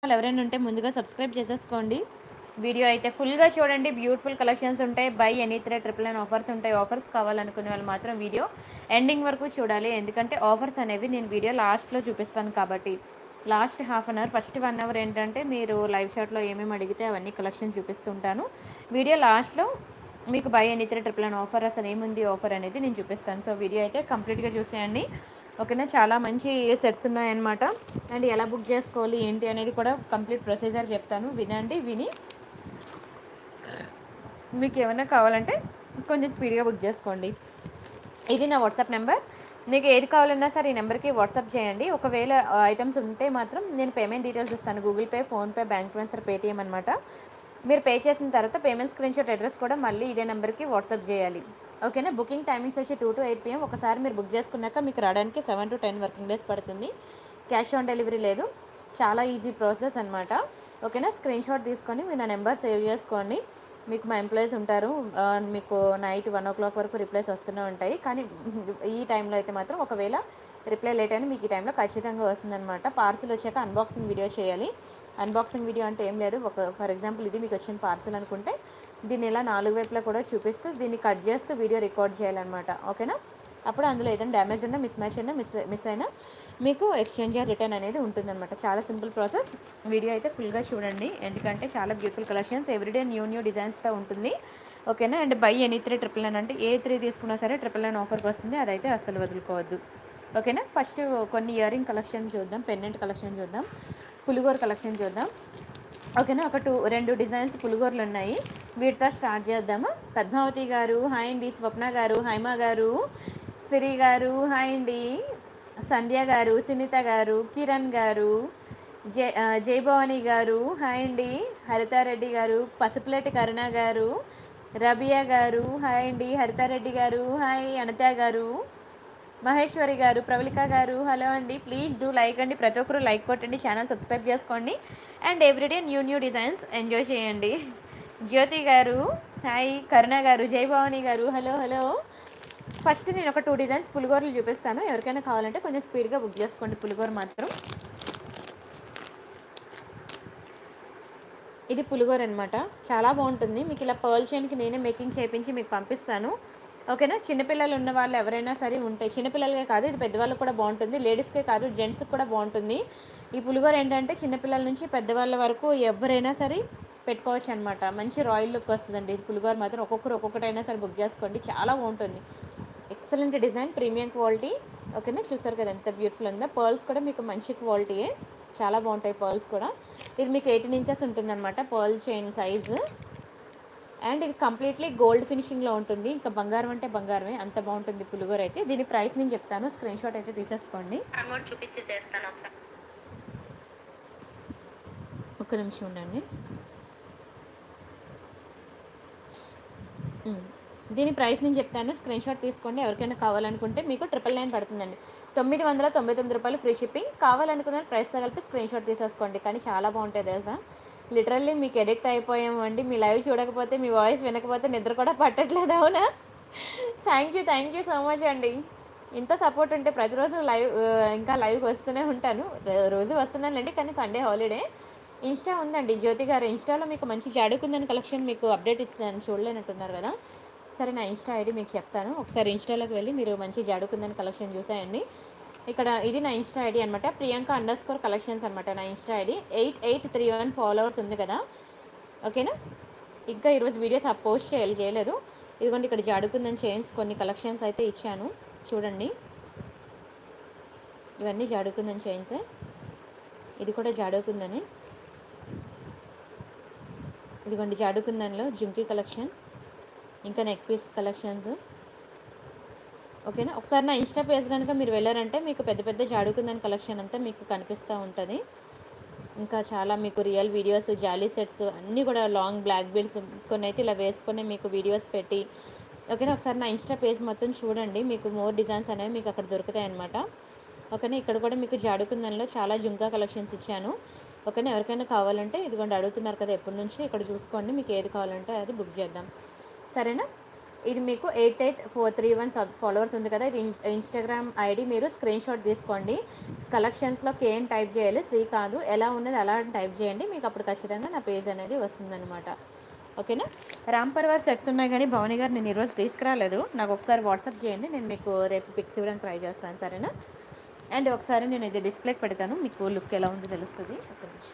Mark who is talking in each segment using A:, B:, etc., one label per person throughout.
A: వాళ్ళు ఎవరైనా ఉంటే ముందుగా సబ్స్క్రైబ్ చేసేసుకోండి వీడియో అయితే ఫుల్గా చూడండి బ్యూటిఫుల్ కలెక్షన్స్ ఉంటాయి buy any three triple nine offers ఉంటాయి ఆఫర్స్ కావాలనుకునే వాళ్ళు మాత్రం వీడియో ఎండింగ్ వరకు చూడాలి ఎందుకంటే ఆఫర్స్ అనేవి నేను వీడియో లాస్ట్లో చూపిస్తాను కాబట్టి last half an hour first one hour ఏంటంటే మీరు లైవ్ చాట్లో ఏమేమి అడిగితే అవన్నీ కలెక్షన్ చూపిస్తుంటాను వీడియో లాస్ట్లో మీకు buy any three triple nine offer అసలు ఏముంది ఆఫర్ అనేది నేను చూపిస్తాను సో వీడియో అయితే కంప్లీట్గా చూసేయండి ఓకేనా చాలా మంచి సెట్స్ ఉన్నాయన్నమాట అండ్ ఎలా బుక్ చేసుకోవాలి ఏంటి అనేది కూడా కంప్లీట్ ప్రొసీజర్ చెప్తాను వినండి విని మీకు ఏమైనా కావాలంటే కొంచెం స్పీడ్గా బుక్ చేసుకోండి ఇది నా వాట్సాప్ నెంబర్ మీకు ఏది కావాలన్నా సరే ఈ నెంబర్కి వాట్సాప్ చేయండి ఒకవేళ ఐటమ్స్ ఉంటే మాత్రం నేను పేమెంట్ డీటెయిల్స్ ఇస్తాను Google Pay PhonePe bank transfer Paytm అనమాట మీరు పే చేసిన తర్వాత పేమెంట్ స్క్రీన్ షాట్ అడ్రస్ కూడా మళ్ళీ ఇదే నెంబర్కి వాట్సాప్ చేయాలి ఓకేనా బుకింగ్ టైమింగ్స్ వచ్చి టూ టు ఎయిట్ పిఎం ఒకసారి మీరు బుక్ చేసుకున్నాక మీకు రావడానికి seven to ten working days పడుతుంది క్యాష్ ఆన్ డెలివరీ లేదు చాలా ఈజీ ప్రాసెస్ అనమాట ఓకేనా స్క్రీన్ షాట్ తీసుకొని మీరు నా నెంబర్ సేవ్ చేసుకోండి మీకు మా ఎంప్లాయీస్ ఉంటారు ఆ, మీకు నైట్ వన్ ఓ క్లాక్ వరకు రిప్లైస్ వస్తూనే ఉంటాయి కానీ ఈ టైంలో అయితే మాత్రం ఒకవేళ రిప్లై లేట్ అయినా మీకు ఈ టైంలో ఖచ్చితంగా వస్తుందన్నమాట పార్సిల్ వచ్చాక అన్బాక్సింగ్ వీడియో చేయాలి అన్బాక్సింగ్ వీడియో అంటే ఏం లేదు ఒక ఫర్ ఎగ్జాంపుల్ ఇది మీకు వచ్చిన పార్సిల్ అనుకుంటే దీన్ని ఇలా నాలుగు వైపులా కూడా చూపిస్తూ దీన్ని కట్ చేస్తూ వీడియో రికార్డ్ చేయాలన్నమాట ఓకేనా అప్పుడు అందులో ఏదైనా డ్యామేజ్ అయినా మిస్ మ్యాచ్ అయినా మిస్ మిస్ అయినా మీకు ఎక్స్చేంజ్ రిటర్న్ అనేది ఉంటుందన్నమాట చాలా సింపుల్ ప్రాసెస్ వీడియో అయితే ఫుల్గా చూడండి ఎందుకంటే చాలా beautiful collections everyday new new డిజైన్స్తో ఉంటుంది ఓకేనా and buy any three triple nine అంటే ఏ త్రీ తీసుకున్నా సరే ట్రిపుల్ నైన్ ఆఫర్కి వస్తుంది అదైతే అస్సలు వదులుకోవద్దు ఓకేనా ఫస్ట్ కొన్ని ఇయర్ రింగ్ కలెక్షన్ చూద్దాం పెండెంట్ కలెక్షన్ చూద్దాం పులిగోర కలెక్షన్ చూద్దాం ఓకేనా ఒక టూ రెండు డిజైన్స్ పులిగోరలు ఉన్నాయి వీటితో స్టార్ట్ చేద్దామా పద్మావతి గారు హాయ్ అండి స్వప్న గారు హైమ గారు సిరి గారు హాయ్ అండి సంధ్య గారు సునీత గారు కిరణ్ గారు జై ఆ, జయభవాని గారు హాయ్ అండి హరితారెడ్డి గారు పసుపులేటి కరుణ గారు రబియా గారు హాయ్ అండి హరితారెడ్డి గారు హాయ్ అనిత గారు మహేశ్వరి గారు ప్రవళిక గారు హలో అండి ప్లీజ్ డూ లైక్ అండి ప్రతి ఒక్కరు లైక్ కొట్టండి ఛానల్ సబ్స్క్రైబ్ చేసుకోండి and everyday new new designs enjoy చేయండి జ్యోతి గారు హాయ్ కరుణ గారు జయభవాని గారు హలో హలో ఫస్ట్ నేను ఒక టూ డిజైన్స్ పులిగోరలు చూపిస్తాను ఎవరికైనా కావాలంటే కొంచెం స్పీడ్గా బుక్ చేసుకోండి పులిగోర మాత్రం ఇది పులిగోర అనమాట చాలా బాగుంటుంది మీకు ఇలా పర్ల్ చైన్కి నేనే మేకింగ్ చేయించి మీకు పంపిస్తాను ఓకేనా చిన్నపిల్లలు ఉన్న వాళ్ళు ఎవరైనా సరే ఉంటాయి చిన్నపిల్లలకే కాదు ఇది పెద్దవాళ్ళకి కూడా బాగుంటుంది లేడీస్కే కాదు జెంట్స్కి కూడా బాగుంటుంది ఈ పులిగోర ఏంటంటే చిన్నపిల్లల నుంచి పెద్దవాళ్ళ వరకు ఎవరైనా సరే పెట్టుకోవచ్చు అనమాట మంచి రాయల్ లుక్ వస్తుందండి ఇది పులిగోర మాత్రం ఒక్కొక్కరు ఒక్కొక్కటైనా సరే బుక్ చేసుకోండి చాలా బాగుంటుంది ఎక్సలెంట్ డిజైన్ ప్రీమియం క్వాలిటీ ఓకేనా చూసారు కదా ఎంత బ్యూటిఫుల్ ఉందో పర్ల్స్ కూడా మీకు మంచి క్వాలిటీయే చాలా బాగుంటాయి పర్ల్స్ కూడా ఇది మీకు ఎయిటీన్ ఇంచెస్ ఉంటుందన్నమాట పర్ల్ చైన్ సైజు అండ్ ఇది కంప్లీట్లీ గోల్డ్ ఫినిషింగ్లో ఉంటుంది ఇంకా బంగారం అంటే బంగారమే అంత బాగుంటుంది పులిగోర అయితే దీని ప్రైస్ నేను చెప్తాను స్క్రీన్ షాట్ అయితే తీసేసుకోండి
B: అమౌంట్ చూపించేసేస్తాను ఒకసారి
A: ఒక్క నిమిషం ఉండండి ఉమ్. దీని ప్రైస్ నేను చెప్తాను స్క్రీన్ షాట్ తీసుకోండి ఎవరికైనా కావాలనుకుంటే మీకు ట్రిపుల్ నైన్ పడుతుందండి తొమ్మిది వందల తొంభై తొమ్మిది రూపాయలు ఫ్రీ షిప్పింగ్ కావాలనుకున్న ప్రైస్ కలిపి స్క్రీన్ షాట్ తీసేసుకోండి కానీ చాలా బాగుంటుంది తెలుసా లిటరల్లీ మీకు ఎడిక్ట్ అయిపోయాము అండి మీ లైవ్ చూడకపోతే మీ వాయిస్ వినకపోతే నిద్ర కూడా పట్టట్లేదు అవునా thank you thank you so much అండి ఇంత సపోర్ట్ ఉంటే ప్రతిరోజు లైవ్ ఆ, ఇంకా లైవ్కి వస్తూనే ఉంటాను రో- రోజు వస్తున్నానండి కానీ సండే హాలిడే ఇన్స్టా ఉందండి జ్యోతి గారు ఇన్స్టాలో మీకు మంచి జాడుకుందని కలెక్షన్ మీకు అప్డేట్ ఇస్తున్నాను చూడలేనట్టున్నారు కదా సరే నా ఇన్స్టా ఐడి మీకు చెప్తాను ఒకసారి ఇన్స్టాలోకి వెళ్ళి మీరు మంచి జాడుకుందని కలెక్షన్ చూసేయండి ఇక్కడ ఇది నా ఇన్స్టా ఐడి అనమాట ప్రియాంక అండర్ స్కోర్ కలెక్షన్స్ అనమాట నా Insta ID eight eight three one followers ఉంది కదా ఓకేనా ఇంకా ఈరోజు వీడియోస్ ఆ పోస్ట్ చేయాలి చేయలేదు ఇదిగోండి ఇక్కడ జాడుకుందని చైన్స్ కొన్ని కలెక్షన్స్ అయితే ఇచ్చాను చూడండి ఇవన్నీ జాడుకుందని చైన్స్ ఇది కూడా జాడుకుందని ఇదిగోండి జాడుకుందన్లో జుంకీ కలెక్షన్ ఇంకా నెక్ పీస్ కలెక్షన్స్ ఓకేనా ఒకసారి నా ఇన్స్టా పేజ్ కనుక మీరు వెళ్ళారంటే మీకు పెద్ద పెద్ద జాడుకుందని కలెక్షన్ అంతా మీకు కనిపిస్తూ ఉంటుంది ఇంకా చాలా మీకు రియల్ వీడియోస్ జాలీ సెట్స్ అన్నీ కూడా లాంగ్ బ్లాక్ బీడ్స్ కొన్ని అయితే ఇలా వేసుకొని మీకు వీడియోస్ పెట్టి ఓకేనా ఒకసారి నా ఇన్స్టా పేజ్ మొత్తం చూడండి మీకు మోర్ డిజైన్స్ అనేవి మీకు అక్కడ దొరుకుతాయి అనమాట ఓకేనా ఇక్కడ కూడా మీకు జాడుకుందన్లో చాలా జుంకా కలెక్షన్స్ ఇచ్చాను ఓకేనా ఎవరికైనా కావాలంటే ఇదిగోండి అడుగుతున్నారు కదా ఎప్పటి నుంచి ఇక్కడ చూసుకోండి మీకు ఏది కావాలంటే అది బుక్ చేద్దాం సరేనా ఇది మీకు eight eight four three one sub followers ఉంది కదా ఇది ఇన్- ఇన్స్టాగ్రామ్ ఐడి మీరు స్క్రీన్ షాట్ తీసుకోండి కలెక్షన్స్లో కేఎన్ టైప్ చేయాలి సి కాదు ఎలా ఉన్నది అలా టైప్ చేయండి మీకు అప్పుడు ఖచ్చితంగా నా పేజ్ అనేది వస్తుందన్నమాట ఓకేనా రామ్ పర్వార్ సెట్స్ ఉన్నాయి కానీ భవానీ గారు నేను ఈరోజు తీసుకురాలేదు నాకు ఒకసారి వాట్సాప్ చేయండి నేను మీకు రేపు పిక్స్ ఇవ్వడానికి ట్రై చేస్తాను సరేనా అండ్ ఒకసారి నేను ఇది డిస్ప్లేకి పెడతాను మీకు లుక్ ఎలా ఉందో తెలుస్తుంది ఒక నిమిషం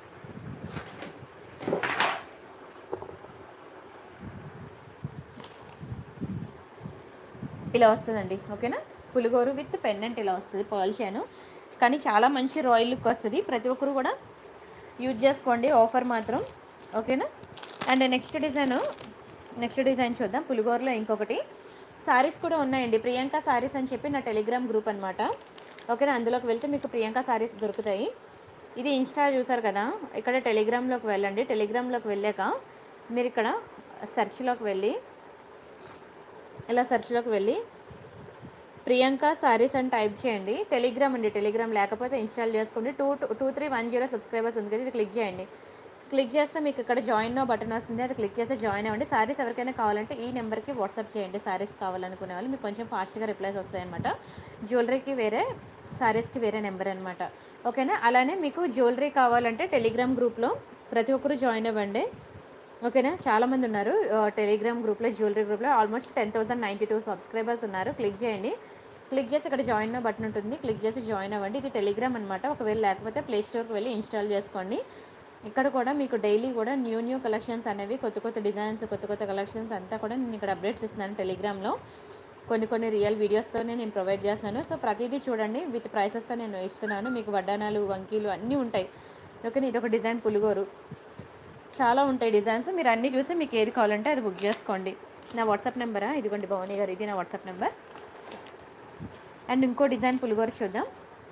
A: ఇలా వస్తుందండి ఓకేనా పులిగోరు విత్ పెండెంట్ ఇలా వస్తుంది పర్ల్ చైన్ కానీ చాలా మంచి రాయల్ లుక్ వస్తుంది ప్రతి ఒక్కరు కూడా యూజ్ చేసుకోండి ఆఫర్ మాత్రం ఓకేనా and next design next design చూద్దాం పులిగోరలో ఇంకొకటి సారీస్ కూడా ఉన్నాయండి ప్రియాంక సారీస్ అని చెప్పి నా టెలిగ్రామ్ గ్రూప్ అనమాట ఓకేనా అందులోకి వెళ్తే మీకు ప్రియాంక సారీస్ దొరుకుతాయి ఇది ఇన్స్టా చూసారు కదా ఇక్కడ టెలిగ్రామ్లోకి వెళ్ళండి టెలిగ్రామ్లోకి వెళ్ళాక మీరు ఇక్కడ సెర్చ్లోకి వెళ్ళి ఇలా సెర్చ్లోకి వెళ్ళి ప్రియాంక సారీస్ అని టైప్ చేయండి టెలిగ్రామ్ అండి టెలిగ్రామ్ లేకపోతే ఇన్స్టాల్ చేసుకోండి two two three one zero subscribers ఉంది కదా ఇది క్లిక్ చేయండి క్లిక్ చేస్తే మీకు ఇక్కడ జాయిన్ బటన్ వస్తుంది అది క్లిక్ చేస్తే జాయిన్ అవ్వండి సారీస్ ఎవరికైనా కావాలంటే ఈ నెంబర్కి వాట్సాప్ చేయండి సారీస్ కావాలనుకునే వాళ్ళు మీకు కొంచెం ఫాస్ట్గా రిప్లైస్ వస్తాయన్నమాట జ్యువెలరీకి వేరే సారీస్కి వేరే నెంబర్ అనమాట ఓకేనా అలానే మీకు జ్యువెలరీ కావాలంటే టెలిగ్రామ్ గ్రూప్లో ప్రతి ఒక్కరు జాయిన్ అవ్వండి ఓకేనా చాలామంది ఉన్నారు ఆ, టెలిగ్రామ్ గ్రూప్లో జ్యువెలరీ గ్రూప్లో almost ten thousand ninety two subscribers ఉన్నారు క్లిక్ చేయండి క్లిక్ చేసి ఇక్కడ జాయిన్ బటన్ ఉంటుంది క్లిక్ చేసి జాయిన్ అవ్వండి ఇది టెలిగ్రామ్ అనమాట ఒకవేళ లేకపోతే ప్లే స్టోర్కి వెళ్ళి ఇన్స్టాల్ చేసుకోండి ఇక్కడ కూడా మీకు డైలీ కూడా న్యూ న్యూ కలెక్షన్స్ అనేవి కొత్త కొత్త డిజైన్స్ కొత్త కొత్త కలెక్షన్స్ అంతా కూడా నేను ఇక్కడ అప్డేట్స్ ఇస్తున్నాను టెలిగ్రామ్లో కొన్ని కొన్ని రియల్ వీడియోస్తోనే నేను ప్రొవైడ్ చేస్తున్నాను సో ప్రతిదీ చూడండి విత్ ప్రైసెస్తో నేను ఇస్తున్నాను మీకు వడ్డానాలు వంకీలు అన్నీ ఉంటాయి ఓకే ఇది ఒక డిజైన్ పులిగోరు చాలా ఉంటాయి డిజైన్స్ మీరు అన్నీ చూసి మీకు ఏది కావాలంటే అది బుక్ చేసుకోండి నా వాట్సాప్ నెంబరా ఇదిగోండి భవానీ గారు ఇది నా వాట్సాప్ నెంబర్ అండ్ ఇంకో డిజైన్ పులిగోర చూద్దాం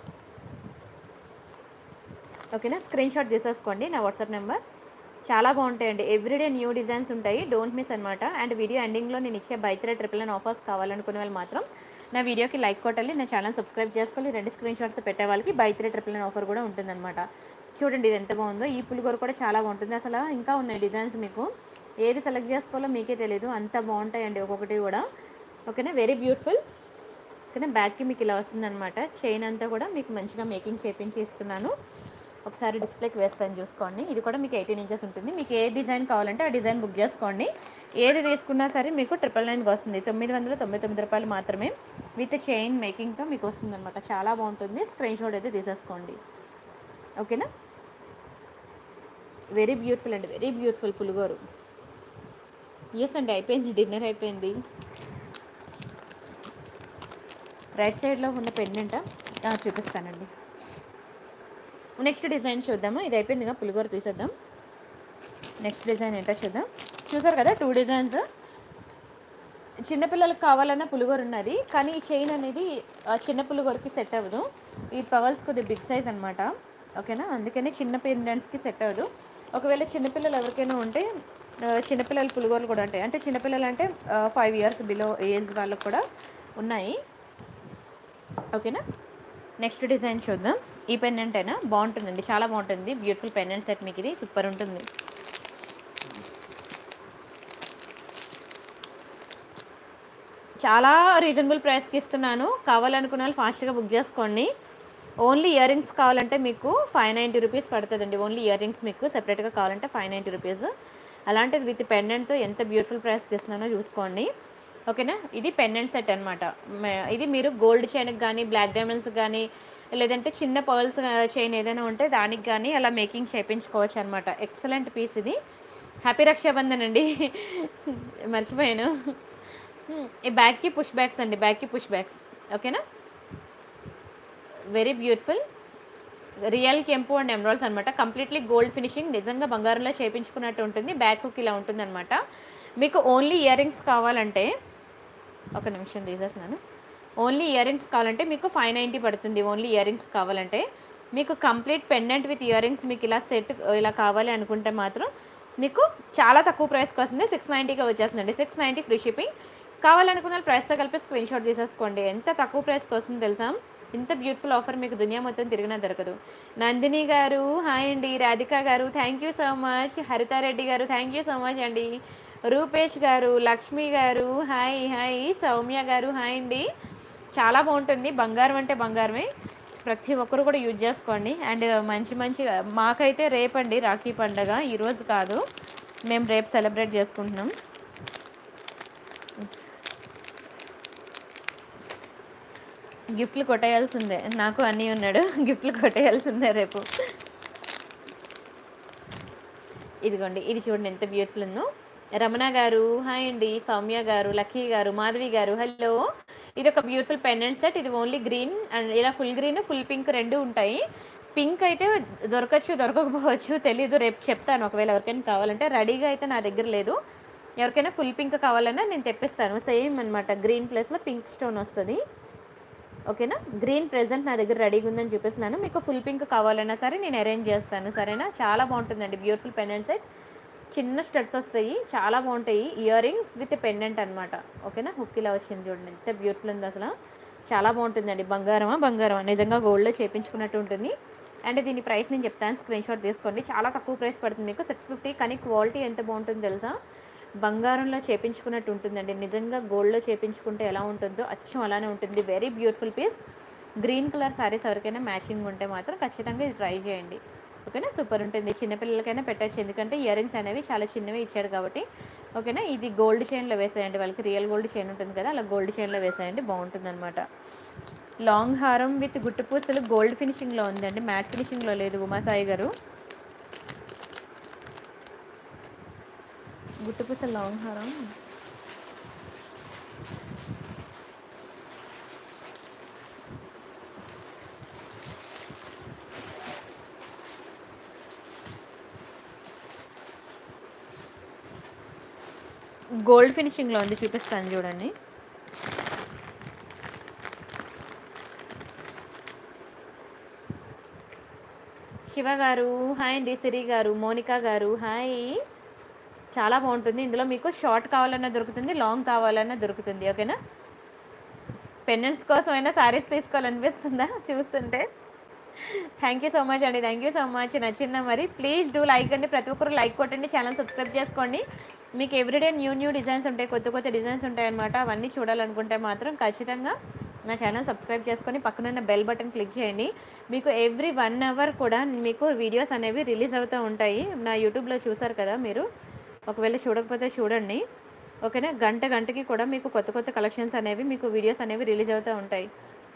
A: ఓకేనా స్క్రీన్ షాట్ తీసేసుకోండి నా వాట్సాప్ నెంబర్ చాలా బాగుంటాయండి ఎవ్రీడే న్యూ డిజైన్స్ ఉంటాయి డోంట్ మిస్ అనమాట అండ్ వీడియో ఎండింగ్లో నేను ఇచ్చే బైత్రే ట్రిపుల్ నైన్ ఆఫర్స్ కావాలనుకునే వాళ్ళు మాత్రం నా వీడియోకి లైక్ కొట్టాలి నా ఛానల్ సబ్స్క్రైబ్ చేసుకోవాలి రెండు స్క్రీన్ షాట్స్ పెట్టే వాళ్ళకి బైత్రే ట్రిపుల్ నైన్ ఆఫర్ కూడా ఉంటుందన్నమాట చూడండి ఇది ఎంత బాగుందో ఈ పులిగోర కూడా చాలా బాగుంటుంది అసలు ఇంకా ఉన్నాయి డిజైన్స్ మీకు ఏది సెలెక్ట్ చేసుకోవాలో మీకే తెలియదు అంత బాగుంటాయండి ఒక్కొక్కటి కూడా ఓకేనా వెరీ బ్యూటిఫుల్ ఓకేనా బ్యాగ్కి మీకు ఇలా వస్తుందన్నమాట చైన్ అంతా కూడా మీకు మంచిగా మేకింగ్ చేపించి ఇస్తున్నాను ఒకసారి డిస్ప్లేకి వేస్తాను చూసుకోండి ఇది కూడా మీకు ఎయిటీన్ ఇంచెస్ ఉంటుంది మీకు ఏ డిజైన్ కావాలంటే ఆ డిజైన్ బుక్ చేసుకోండి ఏది తీసుకున్నా సరే మీకు ట్రిపుల్ నైన్కి వస్తుంది తొమ్మిది వందల తొంభై తొమ్మిది రూపాయలు మాత్రమే విత్ చైన్ మేకింగ్తో మీకు వస్తుంది అనమాట చాలా బాగుంటుంది స్క్రీన్ షాట్ అయితే తీసేసుకోండి ఓకేనా వెరీ బ్యూటిఫుల్ అండి వెరీ బ్యూటిఫుల్ పులిగోరు ఎస్ అండి అయిపోయింది డిన్నర్ అయిపోయింది రైట్ సైడ్లో ఉన్న పెండెంట చూపిస్తానండి నెక్స్ట్ డిజైన్ చూద్దాము ఇది అయిపోయిందిగా పులిగోర తీసేద్దాం నెక్స్ట్ డిజైన్ ఏంటో చూద్దాం చూసారు కదా టూ డిజైన్స్ చిన్నపిల్లలకు కావాలన్న పులిగోర ఉన్నది కానీ ఈ చైన్ అనేది ఆ చిన్న పులిగోరకి సెట్ అవ్వదు ఈ పవర్స్ కొద్దిగా బిగ్ సైజ్ అనమాట ఓకేనా అందుకని చిన్న పెండెంట్స్కి సెట్ అవ్వదు ఒకవేళ చిన్నపిల్లలు ఎవరికైనా ఉంటే ఆ, చిన్నపిల్లల పులిగోరలు కూడా ఉంటాయి అంటే చిన్నపిల్లలు అంటే ఫైవ్ ఇయర్స్ బిలో ఏజ్ వాళ్ళకు కూడా ఉన్నాయి ఓకేనా నెక్స్ట్ డిజైన్ చూద్దాం ఈ పెండెంట్ అయినా బాగుంటుందండి చాలా బాగుంటుంది బ్యూటిఫుల్ పెండెంట్ సెట్ మీకు ఇది సూపర్ ఉంటుంది చాలా రీజనబుల్ ప్రైస్కి ఇస్తున్నాను కావాలనుకున్న వాళ్ళు ఫాస్ట్గా బుక్ చేసుకోండి ఓన్లీ ఇయర్ రింగ్స్ కావాలంటే మీకు ఫైవ్ నైంటీ రూపీస్ పడుతుందండి ఓన్లీ ఇయర్ రింగ్స్ మీకు సెపరేట్గా కావాలంటే ఫైవ్ నైంటీ రూపీస్ అలాంటిది విత్ పెండెంట్తో ఎంత బ్యూటిఫుల్ ప్రైస్కి ఇస్తున్నానో చూసుకోండి ఓకేనా ఇది పెండెంట్ సెట్ అనమాట ఇది మీరు గోల్డ్ చైన్కి కానీ బ్లాక్ డైమండ్స్ కానీ లేదంటే చిన్న పర్ల్స్ చైన్ ఏదైనా ఉంటే దానికి కానీ అలా మేకింగ్ చేయించుకోవచ్చు అనమాట ఎక్సలెంట్ పీస్ ఇది హ్యాపీ రక్షాబంధన్ అండి మర్చిపోయాను ఈ బ్యాగ్కి పుష్ బ్యాగ్స్ అండి బ్యాగ్కి పుష్ బ్యాగ్స్ ఓకేనా వెరీ బ్యూటిఫుల్ రియల్ కెంపు అండ్ ఎమరాల్స్ అనమాట కంప్లీట్లీ గోల్డ్ ఫినిషింగ్ నిజంగా బంగారంలో చేయించుకున్నట్టు ఉంటుంది బ్యాక్ హుక్ ఇలా ఉంటుందన్నమాట మీకు ఓన్లీ ఇయర్ రింగ్స్ కావాలంటే ఒక నిమిషం తీసేస్తున్నాను ఓన్లీ ఇయర్ రింగ్స్ కావాలంటే మీకు ఫైవ్ నైంటీ పడుతుంది ఓన్లీ ఇయర్ రింగ్స్ కావాలంటే మీకు complete pendant with earrings మీకు ఇలా సెట్ ఇలా కావాలి అనుకుంటే మాత్రం మీకు చాలా తక్కువ ప్రైస్కి వస్తుంది సిక్స్ నైంటీకి వచ్చేస్తుందండి సిక్స్ నైంటీ ఫ్రీ షిప్పింగ్ కావాలనుకున్న ప్రైస్తో కలిపి స్క్రీన్ షాట్ తీసేసుకోండి ఎంత తక్కువ ప్రైస్కి వస్తుంది తెలుసా ఇంత బ్యూటిఫుల్ ఆఫర్ మీకు దునియా మొత్తం తిరిగినా దొరకదు నందిని గారు హాయ్ అండి రాధిక గారు thank you so much Haritha Reddy గారు థ్యాంక్ యూ సో మచ్ అండి రూపేష్ గారు లక్ష్మి గారు హాయ్ హాయ్ సౌమ్య గారు హాయ్ అండి చాలా బాగుంటుంది బంగారం అంటే బంగారమే ప్రతి ఒక్కరు కూడా యూజ్ చేసుకోండి అండ్ మంచి మంచి మాకైతే రేపండి రాఖీ పండగ ఈరోజు కాదు మేము రేపు సెలబ్రేట్ చేసుకుంటున్నాం గిఫ్ట్లు కొట్టేయాల్సిందే నాకు అన్నీ ఉన్నాడు గిఫ్ట్లు కొట్టేయాల్సిందే రేపు ఇదిగోండి ఇది చూడండి ఎంత బ్యూటిఫుల్ ఉందో రమణ గారు హాయ్ అండి సౌమ్య గారు లక్కీ గారు మాధవి గారు హలో ఇది ఒక బ్యూటిఫుల్ పెండెంట్ సెట్ ఇది ఓన్లీ గ్రీన్ అండ్ ఇలా ఫుల్ గ్రీన్ ఫుల్ పింక్ రెండు ఉంటాయి పింక్ అయితే దొరకచ్చు దొరకకపోవచ్చు తెలీదు రేపు చెప్తాను ఒకవేళ ఎవరికైనా కావాలంటే రెడీగా అయితే నా దగ్గర లేదు ఎవరికైనా ఫుల్ పింక్ కావాలన్నా నేను తెప్పిస్తాను సేమ్ అనమాట గ్రీన్ ప్లేస్లో పింక్ స్టోన్ వస్తుంది ఓకేనా గ్రీన్ ప్రెజెంట్ నా దగ్గర రెడీగా ఉందని చూపిస్తున్నాను మీకు ఫుల్ పింక్ కావాలన్నా సరే నేను అరేంజ్ చేస్తాను సరేనా చాలా బాగుంటుందండి బ్యూటిఫుల్ పెండెంట్ సెట్ చిన్న స్టడ్స్ వస్తాయి చాలా బాగుంటాయి ఇయర్ రింగ్స్ విత్ పెండెంట్ అనమాట ఓకేనా హుక్ ఇలా వచ్చింది చూడండి ఎంత బ్యూటిఫుల్ ఉంది అసలు చాలా బాగుంటుందండి బంగారమా బంగారమా నిజంగా గోల్డ్లో చేపించుకున్నట్టు ఉంటుంది అండ్ దీని ప్రైస్ నేను చెప్తాను స్క్రీన్ షాట్ తీసుకోండి చాలా తక్కువ ప్రైస్ పడుతుంది మీకు సిక్స్ ఫిఫ్టీ కానీ క్వాలిటీ ఎంత బాగుంటుందో తెలుసా బంగారంలో చేపించుకున్నట్టు ఉంటుందండి నిజంగా గోల్డ్లో చేపించుకుంటే ఎలా ఉంటుందో అచ్చం అలానే ఉంటుంది very beautiful piece green colour sarees ఎవరికైనా మ్యాచింగ్ ఉంటే మాత్రం ఖచ్చితంగా ఇది ట్రై చేయండి ఓకేనా సూపర్ ఉంటుంది చిన్నపిల్లలకైనా పెట్టచ్చు ఎందుకంటే ఇయర్ రింగ్స్ అనేవి చాలా చిన్నవి ఇచ్చాడు కాబట్టి ఓకేనా ఇది గోల్డ్ చైన్లో వేసేయండి వాళ్ళకి రియల్ గోల్డ్ చైన్ ఉంటుంది కదా అలా గోల్డ్ చైన్లో వేసేయండి బాగుంటుంది అనమాట లాంగ్ హారం విత్ గుట్టు పూసలు గోల్డ్ ఫినిషింగ్లో ఉందండి మ్యాట్ ఫినిషింగ్లో లేదు ఉమాసాయి గారు గుట్టు పూసలు లాంగ్ హారం గోల్డ్ ఫినిషింగ్లో ఉంది చూపిస్తాను చూడండి శివ గారు హాయ్ అండి సిరి గారు మోనికా గారు హాయ్ చాలా బాగుంటుంది ఇందులో మీకు షార్ట్ కావాలన్నా దొరుకుతుంది లాంగ్ కావాలన్నా దొరుకుతుంది ఓకేనా పెండెంట్స్ కోసమైనా శారీస్ తీసుకోవాలనిపిస్తుందా చూస్తుంటే థ్యాంక్ యూ సో మచ్ అండి థ్యాంక్ యూ సో మచ్ నచ్చిందా మరి ప్లీజ్ డూ లైక్ అండి ప్రతి ఒక్కరు లైక్ కొట్టండి ఛానల్ సబ్స్క్రైబ్ చేసుకోండి మీకు ఎవ్రీడే న్యూ న్యూ డిజైన్స్ ఉంటాయి కొత్త కొత్త డిజైన్స్ ఉంటాయి అనమాట అవన్నీ చూడాలనుకుంటే మాత్రం ఖచ్చితంగా నా ఛానల్ సబ్స్క్రైబ్ చేసుకొని పక్కనున్న బెల్ బటన్ క్లిక్ చేయండి మీకు ఎవ్రీ వన్ అవర్ కూడా మీకు వీడియోస్ అనేవి రిలీజ్ అవుతూ ఉంటాయి నా యూట్యూబ్లో చూసారు కదా మీరు ఒకవేళ చూడకపోతే చూడండి ఓకేనా గంట గంటకి కూడా మీకు కొత్త కొత్త కలెక్షన్స్ అనేవి మీకు వీడియోస్ అనేవి రిలీజ్ అవుతూ ఉంటాయి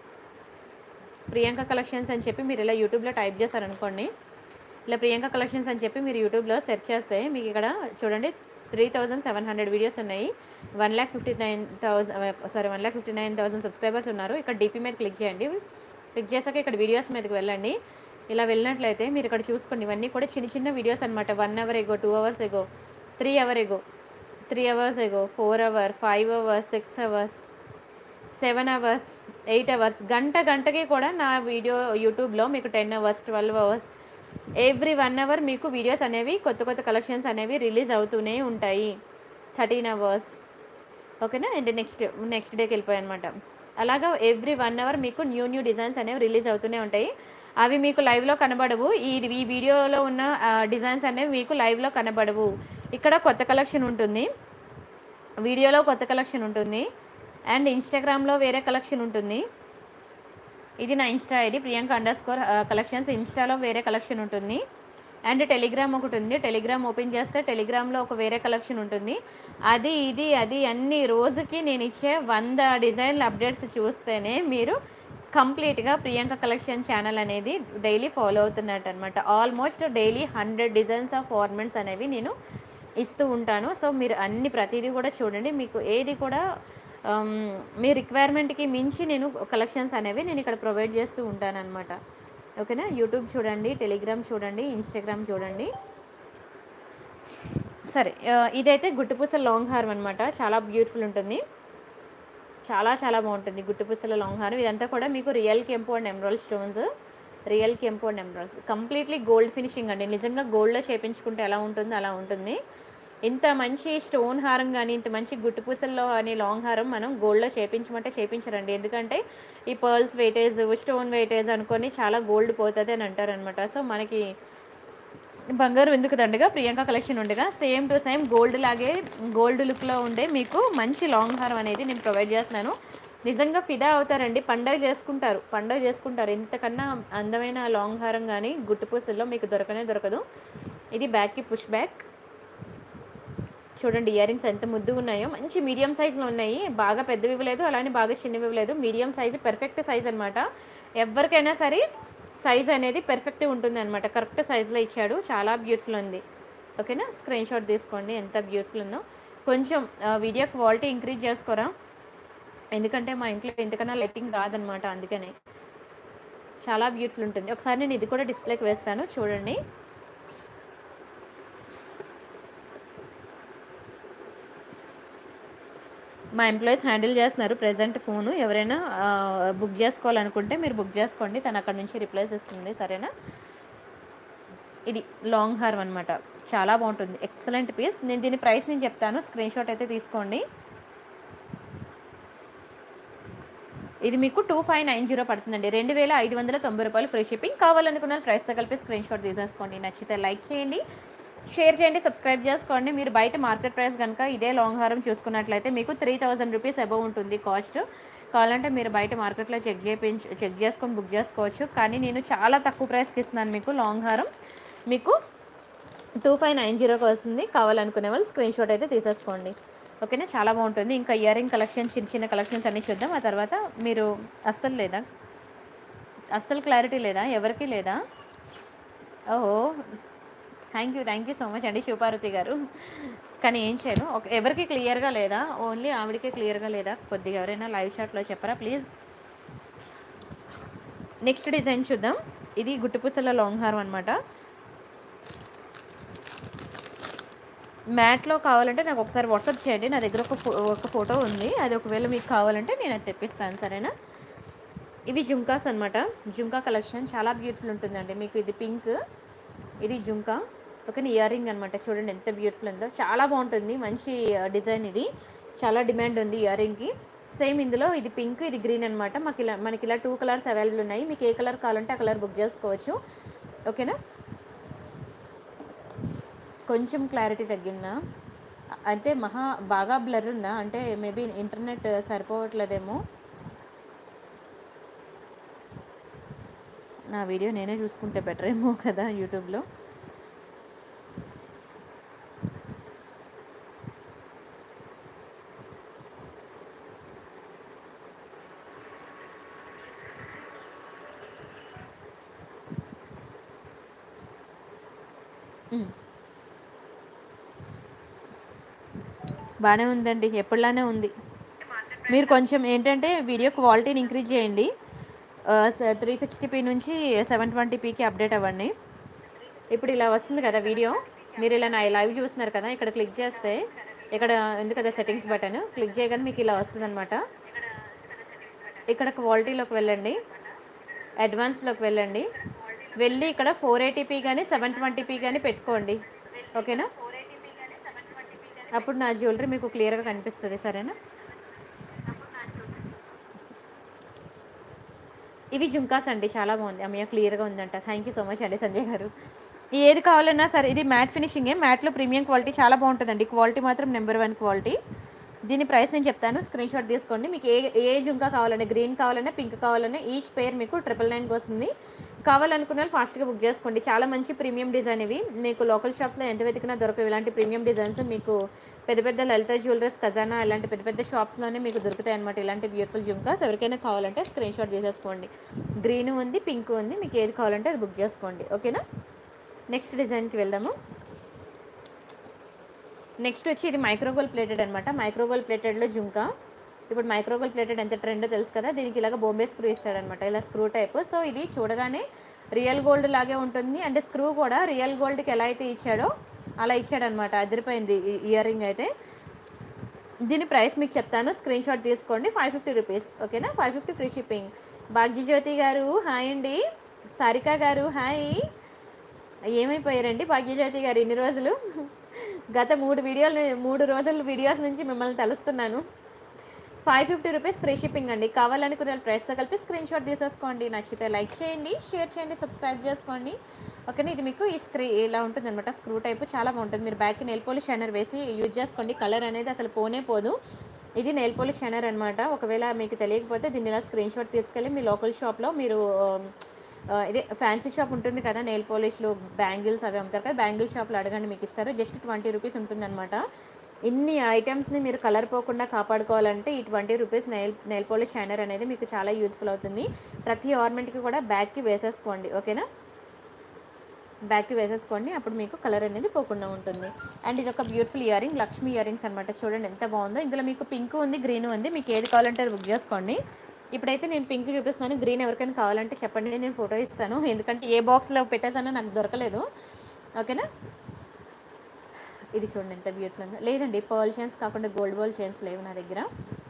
A: ప్రియాంక కలెక్షన్స్ అని చెప్పి మీరు ఇలా యూట్యూబ్లో టైప్ చేశారనుకోండి ఇలా ప్రియాంక కలెక్షన్స్ అని చెప్పి మీరు యూట్యూబ్లో సెర్చ్ చేస్తే మీకు ఇక్కడ చూడండి three thousand seven hundred videos ఉన్నాయి one lakh fifty nine thousand sorry one lakh fifty nine thousand subscribers ఉన్నారు ఇక్కడ డిపి మీద క్లిక్ చేయండి క్లిక్ చేశాక ఇక్కడ వీడియోస్ మీదకి వెళ్ళండి ఇలా వెళ్ళినట్లయితే మీరు ఇక్కడ చూసుకోండి ఇవన్నీ కూడా చిన్న చిన్న వీడియోస్ అనమాట one hour ago two hours ago three hour ago three hours ago four hour five hours six hours seven hours eight hours గంట గంటకి కూడా నా వీడియో యూట్యూబ్లో మీకు ten hours twelve hours every one hour మీకు videos అనేవి కొత్త కొత్త కలెక్షన్స్ అనేవి రిలీజ్ అవుతూనే ఉంటాయి థర్టీన్ అవర్స్ ఓకేనా అండ్ నెక్స్ట్ నెక్స్ట్ డేకి వెళ్ళిపోయాయి అనమాట అలాగా ఎవ్రీ వన్ అవర్ మీకు న్యూ న్యూ డిజైన్స్ అనేవి రిలీజ్ అవుతూనే ఉంటాయి అవి మీకు లైవ్లో కనబడవు ఈ ఈ వీడియోలో ఉన్న డిజైన్స్ అనేవి మీకు లైవ్లో కనబడవు ఇక్కడ కొత్త కలెక్షన్ ఉంటుంది వీడియోలో కొత్త కలెక్షన్ ఉంటుంది అండ్ ఇన్స్టాగ్రామ్లో వేరే కలెక్షన్ ఉంటుంది ఇది నా Insta ID Priyanka underscore collections ఇన్స్టాలో వేరే కలెక్షన్ ఉంటుంది అండ్ టెలిగ్రామ్ ఒకటి ఉంది టెలిగ్రామ్ ఓపెన్ చేస్తే టెలిగ్రామ్లో ఒక వేరే కలెక్షన్ ఉంటుంది అది ఇది అది అన్ని రోజుకి నేను ఇచ్చే వంద డిజైన్ల అప్డేట్స్ చూస్తేనే మీరు కంప్లీట్గా ప్రియాంక కలెక్షన్ ఛానల్ అనేది డైలీ ఫాలో అవుతున్నట్టు అనమాట almost daily hundred designs of ornaments అనేవి నేను ఇస్తూ ఉంటాను సో మీరు అన్ని ప్రతిదీ కూడా చూడండి మీకు ఏది కూడా ఆమ్, మీ రిక్వైర్మెంట్కి మించి నేను కలెక్షన్స్ అనేవి నేను ఇక్కడ ప్రొవైడ్ చేస్తూ ఉంటాను అనమాట ఓకేనా యూట్యూబ్ చూడండి టెలిగ్రామ్ చూడండి ఇన్స్టాగ్రామ్ చూడండి సరే ఆ, ఇదైతే గుట్టుపూస లాంగ్ హారం అనమాట చాలా బ్యూటిఫుల్ ఉంటుంది చాలా చాలా బాగుంటుంది గుట్టుపూసల లాంగ్ హారం ఇదంతా కూడా మీకు రియల్ కెంపు అండ్ ఎమరాల్డ్ స్టోన్స్ రియల్ కెంపు and emeralds completely gold finishing అండి నిజంగా గోల్డ్లో చేపించుకుంటే ఎలా ఉంటుందో అలా ఉంటుంది ఇంత మంచి స్టోన్ హారం కానీ ఇంత మంచి గుట్టుపూసల్లో అని లాంగ్ హారం మనం గోల్డ్లో చేపించమంటే చేపించరండి ఎందుకంటే ఈ పర్ల్స్ వెయిటేజ్ స్టోన్ వెయిటేజ్ అనుకొని చాలా గోల్డ్ పోతుంది అని అంటారనమాట సో మనకి బంగారు ఎందుకు దండగా ప్రియాంక కలెక్షన్ ఉండగా సేమ్ టు సేమ్ గోల్డ్ లాగే గోల్డ్ లుక్లో ఉండే మీకు మంచి లాంగ్ హారం అనేది నేను ప్రొవైడ్ చేస్తున్నాను నిజంగా ఫిదా అవుతారండి పండగ చేసుకుంటారు పండగ చేసుకుంటారు ఇంతకన్నా అందమైన లాంగ్ హారం కానీ గుట్టుపూసల్లో మీకు దొరకనే దొరకదు ఇది బ్యాక్కి పుష్ బ్యాక్ చూడండి ఇయర్ రింగ్స్ ఎంత ముద్దుగా ఉన్నాయో మంచి మీడియం సైజులో ఉన్నాయి బాగా పెద్దవి ఇవ్వలేదు అలానే బాగా చిన్నవి ఇవ్వలేదు మీడియం సైజు పెర్ఫెక్ట్ సైజ్ అనమాట ఎవరికైనా సరే సైజ్ అనేది పెర్ఫెక్ట్ ఉంటుంది అనమాట కరెక్ట్ సైజులో ఇచ్చాడు చాలా బ్యూటిఫుల్ ఉంది ఓకేనా స్క్రీన్ షాట్ తీసుకోండి ఎంత బ్యూటిఫుల్ ఉందో కొంచెం ఆ, వీడియో క్వాలిటీ ఇంక్రీజ్ చేసుకోరా ఎందుకంటే మా ఇంట్లో ఇంతకన్నా లైటింగ్ రాదనమాట అందుకనే చాలా బ్యూటిఫుల్ ఉంటుంది ఒకసారి నేను ఇది కూడా డిస్ప్లేకి వేస్తాను చూడండి మా ఎంప్లాయీస్ హ్యాండిల్ చేస్తున్నారు ప్రజెంట్ ఫోను ఎవరైనా ఆ, బుక్ చేసుకోవాలనుకుంటే మీరు బుక్ చేసుకోండి తను అక్కడ నుంచి రిప్లైస్ ఇస్తుంది సరేనా ఇది లాంగ్ హార్మ్ అనమాట చాలా బాగుంటుంది ఎక్సలెంట్ పీస్ నేను దీని ప్రైస్ నేను చెప్తాను స్క్రీన్ షాట్ అయితే తీసుకోండి ఇది మీకు టూ ఫైవ్ నైన్ జీరో పడుతుందండి రెండు వేల ఐదు వందల తొంభై రూపాయలు ఫ్రీ షిప్పింగ్ కావాలనుకున్న ప్రైస్తో కలిపి స్క్రీన్ షాట్ తీసేసుకోండి నచ్చితే లైక్ చేయండి షేర్ చేయండి సబ్స్క్రైబ్ చేసుకోండి మీరు బయట మార్కెట్ ప్రైస్ కనుక ఇదే లాంగ్ హారం చూసుకున్నట్లయితే మీకు త్రీ థౌజండ్ రూపీస్ అబవ్ ఉంటుంది కాస్ట్ కావాలంటే మీరు బయట మార్కెట్లో చెక్ చేయించి చెక్ చేసుకొని బుక్ చేసుకోవచ్చు కానీ నేను చాలా తక్కువ ప్రైస్కి ఇస్తున్నాను మీకు లాంగ్ హారం మీకు టూ ఫైవ్ నైన్ జీరోకి వస్తుంది కావాలనుకునే వాళ్ళు స్క్రీన్ షాట్ అయితే తీసేసుకోండి ఓకేనా చాలా బాగుంటుంది ఇంకా ఇయర్ రింగ్ కలెక్షన్ చిన్న చిన్న కలెక్షన్స్ అన్నీ చూద్దాం ఆ తర్వాత మీరు అస్సలు లేదా అస్సలు క్లారిటీ లేదా ఎవరికి లేదా ఓహో thank you thank you so much అండి శివపార్వతి గారు కానీ ఏం చేయను ఒక ఎవరికి క్లియర్గా లేదా ఓన్లీ ఆవిడకే క్లియర్గా లేదా కొద్దిగా ఎవరైనా లైవ్ చాట్లో చెప్పరా ప్లీజ్ నెక్స్ట్ డిజైన్ చూద్దాం ఇది గుట్టుపూసల లాంగ్ హారం అనమాట మ్యాట్లో కావాలంటే నాకు ఒకసారి వాట్సాప్ చేయండి నా దగ్గర ఒక ఫో ఒక ఫోటో ఉంది అది ఒకవేళ మీకు కావాలంటే నేను అది తెప్పిస్తాను సరేనా ఇవి జుంకాస్ అనమాట జుంకా కలెక్షన్ చాలా బ్యూటిఫుల్ ఉంటుందండి మీకు ఇది పింక్ ఇది జుంకా ఒక ఇయర్ రింగ్ అనమాట చూడండి ఎంత బ్యూటిఫుల్ ఉందో చాలా బాగుంటుంది మంచి డిజైన్ ఇది చాలా డిమాండ్ ఉంది ఇయర్ రింగ్కి సేమ్ ఇందులో ఇది పింక్ ఇది గ్రీన్ అనమాట మాకు ఇలా మనకి ఇలా టూ కలర్స్ అవైలబుల్ ఉన్నాయి మీకు ఏ కలర్ కావాలంటే ఆ కలర్ బుక్ చేసుకోవచ్చు ఓకేనా కొంచెం క్లారిటీ తగ్గిందా అంటే మహా బాగా బ్లర్ ఉందా అంటే మేబీ ఇంటర్నెట్ సరిపోవట్లేదేమో నా వీడియో నేనే చూసుకుంటే బెటర్ ఏమో కదా యూట్యూబ్లో ఉమ్. బాగానే ఉందండి ఎప్పటిలానే ఉంది మీరు కొంచెం ఏంటంటే వీడియో క్వాలిటీని ఇంక్రీజ్ చేయండి త్రీ సిక్స్టీ పీ నుంచి సెవెన్ ట్వంటీ పీకి అప్డేట్ అవ్వండి ఇప్పుడు ఇలా వస్తుంది కదా వీడియో మీరు ఇలా నా లైవ్ చూస్తున్నారు కదా ఇక్కడ క్లిక్ చేస్తే ఇక్కడ ఉంది కదా సెట్టింగ్స్ బటన్ క్లిక్ చేయగానే మీకు ఇలా వస్తుంది అనమాట ఇక్కడ క్వాలిటీలోకి వెళ్ళండి అడ్వాన్స్లోకి వెళ్ళండి వెళ్ళి ఇక్కడ ఫోర్ ఎయిటీపీ కానీ సెవెన్ ట్వంటీపీ కానీ పెట్టుకోండి ఓకేనా అప్పుడు నా జ్యువెలరీ మీకు క్లియర్గా కనిపిస్తుంది సరేనా ఇవి జుంకాస్ అండి చాలా బాగుంది అమ్మయ్య క్లియర్గా ఉందంట థ్యాంక్ యూ సో మచ్ అండి సంజయ్ గారు ఏది కావాలన్నా సరే ఇది మ్యాట్ ఫినిషింగే మ్యాట్లో ప్రీమియం క్వాలిటీ చాలా బాగుంటుందండి క్వాలిటీ మాత్రం నెంబర్ వన్ క్వాలిటీ దీని ప్రైస్ నేను చెప్తాను స్క్రీన్ షాట్ తీసుకోండి మీకు ఏ ఏ జుంకా కావాలన్నా గ్రీన్ కావాలన్నా పింక్ కావాలన్నా ఈచ్ పేర్ మీకు ట్రిపుల్ నైన్కి వస్తుంది కావాలనుకున్న వాళ్ళు ఫాస్ట్గా బుక్ చేసుకోండి చాలా మంచి ప్రీమియం డిజైన్ ఇవి మీకు లోకల్ షాప్స్లో ఎంత వెతికినా దొరకవు ఇలాంటి ప్రీమియం డిజైన్స్ మీకు పెద్ద పెద్ద లలిత జ్యువెలరీస్ ఖజానా ఇలాంటి పెద్ద పెద్ద షాప్స్లోనే మీకు దొరుకుతాయి అనమాట ఇలాంటి బ్యూటిఫుల్ జుంకాస్ ఎవరికైనా కావాలంటే స్క్రీన్ షాట్ తీసేసుకోండి గ్రీన్ ఉంది పింక్ ఉంది మీకు ఏది కావాలంటే అది బుక్ చేసుకోండి ఓకేనా నెక్స్ట్ డిజైన్కి వెళ్దాము నెక్స్ట్ వచ్చి ఇది మైక్రోగోల్ ప్లేటెడ్ అనమాట మైక్రోగోల్ ప్లేటెడ్లో జుంకా ఇప్పుడు మైక్రోగోల్ ప్లేటెడ్ ఎంత ట్రెండ్ తెలుసు కదా దీనికి ఇలాగ బొంబే స్క్రూ ఇస్తాడనమాట ఇలా స్క్రూ టైప్ సో ఇది చూడగానే రియల్ గోల్డ్ లాగే ఉంటుంది అంటే స్క్రూ కూడా రియల్ గోల్డ్కి ఎలా అయితే ఇచ్చాడో అలా ఇచ్చాడనమాట అదిరిపోయింది ఇయర్ రింగ్ అయితే దీని ప్రైస్ మీకు చెప్తాను స్క్రీన్ షాట్ తీసుకోండి ఫైవ్ ఫిఫ్టీ రూపీస్ ఓకేనా five fifty free shipping Bhagyajyothi గారు హాయ్ అండి సారిక గారు హాయ్ ఏమైపోయారండి భాగ్యజ్యోతి గారు ఇన్ని రోజులు గత మూడు వీడియోలు మూడు రోజుల వీడియోస్ నుంచి మిమ్మల్ని తలుస్తున్నాను five fifty rupees free shipping అండి కావాలనుకున్న ప్రైస్తో కలిపి స్క్రీన్ షాట్ తీసేసుకోండి నచ్చితే లైక్ చేయండి షేర్ చేయండి సబ్స్క్రైబ్ చేసుకోండి ఓకేనా ఇది మీకు ఈ స్క్రీ ఇలా ఉంటుంది అనమాట స్క్రూ టైప్ చాలా బాగుంటుంది మీరు బ్యాక్కి నెయిల్ పాలిష్ షైనర్ వేసి యూజ్ చేసుకోండి కలర్ అనేది అసలు పోనే పోదు ఇది నెయిల్ పాలిష్ షైనర్ అనమాట ఒకవేళ మీకు తెలియకపోతే దీన్ని ఇలా స్క్రీన్ షాట్ తీసుకెళ్ళి మీ లోకల్ షాప్లో మీరు ఆ, ఇదే ఫ్యాన్సీ షాప్ ఉంటుంది కదా నెయిల్ పాలిష్లు బ్యాంగిల్స్ అవి అమ్ముతారు కదా బ్యాంగిల్ షాప్లో అడగండి మీకు ఇస్తారు జస్ట్ ట్వంటీ రూపీస్ ఉంటుందన్నమాట ఇన్ని ఐటమ్స్ని మీరు కలర్ పోకుండా కాపాడుకోవాలంటే ఈ twenty rupees nail nail polish shiner అనేది మీకు చాలా యూస్ఫుల్ అవుతుంది ప్రతి ఆర్నమెంట్కి కూడా బ్యాగ్కి వేసేసుకోండి ఓకేనా బ్యాగ్కి వేసేసుకోండి అప్పుడు మీకు కలర్ అనేది పోకుండా ఉంటుంది అండ్ ఇది ఒక beautiful earring Lakshmi earrings అనమాట చూడండి ఎంత బాగుందో ఇందులో మీకు పింక్ ఉంది గ్రీన్ ఉంది మీకు ఏది కావాలంటే అది బుక్ చేసుకోండి ఇప్పుడైతే నేను పింక్ చూపిస్తున్నాను గ్రీన్ ఎవరికైనా కావాలంటే చెప్పండి నేను ఫోటో ఇస్తాను ఎందుకంటే ఏ బాక్స్లో పెట్టేసానో నాకు దొరకలేదు ఓకేనా ఇది చూడండి ఎంత బ్యూటిఫుల్ ఉందో లేదండి పర్ల్ చైన్స్ కాకుండా గోల్డ్ బాల్ చైన్స్ లేవు నా దగ్గర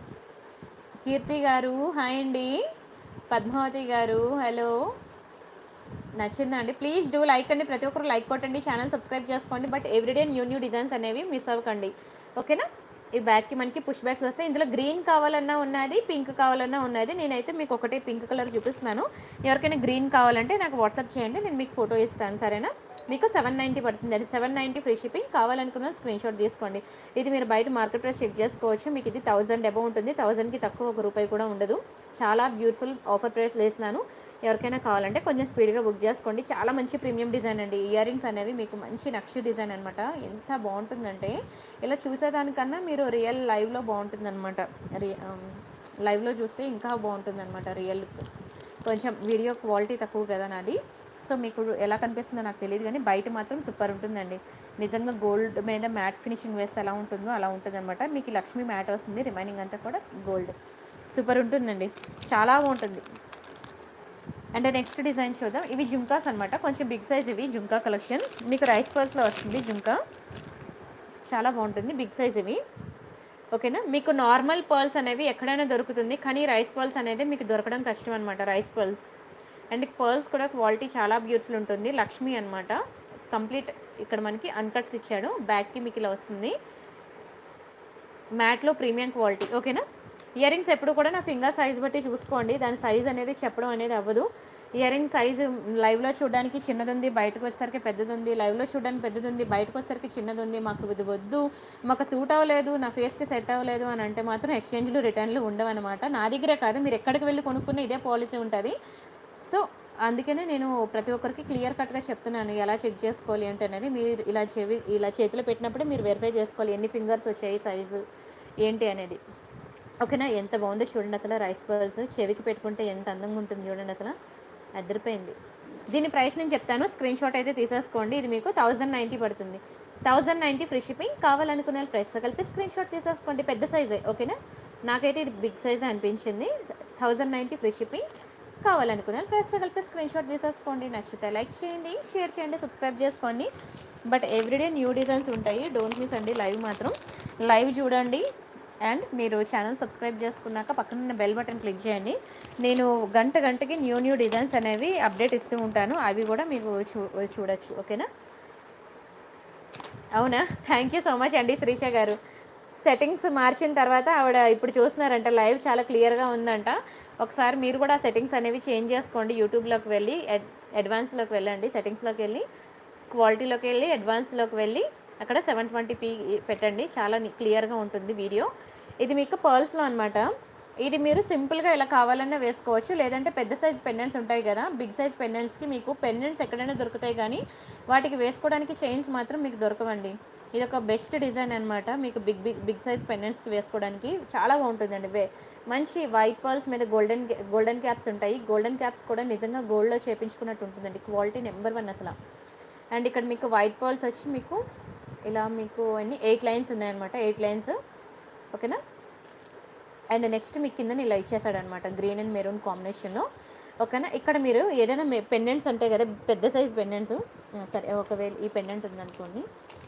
A: కీర్తి గారు హాయ్ అండి పద్మావతి గారు హలో నచ్చిందా అండి ప్లీజ్ డూ లైక్ అండి ప్రతి ఒక్కరు లైక్ కొట్టండి ఛానల్ సబ్స్క్రైబ్ చేసుకోండి but everyday new new designs అనేవి మిస్ అవ్వకండి ఓకేనా ఈ బ్యాగ్కి మనకి పుష్ బ్యాగ్స్ వస్తాయి ఇందులో గ్రీన్ కావాలన్నా ఉన్నది పింక్ కావాలన్నా ఉన్నది నేనైతే మీకు ఒకటే పింక్ కలర్ చూపిస్తున్నాను ఎవరికైనా గ్రీన్ కావాలంటే నాకు వాట్సాప్ చేయండి నేను మీకు ఫోటో ఇస్తాను సరేనా మీకు సెవెన్ నైంటీ పడుతుంది అది సెవెన్ నైంటీ ఫ్రీ షిప్పింగ్ కావాలనుకున్న స్క్రీన్ షాట్ తీసుకోండి ఇది మీరు బయట మార్కెట్ ప్రైస్ చెక్ చేసుకోవచ్చు మీకు ఇది థౌజండ్ అబౌ ఉంటుంది థౌజండ్కి తక్కువ ఒక రూపాయి కూడా ఉండదు చాలా బ్యూటిఫుల్ ఆఫర్ ప్రైస్ వేసినాను ఎవరికైనా కావాలంటే కొంచెం స్పీడ్గా బుక్ చేసుకోండి చాలా మంచి ప్రీమియం డిజైన్ అండి ఇయర్ రింగ్స్ అనేవి మీకు మంచి నక్షి డిజైన్ అనమాట ఎంత బాగుంటుందంటే ఇలా చూసేదానికన్నా మీరు రియల్ లైవ్లో బాగుంటుందన్నమాట రి లైవ్లో చూస్తే ఇంకా బాగుంటుందన్నమాట రియల్ కొంచెం వీడియో క్వాలిటీ తక్కువ కదా నాది సో మీకు ఎలా కనిపిస్తుందో నాకు తెలియదు కానీ బయట మాత్రం సూపర్ ఉంటుందండి నిజంగా గోల్డ్ మీద మ్యాట్ ఫినిషింగ్ వేస్తే ఎలా ఉంటుందో అలా ఉంటుందన్నమాట మీకు ఈ లక్ష్మీ మ్యాట్ వస్తుంది రిమైనింగ్ అంతా కూడా గోల్డ్ సూపర్ ఉంటుందండి చాలా బాగుంటుంది అండ్ నెక్స్ట్ డిజైన్ చూద్దాం ఇవి జుంకాస్ అనమాట కొంచెం బిగ్ సైజ్ ఇవి జుంకా కలెక్షన్ మీకు రైస్ పర్స్లో వస్తుంది జుంకా చాలా బాగుంటుంది బిగ్ సైజ్ ఇవి ఓకేనా మీకు నార్మల్ పర్ల్స్ అనేవి ఎక్కడైనా దొరుకుతుంది కానీ రైస్ పర్ల్స్ అనేది మీకు దొరకడం కష్టం అనమాట రైస్ పర్ల్స్ అండ్ పర్ల్స్ కూడా క్వాలిటీ చాలా బ్యూటిఫుల్ ఉంటుంది లక్ష్మి అనమాట కంప్లీట్ ఇక్కడ మనకి అన్కట్స్ ఇచ్చాడు బ్యాక్కి మీకు ఇలా వస్తుంది మ్యాట్లో ప్రీమియం క్వాలిటీ ఓకేనా ఇయర్ రింగ్స్ ఎప్పుడు కూడా నా ఫింగర్ సైజ్ బట్టి చూసుకోండి దాని సైజ్ అనేది చెప్పడం అనేది అవ్వదు ఇయర్ రింగ్ సైజు లైవ్లో చూడడానికి చిన్నది ఉంది బయటకు వచ్చేసరికి పెద్దది ఉంది లైవ్లో చూడడానికి పెద్దది ఉంది బయటకు వచ్చేసరికి చిన్నది ఉంది మాకు ఇది వద్దు మాకు సూట్ అవ్వలేదు నా ఫేస్కి సెట్ అవ్వలేదు అని అంటే మాత్రం ఎక్స్చేంజ్లు రిటర్న్లు ఉండవన్నమాట నా దగ్గరే కాదు మీరు ఎక్కడికి వెళ్ళి కొనుక్కున్న ఇదే పాలసీ ఉంటుంది సో అందుకనే నేను ప్రతి ఒక్కరికి క్లియర్ కట్గా చెప్తున్నాను ఎలా చెక్ చేసుకోవాలి అంటే అనేది మీరు ఇలా చెవి ఇలా చేతిలో పెట్టినప్పుడే మీరు వెరిఫై చేసుకోవాలి ఎన్ని ఫింగర్స్ వచ్చాయి సైజు ఏంటి అనేది ఓకేనా ఎంత బాగుందో చూడండి అసలు రైస్ పర్ల్స్ చెవికి పెట్టుకుంటే ఎంత అందంగా ఉంటుంది చూడండి అసలు అదిరిపోయింది దీని ప్రైస్ నేను చెప్తాను స్క్రీన్ షాట్ అయితే తీసేసుకోండి ఇది మీకు థౌజండ్ నైంటీ పడుతుంది థౌజండ్ నైంటీ ఫ్రీ షిప్పింగ్ కావాలనుకునే ప్రైస్ కలిపి స్క్రీన్ షాట్ తీసేసుకోండి పెద్ద సైజే ఓకేనా నాకైతే ఇది బిగ్ సైజ్ అనిపించింది థౌజండ్ నైంటీ ఫ్రీ షిప్పింగ్ కావాలనుకునే ప్రైస్ కలిపి స్క్రీన్ షాట్ తీసేసుకోండి నచ్చితే లైక్ చేయండి షేర్ చేయండి సబ్స్క్రైబ్ చేసుకోండి బట్ ఎవ్రీడే న్యూ డిజైన్స్ ఉంటాయి డోంట్ మిస్ అండి లైవ్ మాత్రం లైవ్ చూడండి అండ్ మీరు ఛానల్ సబ్స్క్రైబ్ చేసుకున్నాక పక్కన ఉన్న బెల్ బటన్ క్లిక్ చేయండి నేను గంట గంటకి న్యూ న్యూ డిజైన్స్ అనేవి అప్డేట్ ఇస్తూ ఉంటాను అవి కూడా మీకు చూ చూడొచ్చు ఓకేనా అవునా థ్యాంక్ యూ సో మచ్ అండి శ్రీష గారు సెట్టింగ్స్ మార్చిన తర్వాత ఆవిడ ఇప్పుడు చూస్తున్నారంట లైవ్ చాలా క్లియర్గా ఉందంట ఒకసారి మీరు కూడా ఆ సెట్టింగ్స్ అనేవి చేంజ్ చేసుకోండి యూట్యూబ్లోకి వెళ్ళి అడ్ అడ్వాన్స్లోకి వెళ్ళండి సెట్టింగ్స్లోకి వెళ్ళి క్వాలిటీలోకి వెళ్ళి అడ్వాన్స్లోకి వెళ్ళి అక్కడ సెవెన్ ట్వంటీ పీ పెట్టండి చాలా క్లియర్గా ఉంటుంది వీడియో ఇది మీకు పర్ల్స్లో అనమాట ఇది మీరు సింపుల్గా ఇలా కావాలన్నా వేసుకోవచ్చు లేదంటే పెద్ద సైజ్ పెండెంట్స్ ఉంటాయి కదా బిగ్ సైజ్ పెండెంట్స్కి మీకు పెండెంట్స్ ఎక్కడైనా దొరుకుతాయి కానీ వాటికి వేసుకోవడానికి చైన్స్ మాత్రం మీకు దొరకవండి ఇది ఒక బెస్ట్ డిజైన్ అనమాట మీకు బిగ్ బిగ్ బిగ్ సైజ్ పెండెంట్స్కి వేసుకోవడానికి చాలా బాగుంటుందండి వే మంచి వైట్ పర్ల్స్ మీద గోల్డెన్ గోల్డెన్ క్యాప్స్ ఉంటాయి గోల్డెన్ క్యాప్స్ కూడా నిజంగా గోల్డ్లో చేపించుకున్నట్టు ఉంటుందండి క్వాలిటీ నెంబర్ వన్ అసలు అండ్ ఇక్కడ మీకు వైట్ పర్ల్స్ వచ్చి మీకు ఇలా మీకు అన్ని ఎయిట్ లైన్స్ ఉన్నాయన్నమాట ఎయిట్ లైన్స్ ఓకేనా అండ్ నెక్స్ట్ మీకు కింద ఇలా ఇచ్చేసాడు అనమాట గ్రీన్ అండ్ మెరూన్ కాంబినేషన్లో ఓకేనా ఇక్కడ మీరు ఏదైనా పెండెంట్స్ ఉంటాయి కదా పెద్ద సైజ్ పెండెంట్స్ సరే ఒకవేళ ఈ పెండెంట్ ఉందనుకోండి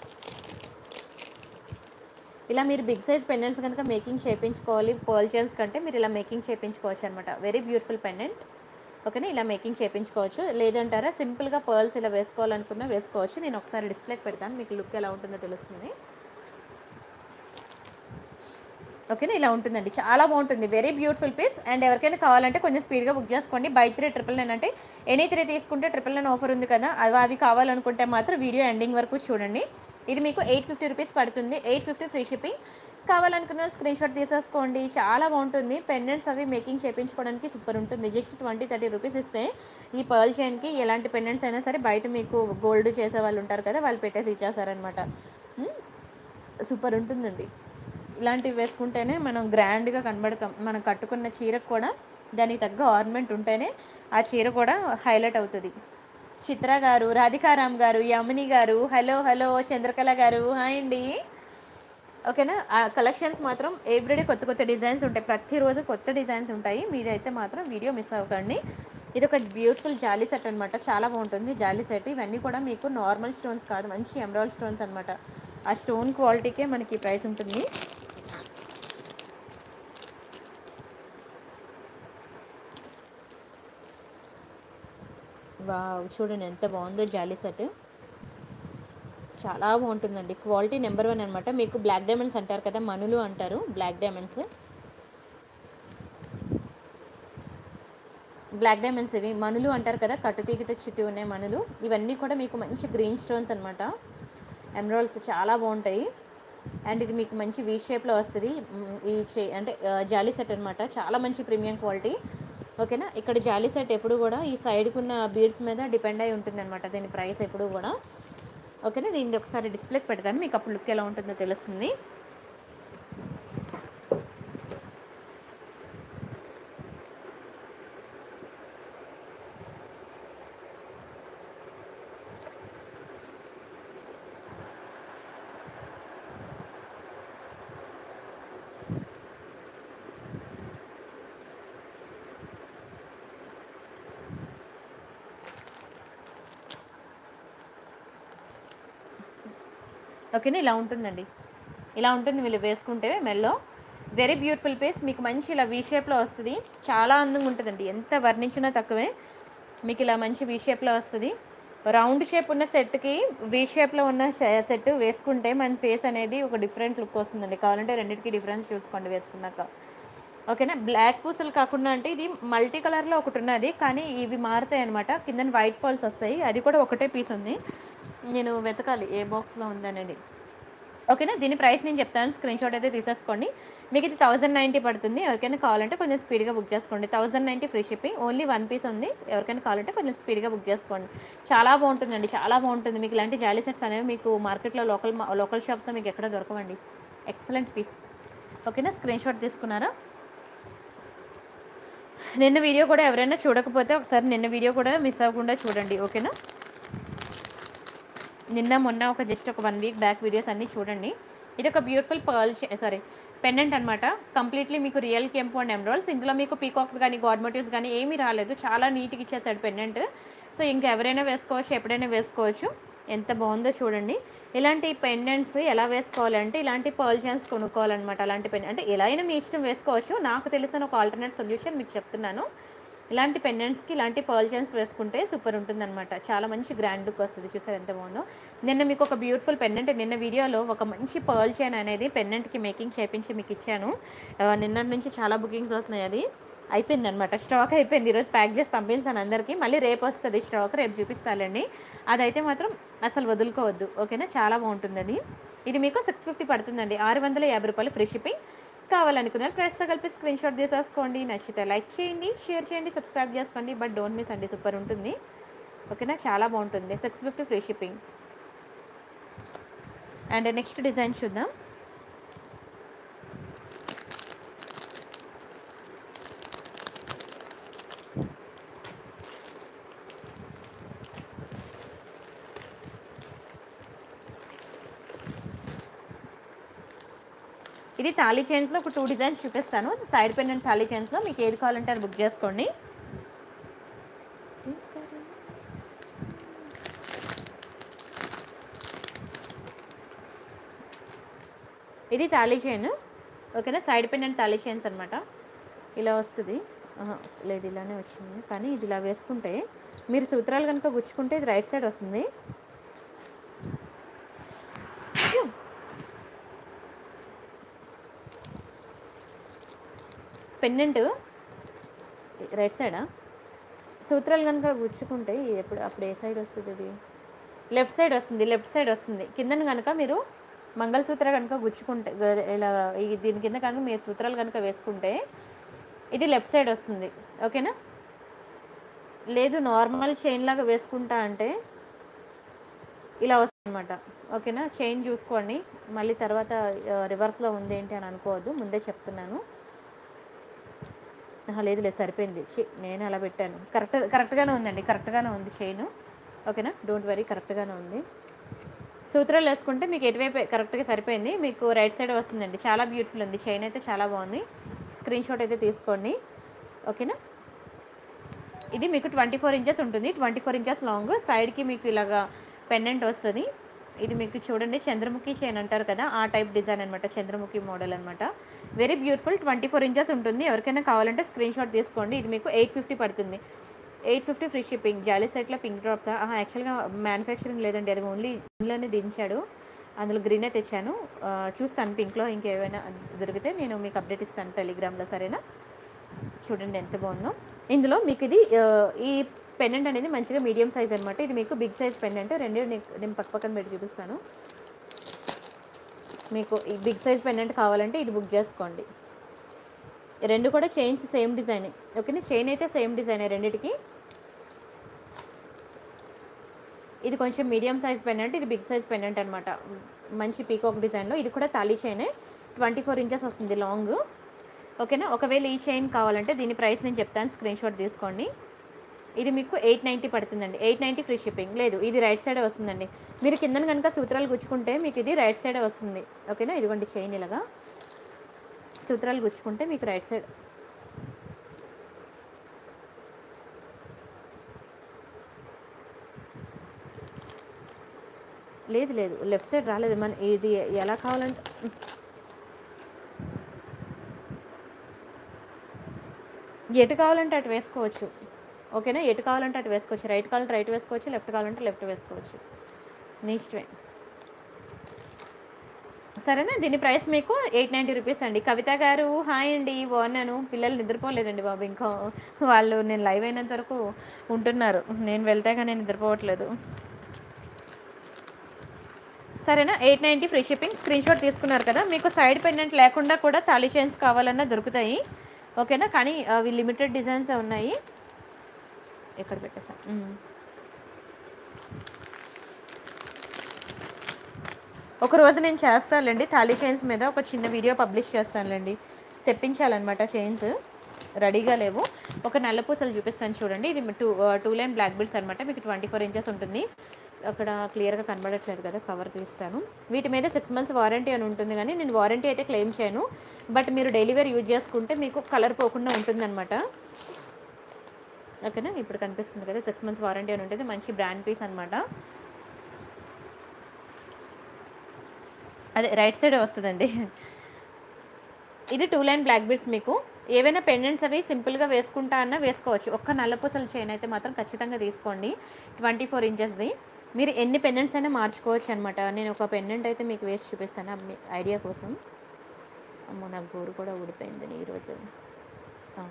A: ఇలా మీరు బిగ్ సైజ్ పెండెంట్స్ కనుక మేకింగ్ చేయించుకోవాలి పర్ల్చన్స్ కంటే మీరు ఇలా మేకింగ్ చేయించుకోవచ్చు అనమాట వెరీ బ్యూటిఫుల్ పెండెంట్ ఓకేనా ఇలా మేకింగ్ చేయించుకోవచ్చు లేదంటారా సింపుల్గా పర్ల్స్ ఇలా వేసుకోవాలనుకున్నా వేసుకోవచ్చు నేను ఒకసారి డిస్ప్లేకి పెడతాను మీకు లుక్ ఎలా ఉంటుందో తెలుస్తుంది ఓకేనా ఇలా ఉంటుందండి చాలా బాగుంటుంది వెరీ బ్యూటిఫుల్ పీస్ అండ్ ఎవరికైనా కావాలంటే కొంచెం స్పీడ్గా బుక్ చేసుకోండి బై త్రీ ట్రిపుల్ నైన్ అంటే ఎనీ త్రీ తీసుకుంటే ట్రిపుల్ నైన్ ఆఫర్ ఉంది కదా అవి అవి కావాలనుకుంటే మాత్రం వీడియో ఎండింగ్ వరకు చూడండి ఇది మీకు ఎయిట్ ఫిఫ్టీ రూపీస్ పడుతుంది ఎయిట్ ఫిఫ్టీ ఫ్రీ షిప్పింగ్ కావాలనుకున్న స్క్రీన్ షాట్ తీసేసుకోండి చాలా బాగుంటుంది పెండెంట్స్ అవి మేకింగ్ చేయించుకోవడానికి సూపర్ ఉంటుంది జస్ట్ ట్వంటీ థర్టీ రూపీస్ ఇస్తే ఈ పర్ల్ చైన్కి ఎలాంటి పెండెంట్స్ అయినా సరే బయట మీకు గోల్డ్ చేసే వాళ్ళు ఉంటారు కదా వాళ్ళు పెట్టేసి ఇచ్చేసారనమాట సూపర్ ఉంటుందండి ఇలాంటివి వేసుకుంటేనే మనం గ్రాండ్గా కనబడతాం మనం కట్టుకున్న చీరకు కూడా దానికి తగ్గ ఆర్నమెంట్ ఉంటేనే ఆ చీర కూడా హైలైట్ అవుతుంది చిత్ర గారు రాధికారామ్ గారు యముని గారు హలో హలో చంద్రకళ గారు హాయ్ అండి ఓకేనా ఆ కలెక్షన్స్ మాత్రం ఎవ్రీడే కొత్త కొత్త డిజైన్స్ ఉంటాయి ప్రతిరోజు కొత్త డిజైన్స్ ఉంటాయి మీరైతే మాత్రం వీడియో మిస్ అవ్వకండి ఇది ఒక బ్యూటిఫుల్ జాలీ సెట్ అనమాట చాలా బాగుంటుంది జాలీ సెట్ ఇవన్నీ కూడా మీకు నార్మల్ స్టోన్స్ కాదు మంచి ఎమరాల్డ్ స్టోన్స్ అనమాట ఆ స్టోన్ క్వాలిటీకే మనకి ప్రైస్ ఉంటుంది వావ్ చూడండి ఎంత బాగుందో జాలీ సెట్ చాలా బాగుంటుందండి క్వాలిటీ నెంబర్ వన్ అనమాట మీకు బ్లాక్ డైమండ్స్ అంటారు కదా మనులు అంటారు బ్లాక్ డైమండ్స్ బ్లాక్ డైమండ్స్ ఇవి మనులు అంటారు కదా కట్టుతీగతో చుట్టూ ఉన్నాయి మనులు ఇవన్నీ కూడా మీకు మంచి గ్రీన్ స్టోన్స్ అనమాట ఎమరాల్డ్స్ చాలా బాగుంటాయి అండ్ ఇది మీకు మంచి వీ షేప్లో వస్తుంది మ్, ఈ చే అంటే ఆ, జాలీ సెట్ అనమాట చాలా మంచి ప్రీమియం క్వాలిటీ ఓకేనా ఇక్కడ జాలీ సెట్ ఎప్పుడు కూడా ఈ సైడ్కి ఉన్న బీడ్స్ మీద డిపెండ్ అయి ఉంటుంది అనమాట దీని ప్రైస్ ఎప్పుడు కూడా ఓకేనా దీన్ని ఒకసారి డిస్ప్లేకి పెడతాను మీకు అప్పుడు లుక్ ఎలా ఉంటుందో తెలుస్తుంది ఓకేనా ఇలా ఉంటుందండి ఇలా ఉంటుంది వీళ్ళు వేసుకుంటే మెల్లో వెరీ బ్యూటిఫుల్ పీస్ మీకు మంచి ఇలా వీ షేప్లో వస్తుంది చాలా అందంగా ఉంటుందండి ఎంత వర్ణించినా తక్కువే మీకు ఇలా మంచి వీ షేప్లో వస్తుంది రౌండ్ షేప్ ఉన్న సెట్కి వీ షేప్లో ఉన్న సెట్ వేసుకుంటే మన ఫేస్ అనేది ఒక డిఫరెంట్ లుక్ వస్తుందండి కావాలంటే రెండింటికి డిఫరెన్స్ చూసుకోండి వేసుకున్నాక ఓకేనా బ్లాక్ పూసలు కాకుండా అంటే ఇది మల్టీ కలర్లో ఒకటి ఉన్నది కానీ ఇవి మారుతాయి అనమాట కింద వైట్ పాల్స్ వస్తాయి అది కూడా ఒకటే పీస్ ఉంది నేను వెతకాలి ఏ బాక్స్లో ఉందనేది ఓకేనా దీని ప్రైస్ నేను చెప్తాను స్క్రీన్ షాట్ అయితే తీసేసుకోండి మీకు ఇది థౌజండ్ నైంటీ పడుతుంది ఎవరికైనా కావాలంటే కొంచెం స్పీడ్గా బుక్ చేసుకోండి thousand ninety free shipping only one piece ఉంది ఎవరికైనా కావాలంటే కొంచెం స్పీడ్గా బుక్ చేసుకోండి చాలా బాగుంటుందండి చాలా బాగుంటుంది మీకు ఇలాంటి జాలీ సెట్స్ అనేవి మీకు మార్కెట్లో లోకల్ లోకల్ షాప్స్లో మీకు ఎక్కడ దొరకవండి ఎక్సలెంట్ పీస్ ఓకేనా స్క్రీన్ షాట్ తీసుకున్నారా నిన్న వీడియో కూడా ఎవరైనా చూడకపోతే ఒకసారి నిన్న వీడియో కూడా మిస్ అవ్వకుండా చూడండి ఓకేనా నిన్న మొన్న ఒక జస్ట్ ఒక వన్ వీక్ బ్యాక్ వీడియోస్ అన్నీ చూడండి ఇది ఒక బ్యూటిఫుల్ పర్ల్ సారీ పెండెంట్ అనమాట కంప్లీట్లీ మీకు రియల్ కెంపు అండ్ ఎమరాల్స్ ఇందులో మీకు పీకాక్స్ కానీ గాడ్ మోటివ్స్ కానీ ఏమీ రాలేదు చాలా నీట్గా ఇచ్చేసాడు పెండెంట్ సో ఇంకా ఎవరైనా వేసుకోవచ్చు ఎప్పుడైనా వేసుకోవచ్చు ఎంత బాగుందో చూడండి ఇలాంటి పెండెంట్స్ ఎలా వేసుకోవాలంటే ఇలాంటి పర్ల్ చైన్స్ కొనుక్కోవాలన్నమాట అలాంటి పెన్ అంటే ఎలా అయినా మీ ఇష్టం వేసుకోవచ్చు నాకు తెలిసిన ఒక ఆల్టర్నేట్ సొల్యూషన్ మీకు చెప్తున్నాను ఇలాంటి పెండెంట్స్కి ఇలాంటి పర్ల్ చైన్స్ వేసుకుంటే సూపర్ ఉంటుందన్నమాట చాలా మంచి గ్రాండ్ లుక్ వస్తుంది చూసారు ఎంత బాగుందో నిన్న మీకు ఒక బ్యూటిఫుల్ పెండెంట్ నిన్న వీడియోలో ఒక మంచి పర్ల్ చైన్ అనేది పెండెంట్కి మేకింగ్ చేపించి మీకు ఇచ్చాను ఆ, నిన్నటి నుంచి చాలా బుకింగ్స్ వస్తున్నాయి అది అయిపోయింది అనమాట స్టాక్ అయిపోయింది ఈరోజు ప్యాక్ చేసి పంపించాను అందరికీ మళ్ళీ రేపు వస్తుంది స్టాక్ రేపు చూపిస్తానండి అదైతే మాత్రం అసలు వదులుకోవద్దు ఓకేనా చాలా బాగుంటుంది అది ఇది మీకు సిక్స్ ఫిఫ్టీ పడుతుందండి ఆరు వందల యాభై రూపాయలు ఫ్రీ షిప్పింగ్ కావాలనుకున్నారు ప్రెస్తో కలిపి స్క్రీన్ షాట్ తీసేసుకోండి నచ్చితే లైక్ చేయండి షేర్ చేయండి సబ్స్క్రైబ్ చేసుకోండి బట్ డోంట్ మిస్ అండి సూపర్ ఉంటుంది ఓకేనా చాలా బాగుంటుంది six fifty free shipping and next design చూద్దాం ఇది తాళీ చైన్స్లో ఒక టూ డిజైన్స్ చూపిస్తాను సైడ్ పెండెంట్ తాళీ చైన్స్లో మీకు ఏది కావాలంటే అది బుక్ చేసుకోండి ఇది తాళీ చైన్ ఓకేనా సైడ్ పెండెంట్ తాళీ చైన్స్ అనమాట ఇలా వస్తుంది ఆహా, లేదు ఇలానే వచ్చింది కానీ ఇది ఇలా వేసుకుంటే మీరు సూత్రాలు కనుక గుచ్చుకుంటే ఇది రైట్ సైడ్ వస్తుంది పెన్నెంట్ రైట్ సైడా సూత్రాలు కనుక గుచ్చుకుంటే ఇది ఎప్పుడు అప్పుడు ఏ సైడ్ వస్తుంది ఇది లెఫ్ట్ సైడ్ వస్తుంది లెఫ్ట్ సైడ్ వస్తుంది కిందన కనుక మీరు మంగళసూత్ర కనుక గుచ్చుకుంటే గ- ఇలా ఈ దీని కింద కనుక మీరు సూత్రాలు కనుక వేసుకుంటే ఇది లెఫ్ట్ సైడ్ వస్తుంది ఓకేనా లేదు నార్మల్ చైన్ లాగా వేసుకుంటా అంటే ఇలా వస్తుంది అనమాట ఓకేనా చైన్ చూసుకోండి మళ్ళీ తర్వాత రివర్స్లో ఉంది ఏంటి అని అనుకోవద్దు ముందే చెప్తున్నాను ఆహా, లేదు లేదు సరిపోయింది చి నేను అలా పెట్టాను కరెక్ట్ కరెక్ట్గానే ఉందండి కరెక్ట్గానే ఉంది చైన్ ఓకేనా డోంట్ వరీ కరెక్ట్గానే ఉంది సూత్రాలు వేసుకుంటే మీకు ఎటువైపు కరెక్ట్గా సరిపోయింది మీకు రైట్ సైడ్ వస్తుందండి చాలా బ్యూటిఫుల్ ఉంది చైన్ అయితే చాలా బాగుంది స్క్రీన్ షాట్ అయితే తీసుకోండి ఓకేనా ఇది మీకు ట్వంటీ ఫోర్ ఇంచెస్ ఉంటుంది ట్వంటీ ఫోర్ ఇంచెస్ లాంగ్ సైడ్కి మీకు ఇలాగా పెండెంట్ వస్తుంది ఇది మీకు చూడండి చంద్రముఖి చైన్ అంటారు కదా ఆ టైప్ డిజైన్ అనమాట చంద్రముఖి మోడల్ అనమాట very beautiful twenty four inches ఉంటుంది ఎవరికైనా కావాలంటే స్క్రీన్ షాట్ తీసుకోండి ఇది మీకు ఎయిట్ ఫిఫ్టీ పడుతుంది ఎయిట్ ఫిఫ్టీ ఫ్రీ షిప్పింగ్ జాలీ సెట్లో పింక్ డ్రాప్స్ యాక్చువల్గా మ్యానుఫ్యాక్చరింగ్ లేదండి అది ఓన్లీ ఇంట్లోనే దించాడు అందులో గ్రీనే తెచ్చాను ఆ, చూస్తాను పింక్లో ఇంకేమైనా దొరికితే నేను మీకు అప్డేట్ ఇస్తాను టెలిగ్రామ్లో సరేనా చూడండి ఎంత బాగుందో ఇందులో మీకు ఇది ఆ, ఈ పెండెంట్ అనేది మంచిగా మీడియం సైజ్ అనమాట ఇది మీకు బిగ్ సైజ్ పెండెంట్ రెండు నీ- నేను పక్క పక్కన పెట్టి చూపిస్తాను మీకు ఈ బిగ్ సైజ్ పెండెంట్ కావాలంటే ఇది బుక్ చేసుకోండి రెండు కూడా చైన్స్ సేమ్ డిజైన్ ఓకేనా చైన్ అయితే సేమ్ డిజైన్ రెండిటికి ఇది కొంచెం మీడియం సైజ్ పెండెంట్ ఇది బిగ్ సైజ్ పెండెంట్ అనమాట మంచి పీకాక్ డిజైన్లో ఇది కూడా తాళీ చైనే ట్వంటీ ఫోర్ ఇంచెస్ వస్తుంది లాంగ్ ఓకేనా ఒకవేళ ఈ చైన్ కావాలంటే దీని ప్రైస్ నేను చెప్తాను స్క్రీన్ షాట్ తీసుకోండి ఇది మీకు ఎయిట్ నైంటీ పడుతుందండి ఎయిట్ నైంటీ ఫ్రీ షిప్పింగ్ లేదు ఇది రైట్ సైడే వస్తుందండి మీరు కిందన కనుక సూత్రాలు గుచ్చుకుంటే మీకు ఇది రైట్ సైడే వస్తుంది ఓకేనా ఇదిగోండి చైన్ ఇలాగా సూత్రాలు గుచ్చుకుంటే మీకు రైట్ సైడ్ లేదు లేదు లెఫ్ట్ సైడ్ రాలేదు మన ఇది ఎలా కావాలంటే ఎటు కావాలంటే అటు వేసుకోవచ్చు ఓకేనా ఎటు కావాలంటే అటు వేసుకోవచ్చు రైట్ కావాలంటే రైట్ వేసుకోవచ్చు లెఫ్ట్ కావాలంటే లెఫ్ట్ వేసుకోవచ్చు నీ ఇష్టమే సరేనా దీని ప్రైస్ మీకు ఎయిట్ నైంటీ రూపీస్ అండి కవిత గారు హాయ్ అండి బాగున్నాను పిల్లలు నిద్రపోలేదండి బాబు ఇంకా వాళ్ళు నేను లైవ్ అయినంత వరకు ఉంటున్నారు నేను వెళ్తే కానీ నిద్రపోవట్లేదు సరేనా eight ninety free shipping screenshot తీసుకున్నారు కదా మీకు సైడ్ పెండెంట్ లేకుండా కూడా తాళీ చైన్స్ కావాలన్నా దొరుకుతాయి ఓకేనా కానీ అవి లిమిటెడ్ డిజైన్స్ ఉన్నాయి ఎక్కడ పెట్టేసా మ్మ్. ఒక రోజు నేను చేస్తానులేండి తాళీ చైన్స్ మీద ఒక చిన్న వీడియో పబ్లిష్ చేస్తానులేండి తెప్పించాలన్నమాట చైన్స్ రెడీగా లేవు ఒక నల్ల పూసలు చూపిస్తాను చూడండి ఇది టూ టూ లైన్ బ్లాక్ బిల్స్ అనమాట మీకు ట్వంటీ ఫోర్ ఇంచెస్ ఉంటుంది అక్కడ క్లియర్గా కనబడట్లేదు కదా కవర్ తీస్తాను వీటి మీద సిక్స్ మంత్స్ వారంటీ అని ఉంటుంది కానీ నేను వారంటీ అయితే క్లెయిమ్ చేయను బట్ మీరు డైలీ వేర్ యూజ్ చేసుకుంటే మీకు కలర్ పోకుండా ఉంటుందన్నమాట ఓకేనా ఇప్పుడు కనిపిస్తుంది కదా సిక్స్ మంత్స్ వారంటీ అని ఉంటుంది మంచి బ్రాండ్ పీస్ అనమాట అదే రైట్ సైడ్ వస్తుందండి ఇది టూ లైన్ బ్లాక్ బీడ్స్ మీకు ఏవైనా పెండెంట్స్ అవి సింపుల్గా వేసుకుంటా అన్నా వేసుకోవచ్చు ఒక్క నల్లపూసల చైన్ అయితే మాత్రం ఖచ్చితంగా తీసుకోండి ట్వంటీ ఫోర్ ఇంచెస్ది మీరు ఎన్ని పెండెంట్స్ అయినా మార్చుకోవచ్చు అనమాట నేను ఒక పెండెంట్ అయితే మీకు వేసి చూపిస్తాను మీ ఐడియా కోసం అమ్మో నాకు గోరు కూడా ఊడిపోయింది ఈరోజు ఆ.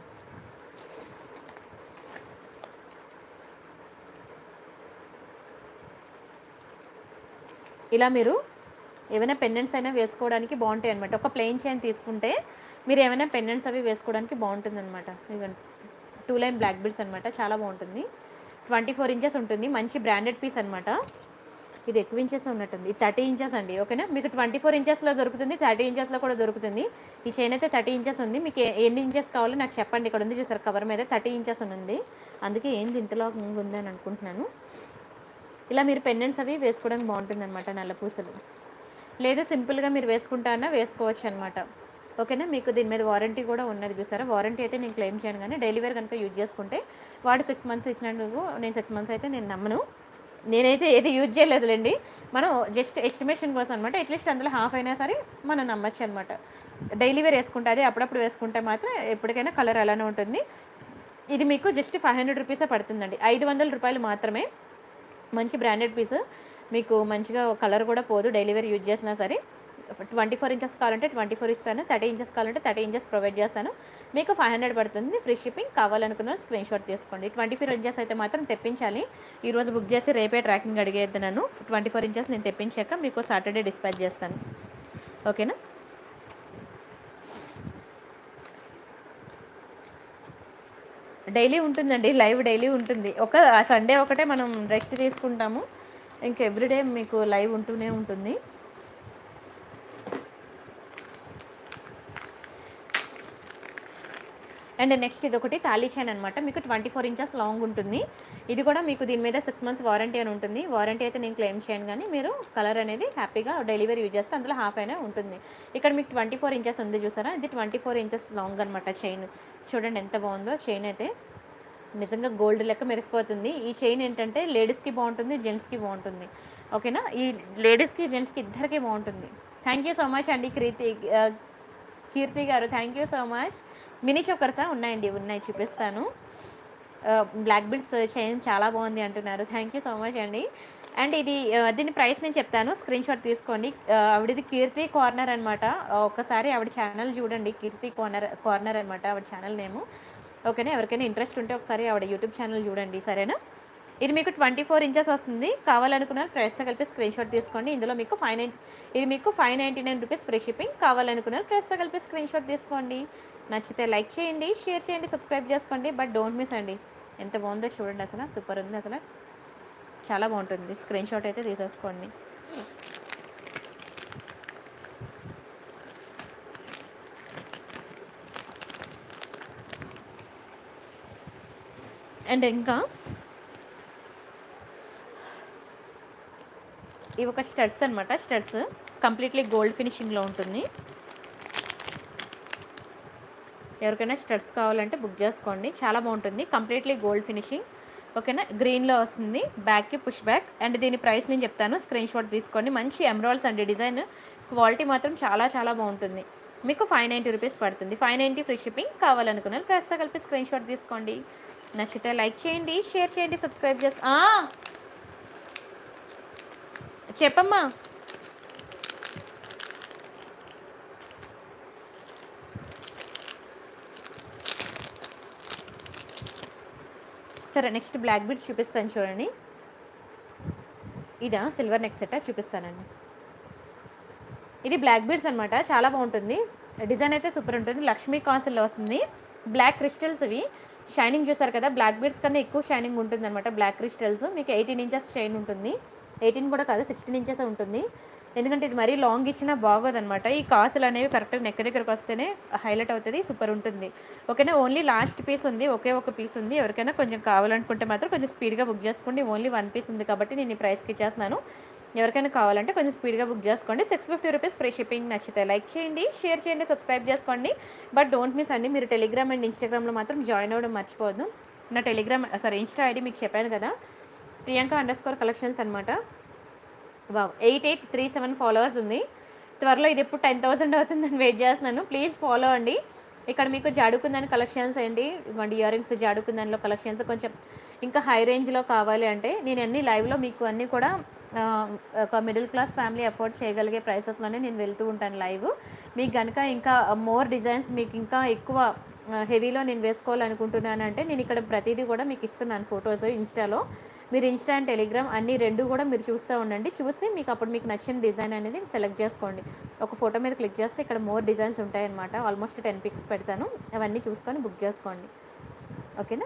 A: ఇలా మీరు ఏమైనా పెండెంట్స్ అయినా వేసుకోవడానికి బాగుంటాయి అనమాట ఒక ప్లెయిన్ చైన్ తీసుకుంటే మీరు ఏమైనా పెండెంట్స్ అవి వేసుకోవడానికి బాగుంటుంది అనమాట టూ లైన్ బ్లాక్ బిల్స్ అనమాట చాలా బాగుంటుంది ట్వంటీ ఫోర్ ఇంచెస్ ఉంటుంది మంచి బ్రాండెడ్ పీస్ అనమాట ఇది ఎక్కువ ఇంచెస్ ఉన్నట్టుంది ఇది థర్టీ ఇంచెస్ అండి ఓకేనా మీకు ట్వంటీ ఫోర్ ఇంచెస్లో దొరుకుతుంది థర్టీ ఇంచెస్లో కూడా దొరుకుతుంది ఈ చైన్ అయితే థర్టీ ఇంచెస్ ఉంది మీకు ఏ- ఎన్ని ఇంచెస్ కావాలో నాకు చెప్పండి ఇక్కడ ఉంది చూసారు కవర్ మీద థర్టీ ఇంచెస్ ఉంది అందుకే ఏంది ఇంతలో ఉందని అనుకుంటున్నాను ఇలా మీరు పెండెంట్స్ అవి వేసుకోవడానికి బాగుంటుంది అనమాట నల్ల పూసలు లేదు సింపుల్గా మీరు వేసుకుంటా అన్నా వేసుకోవచ్చు అనమాట ఓకేనా మీకు దీని మీద వారంటీ కూడా ఉన్నది చూసారా వారంటీ అయితే నేను క్లెయిమ్ చేయను కానీ డెలివరీ కనుక యూజ్ చేసుకుంటే వాడు సిక్స్ మంత్స్ ఇచ్చినందుకు నేను సిక్స్ మంత్స్ అయితే నేను నమ్మను నేనైతే ఏది యూజ్ చేయలేదులేండి మనం జస్ట్ ఎస్టిమేషన్ కోసం అనమాట అట్లీస్ట్ అందులో హాఫ్ అయినా సరే మనం నమ్మచ్చు అనమాట డైలీ వేర్ వేసుకుంటే అదే అప్పుడప్పుడు వేసుకుంటే మాత్రం ఎప్పటికైనా కలర్ అలానే ఉంటుంది ఇది మీకు జస్ట్ ఫైవ్ హండ్రెడ్ రూపీసే పడుతుందండి ఐదు వందల రూపాయలు మాత్రమే మంచి బ్రాండెడ్ పీస్ మీకు మంచిగా కలర్ కూడా పోదు డైలీ వేర్ యూజ్ చేసినా సరే ట్వంటీ ఫోర్ ఇంచెస్ కావాలంటే ట్వంటీ ఫోర్ ఇస్తాను థర్టీ ఇంచెస్ కావాలంటే థర్టీ ఇంచెస్ ప్రొవైడ్ చేస్తాను మీకు ఫైవ్ హండ్రెడ్ పడుతుంది ఫ్రీ షిప్పింగ్ కావాలనుకున్న స్క్రీన్ షాట్ తీసుకోండి ట్వంటీ ఫోర్ ఇంచెస్ అయితే మాత్రం తెప్పించాలి ఈ రోజు బుక్ చేసి రేపే ట్రాకింగ్ అడిగేద్దు నన్ను ట్వంటీ ఫోర్ ఇంచెస్ నేను తెప్పించాక మీకు సాటర్డే డిస్పాచ్ చేస్తాను ఓకేనా డైలీ ఉంటుందండి లైవ్ డైలీ ఉంటుంది ఒక సండే ఒకటే మనం రెస్ట్ తీసుకుంటాము ఇంక ఎవ్రీడే మీకు లైవ్ ఉంటూనే ఉంటుంది అండ్ నెక్స్ట్ ఇది ఒకటి తాళీ చైన్ అనమాట మీకు ట్వంటీ ఫోర్ ఇంచెస్ లాంగ్ ఉంటుంది ఇది కూడా మీకు దీని మీద సిక్స్ మంత్స్ వారంటీ అని ఉంటుంది వారంటీ అయితే నేను క్లెయిమ్ చేయను కానీ మీరు కలర్ అనేది హ్యాపీగా డెలివరీ యూజ్ చేస్తే అందులో హాఫ్ అయినా ఉంటుంది ఇక్కడ మీకు ట్వంటీ ఫోర్ ఇంచెస్ ఉంది చూసారా ఇది ట్వంటీ ఫోర్ ఇంచెస్ లాంగ్ అనమాట చైన్ చూడండి ఎంత బాగుందో చైన్ అయితే నిజంగా గోల్డ్ లెక్క మెరిసిపోతుంది ఈ చైన్ ఏంటంటే లేడీస్కి బాగుంటుంది జెంట్స్కి బాగుంటుంది ఓకేనా ఈ లేడీస్కి జెంట్స్కి ఇద్దరికి బాగుంటుంది థ్యాంక్ యూ సో మచ్ అండి కీర్తి ఆ, Keerthi garu thank you so much mini చోకర్సా ఉన్నాయండి ఉన్నాయి చూపిస్తాను బ్లాక్ బిడ్స్ చైన్ చాలా బాగుంది అంటున్నారు థ్యాంక్ యూ సో మచ్ అండి అండ్ ఇది ఆ, దీని ప్రైస్ నేను చెప్తాను స్క్రీన్ షాట్ తీసుకోండి ఆ, ఆవిడది కీర్తి కార్నర్ అనమాట ఒకసారి ఆవిడ ఛానల్ చూడండి కీర్తి కార్నర్ కార్నర్ అనమాట ఆవిడ ఛానల్ నేము ఓకేనా ఎవరికైనా ఇంట్రెస్ట్ ఉంటే ఒకసారి ఆవిడ యూట్యూబ్ ఛానల్ చూడండి సరేనా ఇది మీకు ట్వంటీ ఫోర్ ఇంచెస్ వస్తుంది కావాలనుకున్న ప్రైస్తో కలిపి స్క్రీన్ షాట్ తీసుకోండి ఇందులో మీకు ఫైవ్ నైన్ ఇది మీకు five ninety nine rupees free shipping కావాలనుకున్న ప్రైస్తో కలిపి స్క్రీన్ షాట్ తీసుకోండి నచ్చితే లైక్ చేయండి షేర్ చేయండి సబ్స్క్రైబ్ చేసుకోండి బట్ డోంట్ మిస్ అండి ఎంత బాగుందో చూడండి అసలు సూపర్ ఉంది అసలు చాలా బాగుంటుంది స్క్రీన్ షాట్ అయితే తీసేసుకోండి అండ్ ఇంకా ఇవి ఒక స్టడ్స్ అనమాట స్టడ్స్ కంప్లీట్లీ గోల్డ్ ఫినిషింగ్లో ఉంటుంది ఎవరికైనా స్టడ్స్ కావాలంటే బుక్ చేసుకోండి చాలా బాగుంటుంది కంప్లీట్లీ గోల్డ్ ఫినిషింగ్ ఓకేనా గ్రీన్లో వస్తుంది బ్యాక్కి పుష్ బ్యాక్ అండ్ దీని ప్రైస్ నేను చెప్తాను స్క్రీన్ షాట్ తీసుకోండి మంచి ఎమరాల్స్ అండి డిజైన్ క్వాలిటీ మాత్రం చాలా చాలా బాగుంటుంది మీకు ఫైవ్ నైంటీ రూపీస్ పడుతుంది ఫైవ్ నైంటీ ఫ్రీ షిప్పింగ్ కావాలనుకున్నారు ప్రైస్తో కలిపి స్క్రీన్ షాట్ తీసుకోండి నచ్చితే లైక్ చేయండి షేర్ చేయండి సబ్స్క్రైబ్ చేసి ఆ! చెప్పమ్మా సరే నెక్స్ట్ బ్లాక్ బీడ్స్ చూపిస్తాను చూడండి ఇదా సిల్వర్ నెక్ సెట్ చూపిస్తానండి ఇది బ్లాక్ బీడ్స్ అనమాట చాలా బాగుంటుంది డిజైన్ అయితే సూపర్ ఉంటుంది లక్ష్మీ కాన్సిల్లో వస్తుంది బ్లాక్ క్రిస్టల్స్ ఇవి షైనింగ్ చూసారు కదా బ్లాక్ బీడ్స్ కన్నా ఎక్కువ షైనింగ్ ఉంటుంది అనమాట బ్లాక్ క్రిస్టల్స్ మీకు ఎయిటీన్ ఇంచెస్ షైన్ ఉంటుంది ఎయిటీన్ కూడా కాదు సిక్స్టీన్ ఇంచెస్ ఉంటుంది ఎందుకంటే ఇది మరీ లాంగ్ ఇచ్చినా బాగోదన్నమాట ఈ కాసులు అనేవి కరెక్ట్గా నెక్ దగ్గరకు వస్తేనే హైలైట్ అవుతుంది సూపర్ ఉంటుంది ఓకేనా ఓన్లీ లాస్ట్ పీస్ ఉంది ఒకే ఒక పీస్ ఉంది ఎవరికైనా కొంచెం కావాలనుకుంటే మాత్రం కొంచెం స్పీడ్గా బుక్ చేసుకోండి ఓన్లీ వన్ పీస్ ఉంది కాబట్టి నేను ఈ ప్రైస్కి ఇచ్చేస్తున్నాను ఎవరికైనా కావాలంటే కొంచెం స్పీడ్గా బుక్ చేసుకోండి six fifty rupees free shipping నచ్చితే లైక్ చేయండి షేర్ చేయండి సబ్స్క్రైబ్ చేసుకోండి బట్ డోంట్ మిస్ అండి మీరు టెలిగ్రామ్ అండ్ ఇన్స్టాగ్రామ్లో మాత్రం జాయిన్ అవ్వడం మర్చిపోవద్దు నా టెలిగ్రామ్ సారీ ఇన్స్టా ఐడి మీకు చెప్పాను కదా ప్రియాంక అండర్ స్కోర్ కలెక్షన్స్ అనమాట wow eight eight three seven followers ఉంది త్వరలో ఇది ఎప్పుడు టెన్ థౌసండ్ అవుతుందని వెయిట్ చేస్తున్నాను ప్లీజ్ ఫాలో అండి ఇక్కడ మీకు జాడుకుందని కలెక్షన్స్ ఏంటి ఇవ్వండి ఇయర్ రింగ్స్ జాడుకుందానిలో కలెక్షన్స్ కొంచెం ఇంకా హై రేంజ్లో కావాలి అంటే నేను అన్ని లైవ్లో మీకు అన్నీ కూడా ఆ, ఒక మిడిల్ క్లాస్ ఫ్యామిలీ అఫోర్డ్ చేయగలిగే ప్రైసెస్లోనే నేను వెళ్తూ ఉంటాను లైవ్ మీకు కనుక ఇంకా మోర్ డిజైన్స్ మీకు ఇంకా ఎక్కువ హెవీలో నేను వేసుకోవాలనుకుంటున్నాను అంటే నేను ఇక్కడ ప్రతిదీ కూడా మీకు ఇస్తున్నాను ఫొటోస్ ఇన్స్టాలో మీరు ఇన్స్టా అండ్ టెలిగ్రామ్ అన్ని రెండు కూడా మీరు చూస్తూ ఉండండి చూసి మీకు అప్పుడు మీకు నచ్చిన డిజైన్ అనేది సెలెక్ట్ చేసుకోండి ఒక ఫోటో మీద క్లిక్ చేస్తే ఇక్కడ మోర్ డిజైన్స్ ఉంటాయన్నమాట ఆల్మోస్ట్ టెన్ పిక్స్ పెడతాను అవన్నీ చూసుకొని బుక్ చేసుకోండి ఓకేనా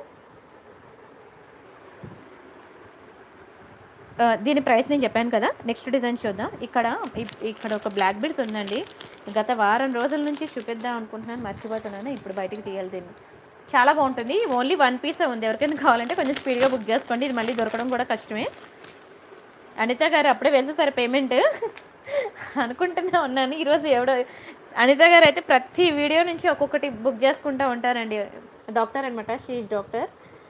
A: ఆ, దీని ప్రైస్ నేను చెప్పాను కదా నెక్స్ట్ డిజైన్ చూద్దాం ఇక్కడ ఇప్- ఇక్కడ ఒక బ్లాక్ బీడ్స్ ఉందండి గత వారం రోజుల నుంచి చూపిద్దాం అనుకుంటున్నాను మర్చిపోతున్నాను ఇప్పుడు బయటికి తీయాలి దీన్ని చాలా బాగుంటుంది ఓన్లీ వన్ పీసే ఉంది ఎవరికైనా కావాలంటే కొంచెం స్పీడ్గా బుక్ చేసుకోండి ఇది మళ్ళీ దొరకడం కూడా కష్టమే అనిత గారు అప్పుడే వేసేసారు పేమెంట్ అనుకుంటూనే ఉన్నాను ఈరోజు ఎవడో అనిత గారు అయితే ప్రతి వీడియో నుంచి ఒక్కొక్కటి బుక్ చేసుకుంటూ ఉంటారండి డాక్టర్ అనమాట షీజ్ డాక్టర్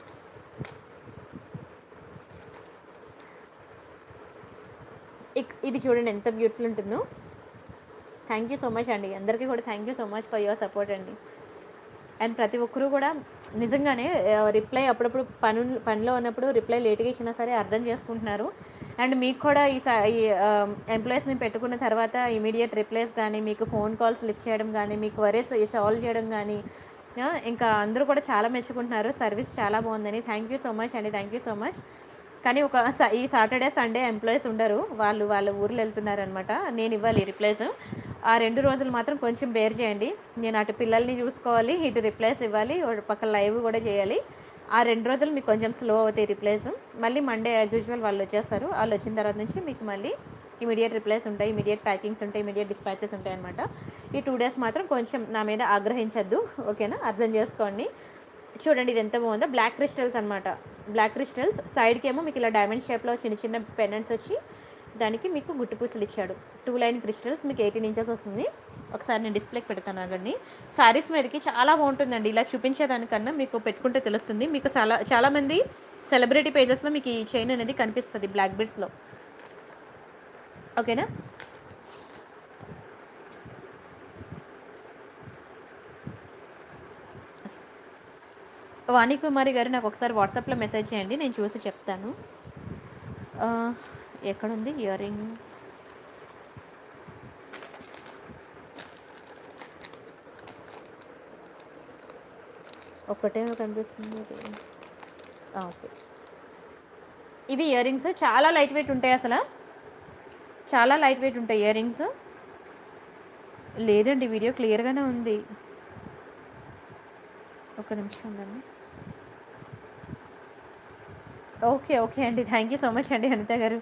A: ఇక్- ఇది చూడండి ఎంత బ్యూటిఫుల్ ఉంటుందో థ్యాంక్ యూ సో మచ్ అండి అందరికీ కూడా thank you so much for your support అండి అండ్ ప్రతి ఒక్కరూ కూడా నిజంగానే రిప్లై అప్పుడప్పుడు పను పనిలో ఉన్నప్పుడు రిప్లై లేట్గా ఇచ్చినా సరే అర్థం చేసుకుంటున్నారు అండ్ మీకు కూడా ఈ స- ఈ ఎంప్లాయీస్ని పెట్టుకున్న తర్వాత ఇమీడియట్ రిప్లేస్ కానీ మీకు ఫోన్ కాల్స్ లిఫ్ట్ చేయడం కానీ మీకు వరేస్ సాల్వ్ చేయడం కానీ ఆ, ఇంకా అందరూ కూడా చాలా మెచ్చుకుంటున్నారు సర్వీస్ చాలా బాగుందని థ్యాంక్ యూ సో మచ్ అండి థ్యాంక్ యూ సో మచ్ కానీ ఒక స- ఈ సాటర్డే సండే ఎంప్లాయీస్ ఉండరు వాళ్ళు వాళ్ళ ఊర్లో వెళ్తున్నారు అనమాట నేను ఇవ్వాలి రిప్లేస్ ఆ రెండు రోజులు మాత్రం కొంచెం బేర్ చేయండి నేను అటు పిల్లల్ని చూసుకోవాలి ఇటు రిప్లేస్ ఇవ్వాలి ఒక పక్క లైవ్ కూడా చేయాలి ఆ రెండు రోజులు మీకు కొంచెం స్లో అవుతాయి రిప్లేస్ మళ్ళీ మండే యాజ్ యూజువల్ వాళ్ళు వచ్చేస్తారు వాళ్ళు వచ్చిన తర్వాత నుంచి మీకు మళ్ళీ ఇమీడియట్ రిప్లేస్ ఉంటాయి ఇమీడియట్ ప్యాకింగ్స్ ఉంటాయి ఇమీడియట్ డిస్పాచెస్ ఉంటాయి అనమాట ఈ టూ డేస్ మాత్రం కొంచెం నా మీద ఆగ్రహించద్దు ఓకేనా అర్థం చేసుకోండి చూడండి ఇది ఎంత బాగుందో బ్లాక్ క్రిస్టల్స్ అనమాట బ్లాక్ క్రిస్టల్స్ సైడ్కి ఏమో మీకు ఇలా డైమండ్ షేప్లో చిన్న చిన్న పెండెంట్స్ వచ్చి దానికి మీకు గుట్టు పూసలు ఇచ్చాడు టూ లైన్ క్రిస్టల్స్ మీకు ఎయిటీన్ ఇంచెస్ వస్తుంది ఒకసారి నేను డిస్ప్లేకి పెడతాను అగండి సారీస్ మీదకి చాలా బాగుంటుందండి ఇలా చూపించేదానికన్నా మీకు పెట్టుకుంటే తెలుస్తుంది మీకు చాలా చాలామంది సెలబ్రిటీ పేజెస్లో మీకు ఈ చైన్ అనేది కనిపిస్తుంది బ్లాక్ బిడ్స్లో ఓకేనా వాణి కుమారి గారు నాకు ఒకసారి వాట్సాప్లో మెసేజ్ చేయండి నేను చూసి చెప్తాను ఆ, ఎక్కడుంది ఇయర్ రింగ్స్ ఒక్కటే కనిపిస్తుంది ఇది. ఆ, ఓకే ఇవి ఇయర్ రింగ్స్ చాలా లైట్ వెయిట్ ఉంటాయి అసలు చాలా లైట్ వెయిట్ ఉంటాయి ఇయర్ రింగ్స్ లేదండి వీడియో క్లియర్గానే ఉంది ఒక నిమిషం ఉండండి ఓకే ఓకే అండి థ్యాంక్ యూ సో మచ్ అండి అనిత గారు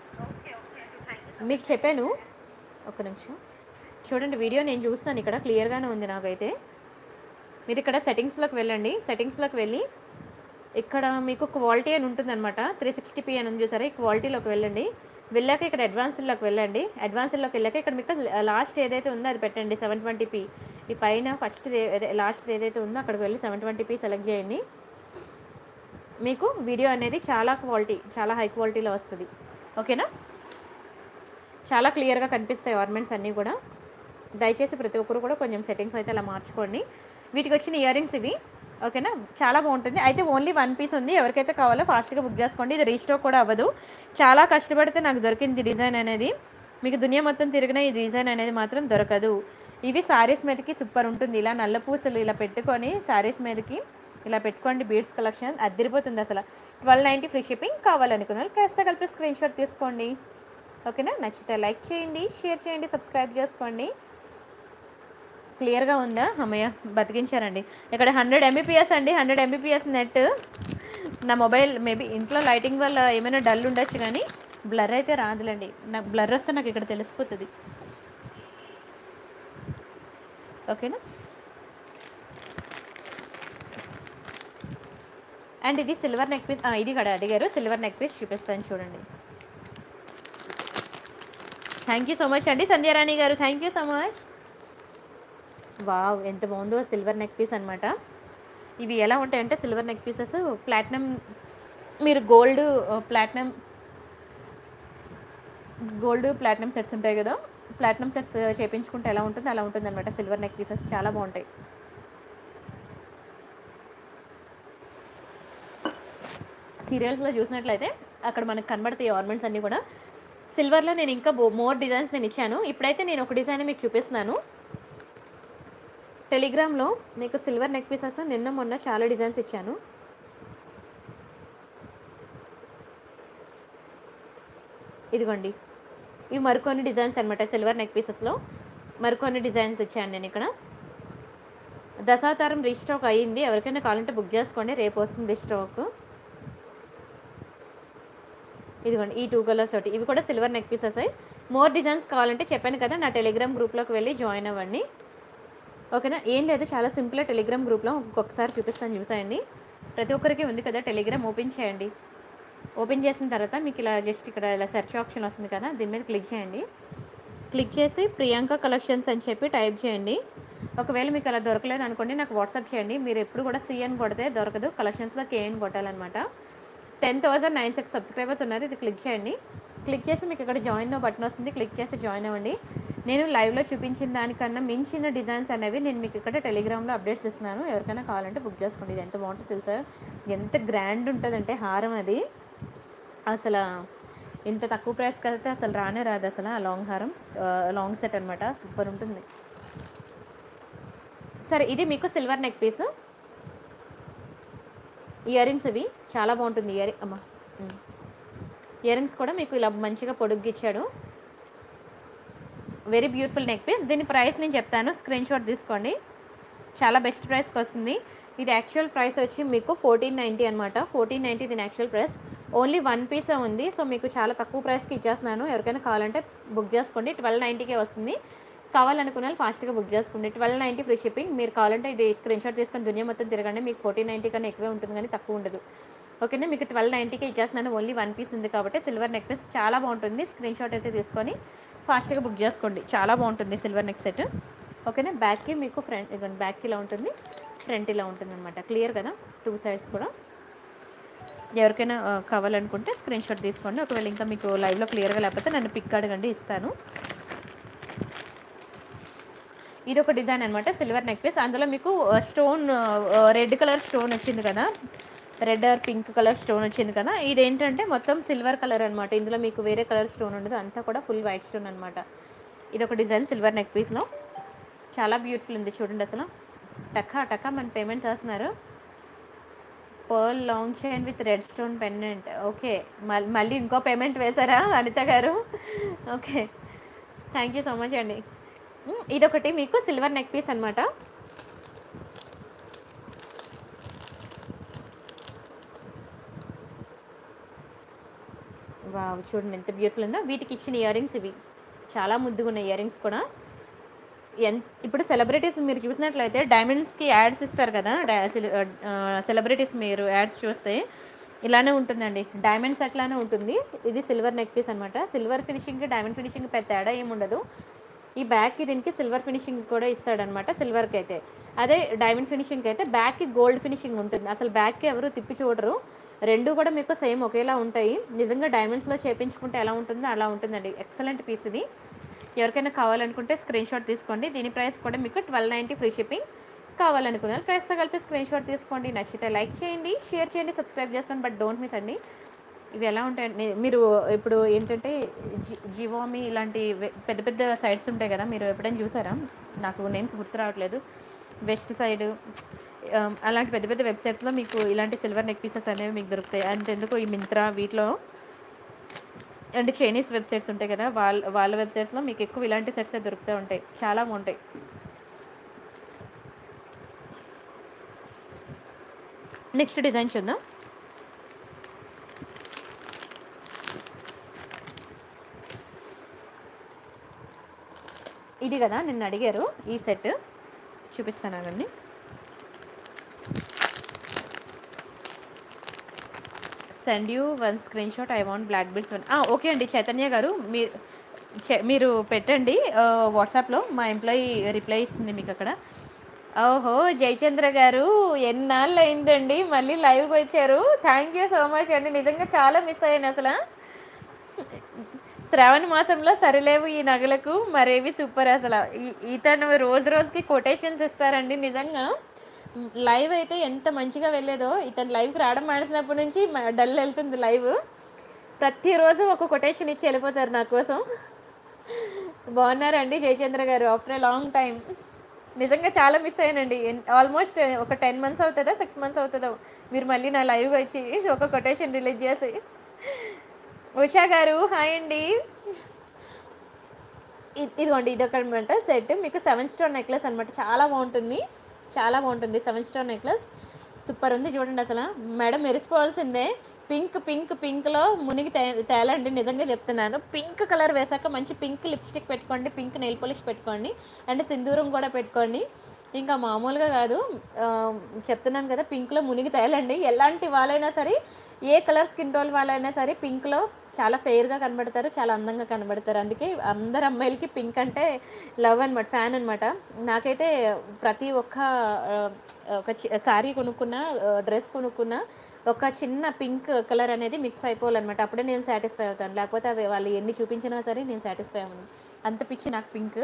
A: మీకు చెప్పాను ఒక నిమిషం చూడండి వీడియో నేను చూస్తాను ఇక్కడ క్లియర్గానే ఉంది నాకైతే మీరు ఇక్కడ సెట్టింగ్స్లోకి వెళ్ళండి సెట్టింగ్స్లోకి వెళ్ళి ఇక్కడ మీకు క్వాలిటీ అని ఉంటుందన్నమాట త్రీ సిక్స్టీ పీ అని ఉంది చూసారా ఈ క్వాలిటీలోకి వెళ్ళండి వెళ్ళాక ఇక్కడ అడ్వాన్స్డ్లోకి వెళ్ళండి అడ్వాన్స్డ్లోకి వెళ్ళాక ఇక్కడ మీకు లాస్ట్ ఏదైతే ఉందో అది పెట్టండి సెవెన్ ట్వంటీ పీ ఈ పైన ఫస్ట్ లాస్ట్ ఏదైతే ఉందో అక్కడికి వెళ్ళి సెవెన్ ట్వంటీ పీ సెలెక్ట్ చేయండి మీకు వీడియో అనేది చాలా క్వాలిటీ చాలా హై క్వాలిటీలో వస్తుంది ఓకేనా చాలా క్లియర్గా కనిపిస్తాయి ఆర్నమెంట్స్ అన్నీ కూడా దయచేసి ప్రతి ఒక్కరు కూడా కొంచెం సెట్టింగ్స్ అయితే అలా మార్చుకోండి వీటికి వచ్చిన ఇయర్ రింగ్స్ ఇవి ఓకేనా చాలా బాగుంటుంది అయితే ఓన్లీ వన్ పీస్ ఉంది ఎవరికైతే కావాలో ఫాస్ట్గా బుక్ చేసుకోండి ఇది రీస్టోక్ కూడా అవ్వదు చాలా కష్టపడితే నాకు దొరికింది డిజైన్ అనేది మీకు దునియా మొత్తం తిరిగిన ఈ డిజైన్ అనేది మాత్రం దొరకదు ఇవి సారీస్ మీదకి సూపర్ ఉంటుంది ఇలా నల్ల పూసలు ఇలా పెట్టుకొని సారీస్ మీదకి ఇలా పెట్టుకోండి బీడ్స్ కలెక్షన్ అద్దరిపోతుంది అసలు ట్వెల్వ్ నైంటీ ఫ్రీ షిప్పింగ్ కావాలనుకున్న వాళ్ళు ప్రెస్తో కలిపి స్క్రీన్ షాట్ తీసుకోండి ఓకేనా నచ్చితే లైక్ చేయండి షేర్ చేయండి సబ్స్క్రైబ్ చేసుకోండి క్లియర్గా ఉందా అమ్మయ్య బతికించారండి ఇక్కడ హండ్రెడ్ ఎంబీపీఎస్ అండి హండ్రెడ్ ఎంబీపీఎస్ నెట్ నా మొబైల్ మేబీ ఇంట్లో లైటింగ్ వల్ల ఏమైనా డల్ ఉండొచ్చు కానీ బ్లర్ అయితే రాదులేండి నాకు బ్లర్ వస్తే నాకు ఇక్కడ తెలిసిపోతుంది ఓకేనా అండ్ ఇది సిల్వర్ నెక్ పీస్ ఇది కూడా అడిగారు సిల్వర్ నెక్ పీస్ చూపిస్తాను చూడండి థ్యాంక్ యూ సో మచ్ అండి Sandhyarani garu thank you so much wow ఎంత బాగుందో సిల్వర్ నెక్ పీస్ అనమాట ఇవి ఎలా ఉంటాయంటే సిల్వర్ నెక్ పీసెస్ ప్లాటినం మీరు gold platinum gold platinum sets ఉంటాయి కదా ప్లాటినం సెట్స్ చేపించుకుంటే ఎలా ఉంటుంది అలా ఉంటుంది అనమాట సిల్వర్ నెక్ పీసెస్ చాలా బాగుంటాయి సీరియల్స్లో చూసినట్లయితే అక్కడ మనకు కనబడతాయి ఆర్నమెంట్స్ అన్నీ కూడా సిల్వర్లో నేను ఇంకా మోర్ డిజైన్స్ నేను ఇచ్చాను ఇప్పుడైతే నేను ఒక డిజైన్ మీకు చూపిస్తున్నాను టెలిగ్రామ్లో మీకు సిల్వర్ నెక్ పీసెస్ నిన్న మొన్న చాలా డిజైన్స్ ఇచ్చాను ఇదిగోండి ఇవి మరికొన్ని డిజైన్స్ అనమాట సిల్వర్ నెక్ పీసెస్లో మరికొన్ని డిజైన్స్ ఇచ్చాను నేను ఇక్కడ దశావతారం రీస్టాక్ అయ్యింది ఎవరికైనా కావాలంటే బుక్ చేసుకోండి రేపు వస్తుంది స్టాక్ ఇదిగోండి ఈ టూ కలర్స్ ఒకటి ఇవి కూడా silver neck pieces more designs కావాలంటే చెప్పాను కదా నా టెలిగ్రామ్ గ్రూప్లోకి వెళ్ళి జాయిన్ అవ్వండి ఓకేనా ఏం లేదు చాలా సింపుల్ టెలిగ్రామ్ గ్రూప్లో ఒక్కొక్కసారి చూపిస్తాను చూసాయండి ప్రతి ఒక్కరికి ఉంది కదా టెలిగ్రామ్ ఓపెన్ చేయండి ఓపెన్ చేసిన తర్వాత మీకు ఇలా జస్ట్ ఇక్కడ ఇలా సెర్చ్ ఆప్షన్ వస్తుంది కదా దీని మీద క్లిక్ చేయండి క్లిక్ చేసి ప్రియాంక కలెక్షన్స్ అని చెప్పి టైప్ చేయండి ఒకవేళ మీకు అలా దొరకలేదు అనుకోండి నాకు వాట్సాప్ చేయండి మీరు ఎప్పుడు కూడా సి అని కొడితే దొరకదు కలెక్షన్స్లో కే అని కొట్టాలన్నమాట ten thousand nine six subscribers ఉన్నారు ఇది క్లిక్ చేయండి క్లిక్ చేసి మీకు ఇక్కడ జాయిన్ బటన్ వస్తుంది క్లిక్ చేసి జాయిన్ అవ్వండి నేను లైవ్లో చూపించిన దానికన్నా మించిన డిజైన్స్ అనేవి నేను మీకు ఇక్కడ టెలిగ్రామ్లో అప్డేట్స్ ఇస్తున్నాను ఎవరికైనా కావాలంటే బుక్ చేసుకోండి ఇది ఎంత బాగుంటుందో తెలుసా ఎంత గ్రాండ్ ఉంటుందంటే హారం అది అసలు ఇంత తక్కువ ప్రైస్కి అయితే అసలు రానే రాదు అసలు ఆ లాంగ్ హారం ఆ, లాంగ్ సెట్ అనమాట సూపర్ ఉంటుంది సరే ఇది మీకు silver neck piece earrings ఇవి చాలా బాగుంటుంది ఇయర్ అమ్మా ఇయర్ రింగ్స్ కూడా మీకు ఇలా మంచిగా పొడుగ్గా ఇచ్చాడు వెరీ బ్యూటిఫుల్ నెక్ పీస్ దీని ప్రైస్ నేను చెప్తాను స్క్రీన్ షాట్ తీసుకోండి చాలా బెస్ట్ ప్రైస్కి వస్తుంది ఇది యాక్చువల్ ప్రైస్ వచ్చి మీకు ఫోర్టీన్ నైంటీ అనమాట ఫోర్టీన్ నైంటీ దీని యాక్చువల్ ప్రైస్ ఓన్లీ వన్ పీసే ఉంది సో మీకు చాలా తక్కువ ప్రైస్కి ఇచ్చేస్తున్నాను ఎవరికైనా కావాలంటే బుక్ చేసుకోండి ట్వెల్వ్ నైంటీకే వస్తుంది కావాలనుకున్న వాళ్ళు ఫాస్ట్గా బుక్ చేసుకోండి ట్వెల్వ్ నైంటీ ఫ్రీ షిప్పింగ్ మీరు కావాలంటే ఇది స్క్రీన్ షాట్ తీసుకొని దునియా మొత్తం తిరగండి మీకు ఫోర్టీన్ నైంటీ కన్నా ఎక్కువే ఉంటుంది కానీ తక్కువ ఉండదు ఓకేనా మీకు ట్వెల్వ్ నైంటీకే ఇచ్చేస్తున్నాను ఓన్లీ వన్ పీస్ ఉంది కాబట్టి సిల్వర్ నెక్ పీస్ చాలా బాగుంటుంది స్క్రీన్ షాట్ అయితే తీసుకొని ఫాస్ట్గా బుక్ చేసుకోండి చాలా బాగుంటుంది సిల్వర్ నెక్ సెట్ ఓకేనా బ్యాక్కి మీకు ఫ్రంట్ ఇదిగోండి బ్యాక్ ఇలా ఉంటుంది ఫ్రంట్ ఇలా ఉంటుంది అనమాట క్లియర్ కదా టూ సైడ్స్ కూడా ఎవరికైనా ఆ, కావాలనుకుంటే స్క్రీన్ షాట్ తీసుకోండి ఒకవేళ ఇంకా మీకు లైవ్లో క్లియర్గా లేకపోతే నన్ను పిక్ అడగండి ఇస్తాను ఇది ఒక డిజైన్ అనమాట సిల్వర్ నెక్ పీస్ అందులో మీకు స్టోన్ రెడ్ కలర్ స్టోన్ వచ్చింది కదా red or pink colour stone వచ్చింది కదా ఇదేంటంటే మొత్తం సిల్వర్ కలర్ అనమాట ఇందులో మీకు వేరే కలర్ స్టోన్ ఉండదు అంతా కూడా ఫుల్ వైట్ స్టోన్ అనమాట ఇది ఒక డిజైన్ సిల్వర్ నెక్ పీస్లో చాలా బ్యూటిఫుల్ ఉంది చూడండి అసలు టక్కా టక్కా మన పేమెంట్ చేస్తున్నారు pearl long chain with red stone pendant okay మళ్ళీ మళ్ళీ ఇంకో పేమెంట్ వేశారా Anitha garu okay thank you so much అండి మ్, ఇదొకటి మీకు సిల్వర్ నెక్ పీస్ అనమాట వావ్ చూడండి ఎంత బ్యూటిఫుల్ ఉందో వీటికి ఇచ్చిన ఇయర్ రింగ్స్ ఇవి చాలా ముద్దుగా ఉన్నాయి ఇయర్ రింగ్స్ కూడా ఎన్ ఇప్పుడు సెలబ్రిటీస్ మీరు చూసినట్లయితే డైమండ్స్కి యాడ్స్ ఇస్తారు కదా సెలబ్రిటీస్ మీరు యాడ్స్ చూస్తే ఇలానే ఉంటుందండి డైమండ్స్ అట్లానే ఉంటుంది ఇది సిల్వర్ నెక్ పీస్ అనమాట సిల్వర్ ఫినిషింగ్ డైమండ్ ఫినిషింగ్ పెద్ద తేడా ఏమి ఉండదు ఈ బ్యాక్కి దీనికి సిల్వర్ ఫినిషింగ్ కూడా ఇస్తాడనమాట సిల్వర్కి అయితే అదే డైమండ్ ఫినిషింగ్కి అయితే బ్యాక్కి గోల్డ్ ఫినిషింగ్ ఉంటుంది అసలు బ్యాక్కి ఎవరు తిప్పి చూడరు రెండు కూడా మీకు సేమ్ ఒకేలా ఉంటాయి నిజంగా డైమండ్స్లో చేపించుకుంటే ఎలా ఉంటుందో అలా ఉంటుందండి ఎక్సలెంట్ పీస్ ఇది ఎవరికైనా కావాలనుకుంటే స్క్రీన్ షాట్ తీసుకోండి దీని ప్రైస్ కూడా మీకు ట్వెల్వ్ నైంటీ ఫ్రీ షిప్పింగ్ కావాలనుకున్నారు ప్రైస్తో కలిపి స్క్రీన్ షాట్ తీసుకోండి నచ్చితే లైక్ చేయండి షేర్ చేయండి సబ్స్క్రైబ్ చేసుకోండి బట్ డోంట్ మిస్ అండి ఇవి ఎలా ఉంటాయండి మీరు ఇప్పుడు ఏంటంటే జి జివామి ఇలాంటి వె- పెద్ద పెద్ద సైట్స్ ఉంటాయి కదా మీరు ఎప్పుడైనా చూసారా నాకు నేమ్స్ గుర్తు రావట్లేదు వెస్ట్ సైడ్ అలాంటి పెద్ద పెద్ద వెబ్సైట్స్లో మీకు ఇలాంటి సిల్వర్ నెక్ పీసెస్ అనేవి మీకు దొరుకుతాయి అంతెందుకు ఈ మింత్రా వీటిలో అంటే చైనీస్ వెబ్సైట్స్ ఉంటాయి కదా వాళ్ళ వాళ్ళ వెబ్సైట్స్లో మీకు ఎక్కువ ఇలాంటి సెట్స్ దొరుకుతూ ఉంటాయి చాలా బాగుంటాయి నెక్స్ట్ డిజైన్ చూద్దాం ఇది కదా నిన్న అడిగారు ఈ సెట్ చూపిస్తాను అండి send you one screenshot I want black beads one okay అండి చైతన్య గారు మీరు చె- మీరు పెట్టండి వాట్సాప్లో మా ఎంప్లాయీ రిప్లై ఇస్తుంది మీకు అక్కడ ఓహో జయచంద్ర గారు ఎన్నాళ్ళు అయిందండి మళ్ళీ లైవ్కి వచ్చారు థ్యాంక్ యూ సో మచ్ అండి నిజంగా చాలా మిస్ అయ్యాను అసలు శ్రావణ మాసంలో సరిలేవు ఈ నగలకు మరేవి సూపర్ అసలు ఈ- ఇతను రోజు రోజుకి కొటేషన్స్ ఇస్తారండి నిజంగా లైవ్ అయితే ఎంత మంచిగా వెళ్ళేదో ఇతను లైవ్కి రావడం మానేసినప్పటి నుంచి మ- డల్ వెళ్తుంది లైవ్ ప్రతిరోజు ఒక కొటేషన్ ఇచ్చి వెళ్ళిపోతారు నా కోసం బాగున్నారండి జయచంద్ర గారు ఆఫ్టర్ ఏ లాంగ్ టైం నిజంగా చాలా మిస్ అయ్యానండి ఆల్మోస్ట్ ఒక టెన్ మంత్స్ అవుతుందా సిక్స్ మంత్స్ అవుతుందో మీరు మళ్ళీ నా లైవ్ వచ్చి ఒక కొటేషన్ రిలీజ్ చేసి ఉషా గారు హాయ్ అండి ఇ- ఇదిగోండి ఇది ఒక అనమాట సెట్ మీకు సెవెన్ స్టోన్ నెక్లెస్ అనమాట చాలా బాగుంటుంది చాలా బాగుంటుంది సెవెన్ స్టోన్ నెక్లెస్ సూపర్ ఉంది చూడండి అసలు మేడం మెరిసిపోవాల్సిందే పింక్ పింక్ పింక్లో మునిగి తే తేలండి నిజంగా చెప్తున్నాను పింక్ కలర్ వేసాక మంచి పింక్ లిప్స్టిక్ పెట్టుకోండి పింక్ నెయిల్ పాలిష్ పెట్టుకోండి అండ్ సింధూరం కూడా పెట్టుకోండి ఇంకా మామూలుగా కాదు ఆ, చెప్తున్నాను కదా పింక్లో మునిగి తేలండి ఎలాంటి వాళ్ళైనా సరే ఏ కలర్ స్కిన్ టోన్ వాళ్ళైనా సరే పింక్లో చాలా ఫెయిర్గా కనబడతారు చాలా అందంగా కనబడతారు అందుకే అందరు అమ్మాయిలకి పింక్ అంటే లవ్ అనమాట ఫ్యాన్ అనమాట నాకైతే ప్రతి ఒక్క ఆ, ఒక శారీ కొనుక్కున్న డ్రెస్ కొనుక్కున్న ఒక చిన్న పింక్ కలర్ అనేది మిక్స్ అయిపోవాలన్నమాట అప్పుడే నేను సాటిస్ఫై అవుతాను లేకపోతే అవి వాళ్ళు ఎన్ని చూపించినా సరే నేను సాటిస్ఫై అవ్వను అంత పిచ్చి నాకు పింక్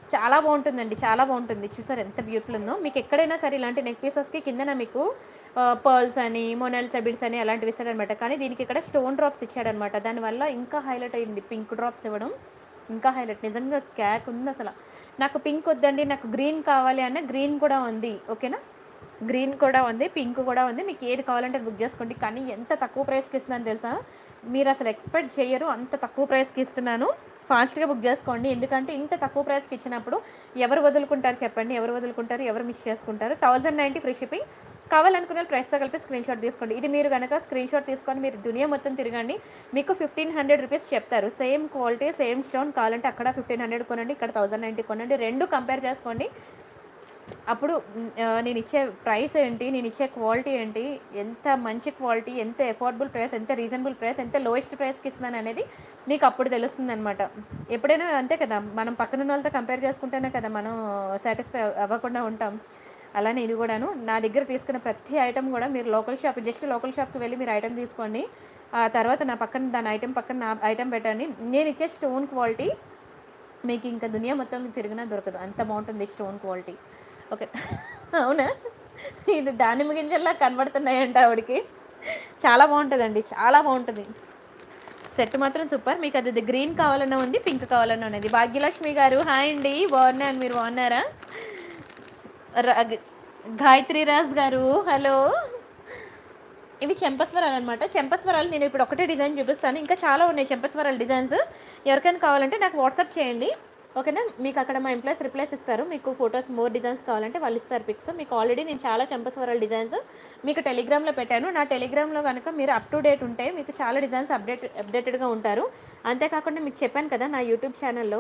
A: చాలా బాగుంటుందండి చాలా బాగుంటుంది చూసారు ఎంత బ్యూటిఫుల్ ఉందో మీకు ఎక్కడైనా సరే ఇలాంటి నెక్ పీసెస్కి కిందన మీకు పర్ల్స్ అని మొనల్ సెబిడ్స్ అని అలాంటివి ఇస్తాడనమాట కానీ దీనికి ఇక్కడ స్టోన్ డ్రాప్స్ ఇచ్చాడనమాట దానివల్ల ఇంకా హైలైట్ అయింది పింక్ డ్రాప్స్ ఇవ్వడం ఇంకా హైలైట్ నిజంగా క్యాక్ ఉంది అసలు నాకు పింక్ వద్దండి నాకు గ్రీన్ కావాలి అన్న గ్రీన్ కూడా ఉంది ఓకేనా గ్రీన్ కూడా ఉంది పింక్ కూడా ఉంది మీకు ఏది కావాలంటే అది బుక్ చేసుకోండి కానీ ఎంత తక్కువ ప్రైస్కి ఇస్తున్నాను తెలుసా మీరు అసలు ఎక్స్పెక్ట్ చేయరు అంత తక్కువ ప్రైస్కి ఇస్తున్నాను ఫాస్ట్గా బుక్ చేసుకోండి ఎందుకంటే ఇంత తక్కువ ప్రైస్కి ఇచ్చినప్పుడు ఎవరు వదులుకుంటారు చెప్పండి ఎవరు వదులుకుంటారు ఎవరు మిస్ చేసుకుంటారు థౌజండ్ నైంటీ ఫ్రీ షిప్పింగ్ కావాలనుకున్న ప్రైస్తో కలిపి స్క్రీన్ షాట్ తీసుకోండి ఇది మీరు కనుక స్క్రీన్ షాట్ తీసుకొని మీరు దునియా మొత్తం తిరగండి మీకు ఫిఫ్టీన్ హండ్రెడ్ రూపీస్ చెప్తారు సేమ్ క్వాలిటీ సేమ్ స్టోన్ కావాలంటే అక్కడ ఫిఫ్టీన్ హండ్రెడ్ కొనండి ఇక్కడ థౌజండ్ నైంటీ కొనండి రెండు కంపేర్ చేసుకోండి అప్పుడు మ్, ఆ, నేను ఇచ్చే ప్రైస్ ఏంటి నేను ఇచ్చే క్వాలిటీ ఏంటి ఎంత మంచి క్వాలిటీ ఎంత ఎఫోర్డబుల్ ప్రైస్ ఎంత రీజనబుల్ ప్రైస్ ఎంత లోయెస్ట్ ప్రైస్కి ఇస్తున్నాను అనేది మీకు అప్పుడు తెలుస్తుంది అనమాట ఎప్పుడైనా అంతే కదా మనం పక్కన ఉన్న వాళ్ళతో కంపేర్ చేసుకుంటేనే కదా మనం సాటిస్ఫై అవ్వకుండా ఉంటాం అలానే ఇది కూడాను నా దగ్గర తీసుకున్న ప్రతి ఐటమ్ కూడా మీరు లోకల్ షాప్ జస్ట్ లోకల్ షాప్కి వెళ్ళి మీరు ఐటమ్ తీసుకోండి ఆ తర్వాత నా పక్కన దాని ఐటమ్ పక్కన నా ఐటమ్ పెట్టండి నేను ఇచ్చే స్టోన్ క్వాలిటీ మీకు ఇంకా దునియా మొత్తం తిరిగినా దొరకదు అంత బాగుంటుంది స్టోన్ క్వాలిటీ ఓకే అవునా ఇది దానిమ్మ గింజల్లా కనబడుతున్నాయంట ఆవిడకి చాలా బాగుంటుందండి చాలా బాగుంటుంది సెట్ మాత్రం సూపర్ మీకు అది గ్రీన్ కావాలన్నా ఉంది పింక్ కావాలన్నా ఉన్నది భాగ్యలక్ష్మి గారు హాయ్ అండి బాగున్నాను మీరు బాగున్నారా ర- గాయత్రి రాజ్ గారు హలో ఇవి చెంపస్వరాలు అనమాట చెంపస్వరాలు నేను ఇప్పుడు ఒకటే డిజైన్ చూపిస్తాను ఇంకా చాలా ఉన్నాయి చెంపస్వరాలు డిజైన్స్ ఎవరికైనా కావాలంటే నాకు వాట్సాప్ చేయండి ఓకేనా మీకు అక్కడ మా ఎంప్లాయీస్ రిప్లైస్ ఇస్తారు మీకు ఫొటోస్ మోర్ డిజైన్స్ కావాలంటే వాళ్ళు ఇస్తారు పిక్స్ మీకు ఆల్రెడీ నేను చాలా చెంపస్వరాల డిజైన్స్ మీకు టెలిగ్రామ్లో పెట్టాను నా టెలిగ్రామ్లో కనుక మీరు అప్ టు డేట్ ఉంటే మీకు చాలా డిజైన్స్ అప్డేట్ అప్డేటెడ్గా ఉంటారు అంతేకాకుండా మీకు చెప్పాను కదా నా యూట్యూబ్ ఛానల్లో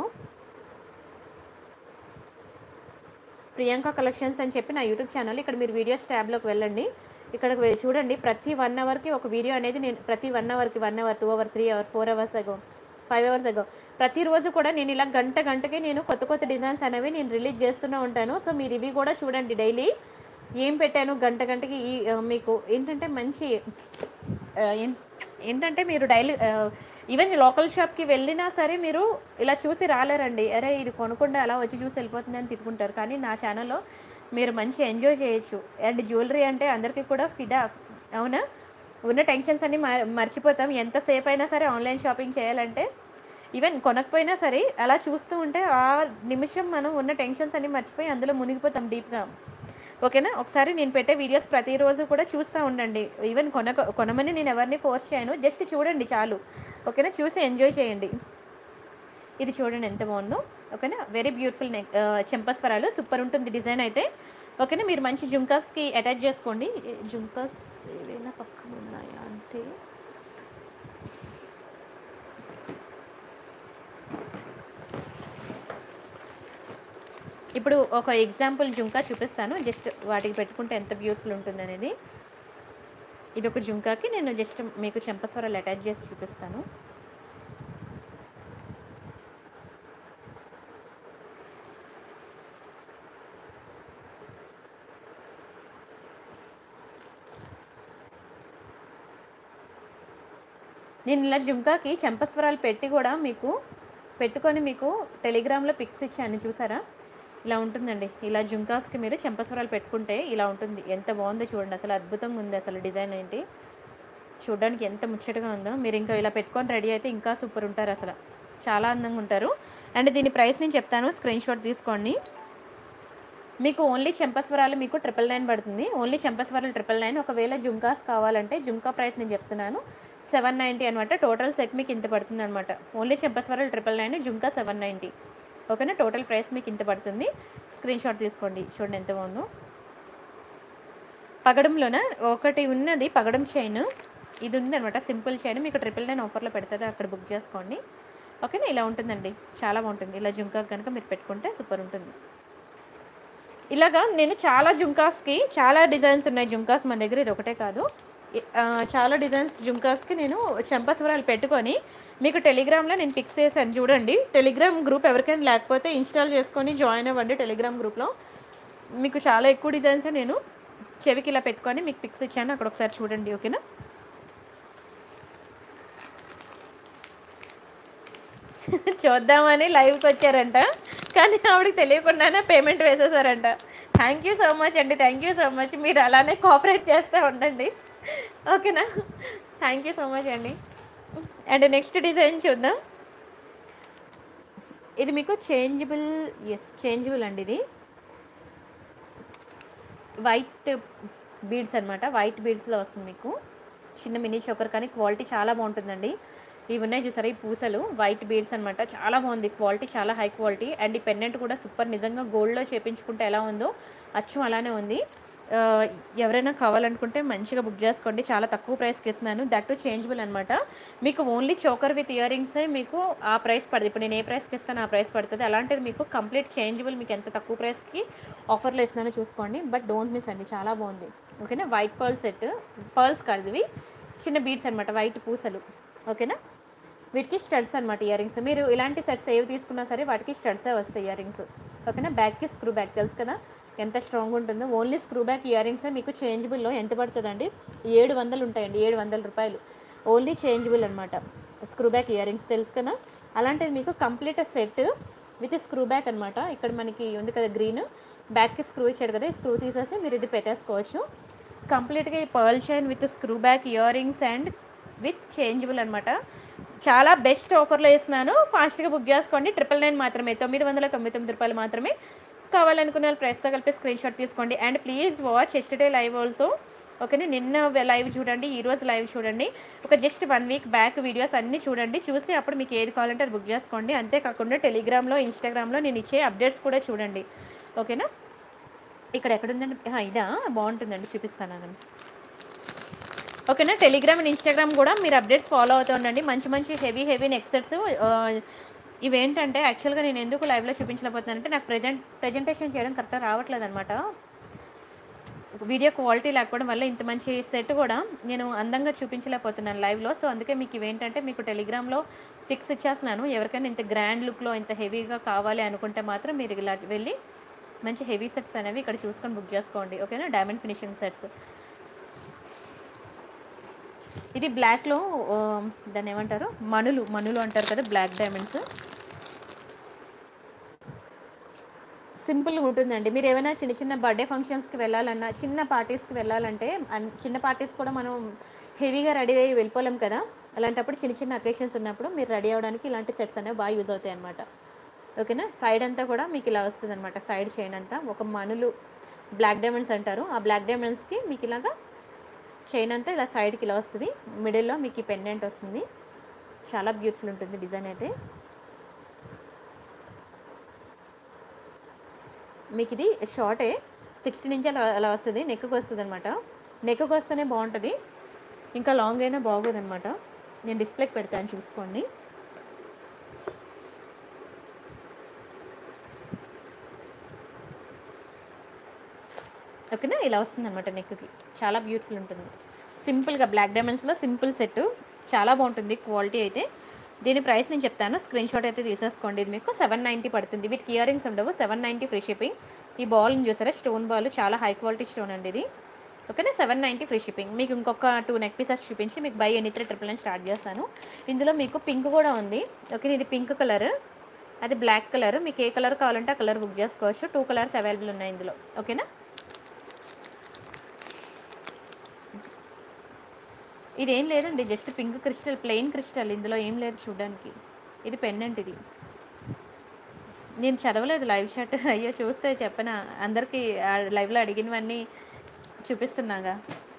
A: ప్రియాంక కలెక్షన్స్ అని చెప్పి నా యూట్యూబ్ ఛానల్ ఇక్కడ మీరు వీడియోస్ ట్యాబ్లోకి వెళ్ళండి ఇక్కడ వె- చూడండి ప్రతి వన్ అవర్కి ఒక వీడియో అనేది నేను ప్రతి వన్ అవర్కి one hour two hour three hour four hours ago five hours ago ప్రతిరోజు కూడా నేను ఇలా గంట గంటకి నేను కొత్త కొత్త డిజైన్స్ అనేవి నేను రిలీజ్ చేస్తూనే ఉంటాను సో మీరు ఇవి కూడా చూడండి డైలీ ఏం పెట్టాను గంట గంటకి ఈ ఆ, మీకు ఏంటంటే మంచి ఆ, ఏం- ఏంటంటే మీరు డైలీ ఈవెన్ లోకల్ షాప్కి వెళ్ళినా సరే మీరు ఇలా చూసి రాలేరండి అరే ఇది కొనుక్కుంటే అలా వచ్చి చూసి వెళ్ళిపోతుంది అని తిప్పుకుంటారు కానీ నా ఛానల్లో మీరు మంచి ఎంజాయ్ చేయొచ్చు అండ్ జ్యువెలరీ అంటే అందరికీ కూడా ఫిదా అవునా ఉన్న టెన్షన్స్ అన్ని మర్- మర్చిపోతాం ఎంతసేపు అయినా సరే ఆన్లైన్ షాపింగ్ చేయాలంటే ఈవెన్ కొనకపోయినా సరే అలా చూస్తూ ఉంటే ఆ నిమిషం మనం ఉన్న టెన్షన్స్ అన్ని మర్చిపోయి అందులో మునిగిపోతాం డీప్గా ఓకేనా ఒకసారి నేను పెట్టే వీడియోస్ ప్రతిరోజు కూడా చూస్తూ ఉండండి ఈవెన్ కొన కొనమని నేను ఎవరిని ఫోర్స్ చేయను జస్ట్ చూడండి చాలు ఓకేనా చూసి ఎంజాయ్ చేయండి ఇది చూడండి ఎంత బాగుందో ఓకేనా వెరీ బ్యూటిఫుల్ నెక్ చెంపస్వరాలు సూపర్ ఉంటుంది డిజైన్ అయితే ఓకేనా మీరు మంచి జుంకాస్కి అటాచ్ చేసుకోండి ఏ- జుంకాస్ ఏవైనా పక్కన ఉన్నాయా అంటే ఇప్పుడు ఒక ఎగ్జాంపుల్ జుంకా చూపిస్తాను జస్ట్ వాటికి పెట్టుకుంటే ఎంత బ్యూటిఫుల్ ఉంటుంది అనేది ఇది ఒక జుంకాకి నేను జస్ట్ మీకు చెంపస్వరాలు అటాచ్ చేసి చూపిస్తాను నేను ఇలా జుంకాకి చెంపస్వరాలు పెట్టి కూడా మీకు పెట్టుకొని మీకు టెలిగ్రామ్లో పిక్స్ ఇచ్చాను చూసారా ఇలా ఉంటుందండి ఇలా జుంకాస్కి మీరు చెంపస్వరాలు పెట్టుకుంటే ఇలా ఉంటుంది ఎంత బాగుందో చూడండి అసలు అద్భుతంగా ఉంది అసలు డిజైన్ ఏంటి చూడడానికి ఎంత ముచ్చటగా ఉందో మీరు ఇంకా ఇలా పెట్టుకొని రెడీ అయితే ఇంకా సూపర్ ఉంటారు అసలు చాలా అందంగా ఉంటారు అండ్ దీని ప్రైస్ నేను చెప్తాను స్క్రీన్ షాట్ తీసుకోండి మీకు ఓన్లీ చెంపస్వరాలు మీకు ట్రిపుల్ నైన్ పడుతుంది ఓన్లీ చెంపస్వరాలు ట్రిపుల్ నైన్ ఒకవేళ జుంకాస్ కావాలంటే జుంకా ప్రైస్ నేను చెప్తున్నాను సెవెన్ నైంటీ అనమాట టోటల్ సెట్ మీకు ఇంత పడుతుంది అనమాట ఓన్లీ చెంపస్వరాలు triple nine jhumka seven ninety ఓకేనా టోటల్ ప్రైస్ మీకు ఇంత పడుతుంది స్క్రీన్ షాట్ తీసుకోండి చూడండి ఎంత బాగుందో పగడంలోన ఒకటి ఉన్నది పగడం చైన్ ఇది ఉంది అనమాట సింపుల్ చైన్ మీకు ట్రిపుల్ నైన్ ఆఫర్లో పెడుతుంది అక్కడ బుక్ చేసుకోండి ఓకేనా ఇలా ఉంటుందండి చాలా బాగుంటుంది ఇలా జుంకా కనుక మీరు పెట్టుకుంటే సూపర్ ఉంటుంది ఇలాగా నేను చాలా జుంకాస్కి చాలా డిజైన్స్ ఉన్నాయి జుంకాస్ మన దగ్గర ఇది ఒకటే కాదు ఇ- ఆ, చాలా డిజైన్స్ జుంకాస్కి నేను చెంపస్వరాలు పెట్టుకొని మీకు టెలిగ్రామ్లో నేను పిక్స్ చేశాను చూడండి టెలిగ్రామ్ గ్రూప్ ఎవరికైనా లేకపోతే ఇన్స్టాల్ చేసుకొని జాయిన్ అవ్వండి టెలిగ్రామ్ గ్రూప్లో మీకు చాలా ఎక్కువ డిజైన్స్ నేను చెవికి ఇలా పెట్టుకొని మీకు పిక్స్ ఇచ్చాను అక్కడ ఒకసారి చూడండి ఓకేనా చూద్దామని లైవ్కి వచ్చారంట కానీ ఆవిడకి తెలియకుండానే పేమెంట్ వేసేసారంట థ్యాంక్ యూ సో మచ్ అండి థ్యాంక్ యూ సో మచ్ మీరు అలానే కోఆపరేట్ చేస్తూ ఉండండి ఓకేనా థ్యాంక్ యూ సో మచ్ అండి అండ్ నెక్స్ట్ డిజైన్ చూద్దాం ఇది మీకు చేంజబుల్ ఎస్ చేంజబుల్ అండి ఇది వైట్ బీడ్స్ అనమాట వైట్ బీడ్స్లో వస్తుంది మీకు చిన్న మినీ చోకర్ కానీ క్వాలిటీ చాలా బాగుంటుందండి ఇవి ఉన్నాయి చూసారా ఈ పూసలు వైట్ బీడ్స్ అనమాట చాలా బాగుంది క్వాలిటీ చాలా హై క్వాలిటీ అండ్ ఈ పెండెంట్ కూడా సూపర్ నిజంగా గోల్డ్లో చేపించుకుంటే ఎలా ఉందో అచ్చం అలానే ఉంది ఆ, ఎవరైనా కావాలనుకుంటే మంచిగా బుక్ చేసుకోండి చాలా తక్కువ ప్రైస్కి ఇస్తున్నాను దట్ టు చేంజబుల్ అనమాట మీకు ఓన్లీ చోకర్ విత్ ఇయర్ రింగ్సే మీకు ఆ ప్రైస్ పడుతుంది ఇప్పుడు నేను ఏ ప్రైస్కి ఇస్తాను ఆ ప్రైస్ పడుతుంది అలాంటిది మీకు కంప్లీట్ చేంజబుల్ మీకు ఎంత తక్కువ ప్రైస్కి ఆఫర్లో ఇస్తున్నానో చూసుకోండి బట్ డోంట్ మిస్ అండి చాలా బాగుంది ఓకేనా వైట్ పర్ల్ సెట్ పర్ల్స్ కాదు ఇవి చిన్న బీడ్స్ అనమాట వైట్ పూసలు ఓకేనా వీటికి స్టడ్స్ అనమాట ఇయర్ రింగ్స్ మీరు ఇలాంటి సెట్స్ ఏవి తీసుకున్నా సరే వాటికి స్టడ్సే వస్తాయి ఇయర్ రింగ్స్ ఓకేనా బ్యాక్కి స్క్రూ బ్యాక్ తెలుసు కదా ఎంత స్ట్రాంగ్ ఉంటుందో ఓన్లీ స్క్రూ బ్యాక్ ఇయర్ రింగ్సే మీకు చేంజబుల్లో ఎంత పడుతుందండి ఏడు వందలు ఉంటాయండి ఏడు వందల రూపాయలు ఓన్లీ చేంజబుల్ అనమాట స్క్రూ బ్యాక్ ఇయర్ రింగ్స్ తెలుసు కదా అలాంటిది మీకు complete set with screw back అనమాట ఇక్కడ మనకి ఉంది కదా గ్రీన్ బ్యాక్కి స్క్రూ ఇచ్చాడు కదా ఈ స్క్రూ తీసేసి మీరు ఇది పెట్టేసుకోవచ్చు కంప్లీట్గా ఈ pearl chain with screw back earrings and with changeable అనమాట చాలా బెస్ట్ ఆఫర్లో ఇస్తున్నాను ఫాస్ట్గా బుక్ చేసుకోండి ట్రిపుల్ నైన్ మాత్రమే తొమ్మిది వందల తొంభై తొమ్మిది రూపాయలు మాత్రమే కావాలనుకున్న వాళ్ళు ప్రెస్తో కలిపి స్క్రీన్ షాట్ తీసుకోండి and please watch yesterday live also ఓకేనా నిన్న లైవ్ చూడండి ఈ రోజు లైవ్ చూడండి ఒక just one week back videos అన్నీ చూడండి చూసి అప్పుడు మీకు ఏది కావాలంటే అది బుక్ చేసుకోండి అంతేకాకుండా టెలిగ్రామ్లో ఇన్స్టాగ్రామ్లో నేను ఇచ్చే అప్డేట్స్ కూడా చూడండి ఓకేనా ఇక్కడ ఎక్కడుందండి ఆ, ఇదా బాగుంటుందండి చూపిస్తాను నేను ఓకేనా టెలిగ్రామ్ అండ్ ఇన్స్టాగ్రామ్ కూడా మీరు అప్డేట్స్ ఫాలో అవుతూ ఉండండి మంచి మంచి హెవీ హెవీ నెక్సెట్స్ ఇవేంటంటే యాక్చువల్గా నేను ఎందుకు లైవ్లో చూపించలేకపోతున్నానంటే నాకు ప్రజెంట్ ప్రజెంటేషన్ చేయడం కరెక్ట్గా రావట్లేదు అనమాట వీడియో క్వాలిటీ లేకపోవడం వల్ల ఇంత మంచి సెట్ కూడా నేను అందంగా చూపించలేకపోతున్నాను లైవ్లో సో అందుకే మీకు ఇవేంటంటే మీకు టెలిగ్రామ్లో పిక్స్ ఇచ్చేస్తున్నాను ఎవరికైనా ఇంత గ్రాండ్ లుక్లో ఇంత హెవీగా కావాలి అనుకుంటే మాత్రం మీరు ఇలా వెళ్ళి మంచి హెవీ సెట్స్ అనేవి ఇక్కడ చూసుకొని బుక్ చేసుకోండి ఓకేనా డైమండ్ ఫినిషింగ్ సెట్స్ ఇది బ్లాక్లో ఆ, దాన్ని ఏమంటారు మణులు మణులు అంటారు కదా బ్లాక్ డైమండ్స్ సింపుల్గా ఉంటుందండి మీరు ఏమైనా చిన్న చిన్న బర్త్డే ఫంక్షన్స్కి వెళ్ళాలన్నా చిన్న పార్టీస్కి వెళ్ళాలంటే అన్- చిన్న పార్టీస్ కూడా మనం హెవీగా రెడీ అయ్యి వెళ్ళిపోలేం కదా అలాంటప్పుడు చిన్న చిన్న అకేషన్స్ ఉన్నప్పుడు మీరు రెడీ అవ్వడానికి ఇలాంటి సెట్స్ అనేవి బాగా యూజ్ అవుతాయి అనమాట ఓకేనా సైడ్ అంతా కూడా మీకు ఇలా వస్తుంది అనమాట సైడ్ చైన్ అంతా ఒక మనులు బ్లాక్ డైమండ్స్ అంటారు ఆ బ్లాక్ డైమండ్స్కి మీకు ఇలాగా చైన్ అంతా ఇలా సైడ్కి ఇలా వస్తుంది మిడిల్లో మీకు ఈ పెండెంట్ వస్తుంది చాలా బ్యూటిఫుల్ ఉంటుంది డిజైన్ అయితే మీకు ఇది షార్టే సిక్స్టీ నుంచి అలా అలా వస్తుంది నెక్కి వస్తుంది అనమాట నెక్కి వస్తేనే బాగుంటుంది ఇంకా లాంగ్ అయినా బాగోదు అనమాట నేను డిస్ప్లేకి పెడతాను చూసుకోండి ఓకేనా ఇలా వస్తుంది అనమాట నెక్కి చాలా బ్యూటిఫుల్ ఉంటుంది సింపుల్గా బ్లాక్ డైమండ్స్లో సింపుల్ సెట్ చాలా బాగుంటుంది క్వాలిటీ అయితే దీని ప్రైస్ నేను చెప్తాను స్క్రీన్ షాట్ అయితే తీసేసుకోండి ఇది మీకు సెవెన్ నైంటీ పడుతుంది వీటికి ఇయర్ రింగ్స్ ఉండవు సెవెన్ నైంటీ ఫ్రీ షిప్పింగ్ ఈ బాల్ని చూసారా స్టోన్ బాల్ చాలా హై క్వాలిటీ స్టోన్ అండి ఇది ఓకేనా సెవెన్ నైంటీ ఫ్రీ షిప్పింగ్ మీకు ఇంకొక టూ నెక్ పీసెస్ చూపించి మీకు buy any three triple nine start చేస్తాను ఇందులో మీకు పింక్ కూడా ఉంది ఓకే ఇది పింక్ కలర్ అది బ్లాక్ కలర్ మీకు ఏ కలర్ కావాలంటే ఆ కలర్ బుక్ చేసుకోవచ్చు టూ కలర్స్ అవైలబుల్ ఉన్నాయి ఇందులో ఓకేనా ఇదేం లేదండి just pink crystal plain crystal ఇందులో ఏం లేదు చూడడానికి ఇది పెండెంట్ ఇది నేను చదవలేదు లైవ్ షాట్ అయ్యో చూస్తే చెప్పనా అందరికీ ఆ లైవ్లో అడిగినవన్నీ చూపిస్తున్నాగా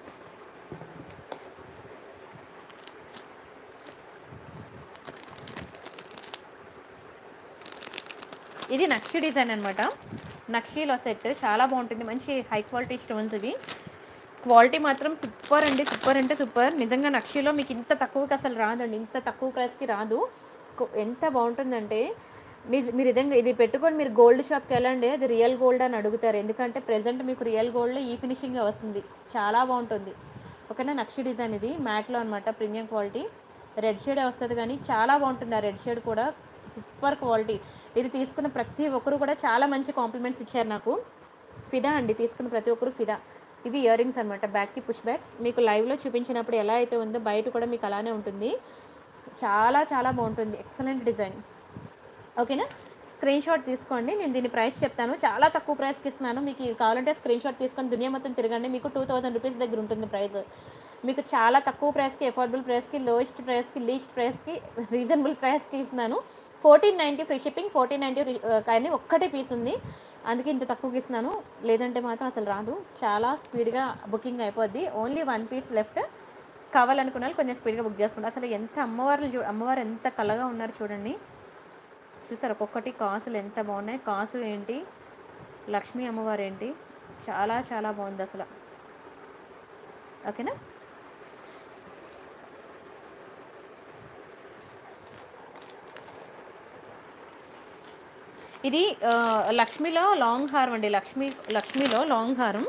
A: ఇది నక్షి డిజైన్ అనమాట నక్షీలో సెట్ చాలా బాగుంటుంది మంచి హై క్వాలిటీ స్టోన్స్ ఇవి క్వాలిటీ మాత్రం సూపర్ అండి సూపర్ అంటే సూపర్ నిజంగా నక్షిలో మీకు ఇంత తక్కువకి అసలు రాదండి ఇంత తక్కువ ప్రైస్కి రాదు కొ- ఎంత బాగుంటుందంటే నిజ- మీరు నిజంగా ఇది పెట్టుకొని మీరు గోల్డ్ షాప్కి వెళ్ళండి అది రియల్ గోల్డ్ అని అడుగుతారు ఎందుకంటే ప్రెజెంట్ మీకు రియల్ గోల్డ్ ఈ ఫినిషింగ్ వస్తుంది చాలా బాగుంటుంది ఓకేనా నక్షి డిజైన్ ఇది మ్యాట్లో అనమాట ప్రీమియం క్వాలిటీ రెడ్ షేడ్ వస్తుంది కానీ చాలా బాగుంటుంది ఆ రెడ్ షేడ్ కూడా సూపర్ క్వాలిటీ ఇది తీసుకున్న ప్రతి ఒక్కరు కూడా చాలా మంచి కాంప్లిమెంట్స్ ఇచ్చారు నాకు ఫిదా అండి తీసుకున్న ప్రతి ఒక్కరు ఫిదా ఇవి ఇయర్ రింగ్స్ అనమాట బ్యాక్కి పుష్ బ్యాక్స్ మీకు లైవ్లో చూపించినప్పుడు ఎలా అయితే ఉందో బయట కూడా మీకు అలానే ఉంటుంది చాలా చాలా బాగుంటుంది ఎక్సలెంట్ డిజైన్ ఓకేనా స్క్రీన్ షాట్ తీసుకోండి నేను దీని ప్రైస్ చెప్తాను చాలా తక్కువ ప్రైస్కి ఇస్తున్నాను మీకు ఇది కావాలంటే స్క్రీన్ షాట్ తీసుకొని దునియా మొత్తం తిరగండి మీకు టూ థౌసండ్ రూపీస్ దగ్గర ఉంటుంది ప్రైస్ మీకు చాలా తక్కువ ప్రైస్కి అఫోర్డబుల్ ప్రైస్కి లోయెస్ట్ ప్రైస్కి లీస్ట్ ప్రైస్కి రీజనబుల్ ప్రైస్కి ఇస్తున్నాను fourteen ninety free shipping fourteen ninety కానీ ఒక్కటే పీస్ ఉంది అందుకే ఇంత తక్కువకి ఇస్తున్నాను లేదంటే మాత్రం అసలు రాదు చాలా స్పీడ్గా బుకింగ్ అయిపోద్ది ఓన్లీ వన్ పీస్ లెఫ్ట్ కావాలనుకున్న వాళ్ళు కొంచెం స్పీడ్గా బుక్ చేసుకుంటారు అసలు ఎంత అమ్మవార్లు చూ అమ్మవారు ఎంత కళగా ఉన్నారు చూడండి చూసారు ఒక్కొక్కటి కాసులు ఎంత బాగున్నాయి కాసు ఏంటి లక్ష్మీ అమ్మవారు ఏంటి చాలా చాలా బాగుంది అసలు ఓకేనా ఇది ఆ, లక్ష్మిలో లాంగ్ హారం అండి లక్ష్మి లక్ష్మిలో లాంగ్ హారం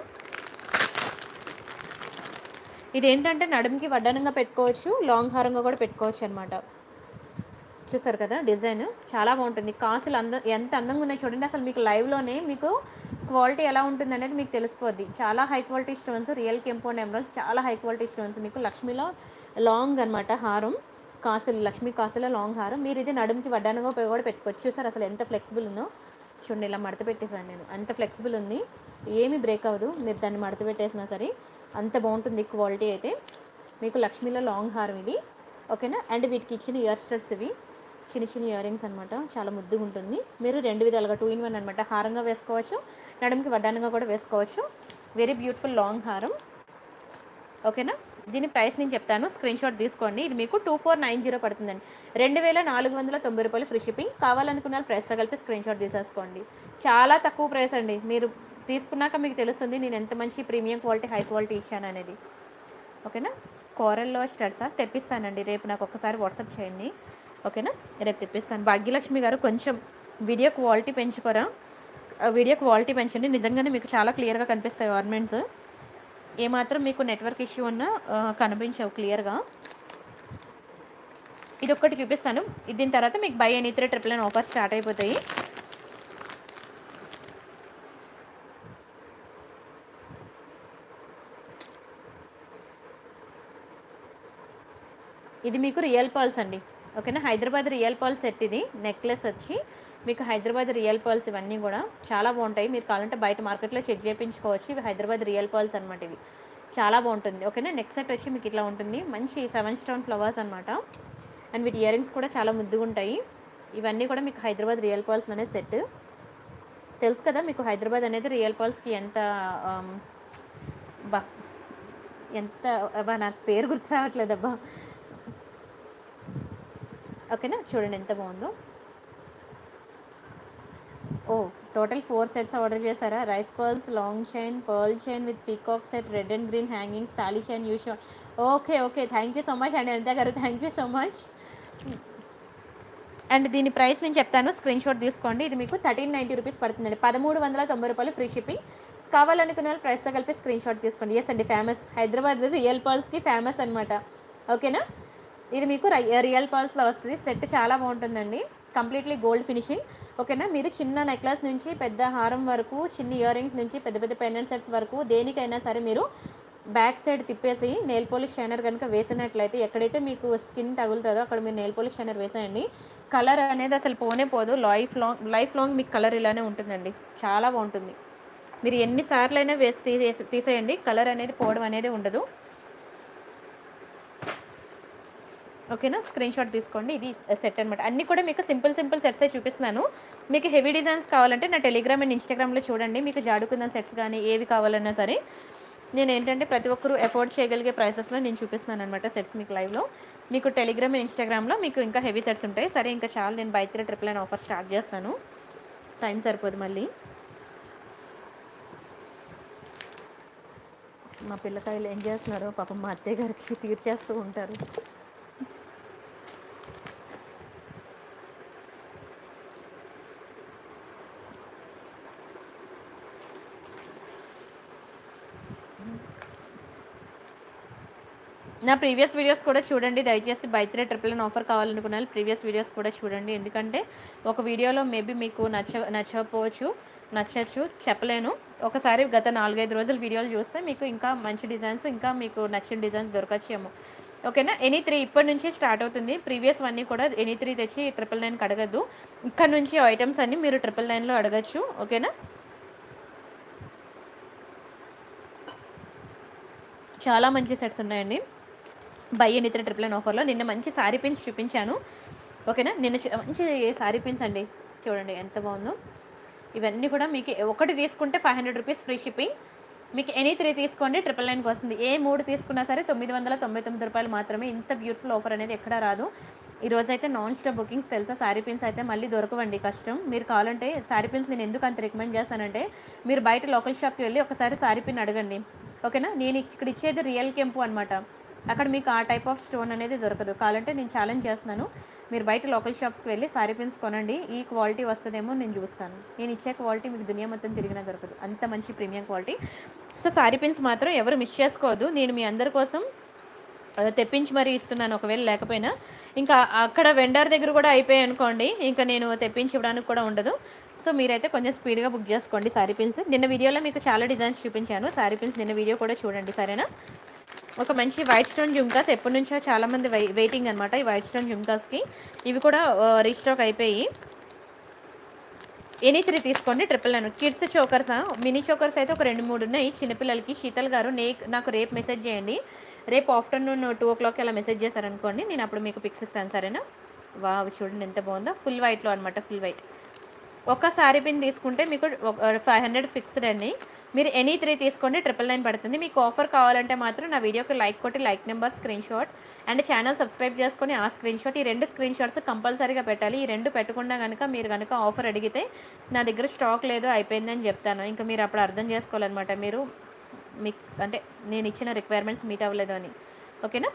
A: ఇది ఏంటంటే నడుముకి వడ్డానంగా పెట్టుకోవచ్చు లాంగ్ హారంగా కూడా పెట్టుకోవచ్చు అనమాట చూసారు కదా డిజైన్ చాలా బాగుంటుంది కాసులు అంద ఎంత అందంగా ఉన్నాయి చూడండి అసలు మీకు లైవ్లోనే మీకు క్వాలిటీ ఎలా ఉంటుంది అనేది మీకు తెలిసిపోద్ది చాలా హై క్వాలిటీ స్టోన్స్ రియల్ కెంపోన్ ఎమరల్స్ చాలా హై క్వాలిటీ స్టోన్స్ మీకు లక్ష్మిలో లాంగ్ అనమాట హారం కాసులు లక్ష్మీ కాసులో లాంగ్ హారం మీరు ఇది నడుముకి వడ్డానంగా ఉపయోగ కూడా పెట్టుకోవచ్చు చూసారు అసలు ఎంత ఫ్లెక్సిబుల్ ఉందో చూడండి ఇలా మడత పెట్టేసాను నేను అంత ఫ్లెక్సిబుల్ ఉంది ఏమీ బ్రేక్ అవ్వదు మీరు దాన్ని మడత పెట్టేసినా సరే అంత బాగుంటుంది క్వాలిటీ అయితే మీకు లక్ష్మీలో లాంగ్ హారం ఇది ఓకేనా అండ్ వీటికి ఇచ్చిన ఇయర్ స్టడ్స్ ఇవి చిన్న చిన్న ఇయర్ రింగ్స్ అనమాట చాలా ముద్దుగా ఉంటుంది మీరు రెండు విధాలుగా టూ ఇన్ వన్ అనమాట హారంగా వేసుకోవచ్చు నడుముకి వడ్డానంగా కూడా వేసుకోవచ్చు వెరీ బ్యూటిఫుల్ లాంగ్ హారం ఓకేనా దీని ప్రైస్ నేను చెప్తాను స్క్రీన్ షాట్ తీసుకోండి ఇది మీకు టూ ఫోర్ నైన్ జీరో పడుతుందండి రెండు వేల నాలుగు వందల తొంభై రూపాయలు ఫ్రీ షిప్పింగ్ కావాలనుకున్న ప్రైస్తో కలిపి స్క్రీన్ షాట్ తీసేసుకోండి చాలా తక్కువ ప్రైస్ అండి మీరు తీసుకున్నాక మీకు తెలుస్తుంది నేను ఎంత మంచి ప్రీమియం క్వాలిటీ హై క్వాలిటీ ఇచ్చాను అనేది ఓకేనా కోరల్లో స్టడ్సా తెప్పిస్తానండి రేపు నాకు ఒక్కసారి వాట్సాప్ చేయండి ఓకేనా రేపు తెప్పిస్తాను భాగ్యలక్ష్మి గారు కొంచెం వీడియో క్వాలిటీ పెంచుకోరా ఆ వీడియో క్వాలిటీ పెంచండి నిజంగానే మీకు చాలా క్లియర్గా కనిపిస్తాయి ఆర్నమెంట్స్ ఏమాత్రం మీకు నెట్వర్క్ ఇష్యూ ఉన్నా ఆ, కనిపించవు క్లియర్గా ఇది ఒక్కటి చూపిస్తాను ఇది దీని తర్వాత మీకు buy any three triple nine offer start అయిపోతాయి ఇది మీకు రియల్ పర్ల్స్ అండి ఓకేనా హైదరాబాద్ రియల్ పర్ల్స్ సెట్ ఇది నెక్లెస్ వచ్చి మీకు హైదరాబాద్ రియల్ పర్ల్స్ ఇవన్నీ కూడా చాలా బాగుంటాయి మీరు కావాలంటే బయట మార్కెట్లో చెక్ చేయించుకోవచ్చు ఇవి హైదరాబాద్ రియల్ పర్ల్స్ అనమాట ఇవి చాలా బాగుంటుంది ఓకేనా నెక్స్ట్ సెట్ వచ్చి మీకు ఇట్లా ఉంటుంది మంచి సెవెన్ స్టోన్ ఫ్లవర్స్ అనమాట అండ్ వీటి ఇయర్ రింగ్స్ కూడా చాలా ముద్దుగా ఉంటాయి ఇవన్నీ కూడా మీకు హైదరాబాద్ రియల్ పర్ల్స్ అనే సెట్ తెలుసు కదా మీకు హైదరాబాద్ అనేది రియల్ పర్ల్స్కి ఎంత ఆమ్, బా ఎంత అబ్బా నాకు పేరు గుర్తు రావట్లేదు అబ్బా ఓకేనా చూడండి ఎంత బాగుందో ఓ టోటల్ ఫోర్ సెట్స్ ఆర్డర్ చేశారా rice pearls long chain pearl chain with peacock set red and green hangings thali chain you show okay okay thank you so much అండి Anitha garu thank you so much and దీని price నేను చెప్తాను screen shot తీసుకోండి ఇది మీకు thirteen ninety rupees పడుతుందండి పదమూడు వందల తొంభై రూపాయలు ఫ్రీ షిప్పింగ్ కావాలనుకున్న వాళ్ళు ప్రైస్తో కలిపి స్క్రీన్ షాట్ తీసుకోండి ఎస్ అండి ఫేమస్ హైదరాబాద్ రియల్ పర్ల్స్కి ఫేమస్ అనమాట ఓకేనా ఇది మీకు రై- రియల్ పర్ల్స్లో వస్తుంది సెట్ చాలా బాగుంటుందండి కంప్లీట్లీ గోల్డ్ ఫినిషింగ్ ఓకేనా మీరు చిన్న నెక్లెస్ నుంచి పెద్ద హారం వరకు చిన్న ఇయర్ రింగ్స్ నుంచి పెద్ద పెద్ద పెండెంట్ సెట్స్ వరకు దేనికైనా సరే మీరు బ్యాక్ సైడ్ తిప్పేసి నెయిల్ పాలిష్ షైనర్ కనుక వేసినట్లయితే ఎక్కడైతే మీకు స్కిన్ తగులుతుందో అక్కడ మీరు నెయిల్ పాలిష్ షైనర్ వేసేయండి కలర్ అనేది అసలు పోనే పోదు లైఫ్ లాంగ్ లైఫ్ లాంగ్ మీకు కలర్ ఇలానే ఉంటుందండి చాలా బాగుంటుంది మీరు ఎన్నిసార్లు అయినా వేసి తీసే తీసేయండి కలర్ అనేది పోవడం అనేది ఉండదు ఓకేనా స్క్రీన్ షాట్ తీసుకోండి ఇది సెట్ అనమాట అన్నీ కూడా మీకు సింపుల్ సింపుల్ సెట్సే చూపిస్తున్నాను మీకు హెవీ డిజైన్స్ కావాలంటే నా టెలిగ్రామ్ అండ్ ఇన్స్టాగ్రామ్లో చూడండి మీకు జాడుకుందాం సెట్స్ కానీ ఏవి కావాలన్నా సరే నేను ఏంటంటే ప్రతి ఒక్కరూ అఫోర్డ్ చేయగలిగే ప్రైసెస్లో నేను చూపిస్తున్నాను అనమాట సెట్స్ మీకు లైవ్లో మీకు టెలిగ్రామ్ అండ్ ఇన్స్టాగ్రామ్లో మీకు ఇంకా హెవీ సెట్స్ ఉంటాయి సరే ఇంకా చాలా నేను buy three triple nine offer start చేస్తాను టైం సరిపోదు మళ్ళీ మా పిల్లకాయలు ఏం చేస్తున్నారో పాపం మా అత్తయ్య గారికి తీర్చేస్తూ ఉంటారు నా ప్రీవియస్ వీడియోస్ కూడా చూడండి దయచేసి buy three triple nine offer కావాలనుకున్న వాళ్ళు ప్రీవియస్ వీడియోస్ కూడా చూడండి ఎందుకంటే ఒక వీడియోలో మేబీ మీకు నచ్చ నచ్చకపోవచ్చు నచ్చచ్చు చెప్పలేను ఒకసారి గత నాలుగైదు రోజుల వీడియోలు చూస్తే మీకు ఇంకా మంచి డిజైన్స్ ఇంకా మీకు నచ్చిన డిజైన్స్ దొరకచ్చేమో ఓకేనా ఎనీ త్రీ ఇప్పటి నుంచే స్టార్ట్ అవుతుంది ప్రీవియస్ అన్నీ కూడా ఎనీ త్రీ తెచ్చి ట్రిపుల్ నైన్కి అడగద్దు ఇక్కడ నుంచి ఐటమ్స్ అన్నీ మీరు ట్రిపుల్ నైన్లో అడగచ్చు ఓకేనా చాలా మంచి సెట్స్ ఉన్నాయండి buy any three triple nine ఆఫర్లో నిన్న మంచి శారీ పిన్స్ చూపించాను ఓకేనా నిన్న చూ- మంచి శారీ పిన్స్ అండి చూడండి ఎంత బాగుందో ఇవన్నీ కూడా మీకు ఒకటి తీసుకుంటే five hundred rupees free shipping మీకు ఎనీ త్రీ తీసుకోండి ట్రిపుల్ నైన్కి వస్తుంది ఏ మూడు తీసుకున్నా సరే తొమ్మిది వందల తొంభై తొమ్మిది రూపాయలు మాత్రమే ఇంత బ్యూటిఫుల్ ఆఫర్ అనేది ఎక్కడా రాదు ఈ రోజు అయితే నాన్ స్టాప్ బుకింగ్స్ తెలుసా శారీ పిన్స్ అయితే మళ్ళీ దొరకవండి కష్టం మీరు కావాలంటే శారీ పిన్స్ నేను ఎందుకు అంత రికమెండ్ చేస్తానంటే మీరు బయట లోకల్ షాప్కి వెళ్ళి ఒకసారి శారీ పిన్ అడగండి ఓకేనా నేను ఇక్కడ ఇచ్చేది రియల్ కెంపు అనమాట అక్కడ మీకు ఆ టైప్ ఆఫ్ స్టోన్ అనేది దొరకదు కావాలంటే నేను ఛాలెంజ్ చేస్తున్నాను మీరు బయట లోకల్ షాప్స్కి వెళ్ళి సారీ పిన్స్ కొనండి ఈ క్వాలిటీ వస్తుందేమో నేను చూస్తాను నేను ఇచ్చే క్వాలిటీ మీకు దునియా మొత్తం తిరిగినా దొరకదు అంత మంచి premium quality so sorry pins మాత్రం ఎవరు మిస్ చేసుకోవద్దు నేను మీ అందరి కోసం ఆ, తెప్పించి మరీ ఇస్తున్నాను ఒకవేళ లేకపోయినా ఇంకా అక్కడ వెండర్ దగ్గర కూడా అయిపోయాయి అనుకోండి ఇంకా నేను తెప్పించి ఇవ్వడానికి కూడా ఉండదు సో మీరైతే కొంచెం స్పీడ్గా బుక్ చేసుకోండి సారీ పిన్స్ నిన్న వీడియోలో మీకు చాలా డిజైన్స్ చూపించాను సారీ పిన్స్ నిన్న వీడియో కూడా చూడండి సరేనా ఒక మంచి వైట్ స్టోన్ జుమ్కాస్ ఎప్పటి నుంచో చాలామంది వై వెయిటింగ్ అనమాట ఈ వైట్ స్టోన్ జుమ్కాస్కి ఇవి కూడా రీస్టాక్ అయిపోయి ఎనీ త్రీ తీసుకోండి triple nine kids chokers mini chokers అయితే ఒక రెండు మూడు ఉన్నాయి చిన్నపిల్లలకి శీతల్ గారు నే నాకు రేపు మెసేజ్ చేయండి రేపు ఆఫ్టర్నూన్ టూ ఓ క్లాక్కి అలా మెసేజ్ చేశారనుకోండి నేను అప్పుడు మీకు పిక్స్ ఇస్తాను సరేనా వా చూడండి ఎంత బాగుందో ఫుల్ వైట్లో అనమాట ఫుల్ వైట్ ఒక సారీ పిన్ తీసుకుంటే మీకు ఫైవ్ హండ్రెడ్ ఫిక్స్డ్ అండి మీరు ఎనీ త్రీ తీసుకోండి ట్రిపుల్ నైన్ పడుతుంది మీకు ఆఫర్ కావాలంటే మాత్రం నా వీడియోకి లైక్ కొట్టి like number screen shot and channel subscribe చేసుకొని ఆ స్క్రీన్ షాట్ ఈ రెండు స్క్రీన్ షాట్స్ కంపల్సరీగా పెట్టాలి ఈ రెండు పెట్టకుండా కనుక మీరు కనుక ఆఫర్ అడిగితే నా దగ్గర స్టాక్ లేదు అయిపోయిందని చెప్తాను ఇంకా మీరు అప్పుడు అర్థం చేసుకోవాలన్నమాట మీరు మీకు అంటే నేను ఇచ్చిన రిక్వైర్మెంట్స్ మీట్ అవ్వలేదు అని ఓకేనా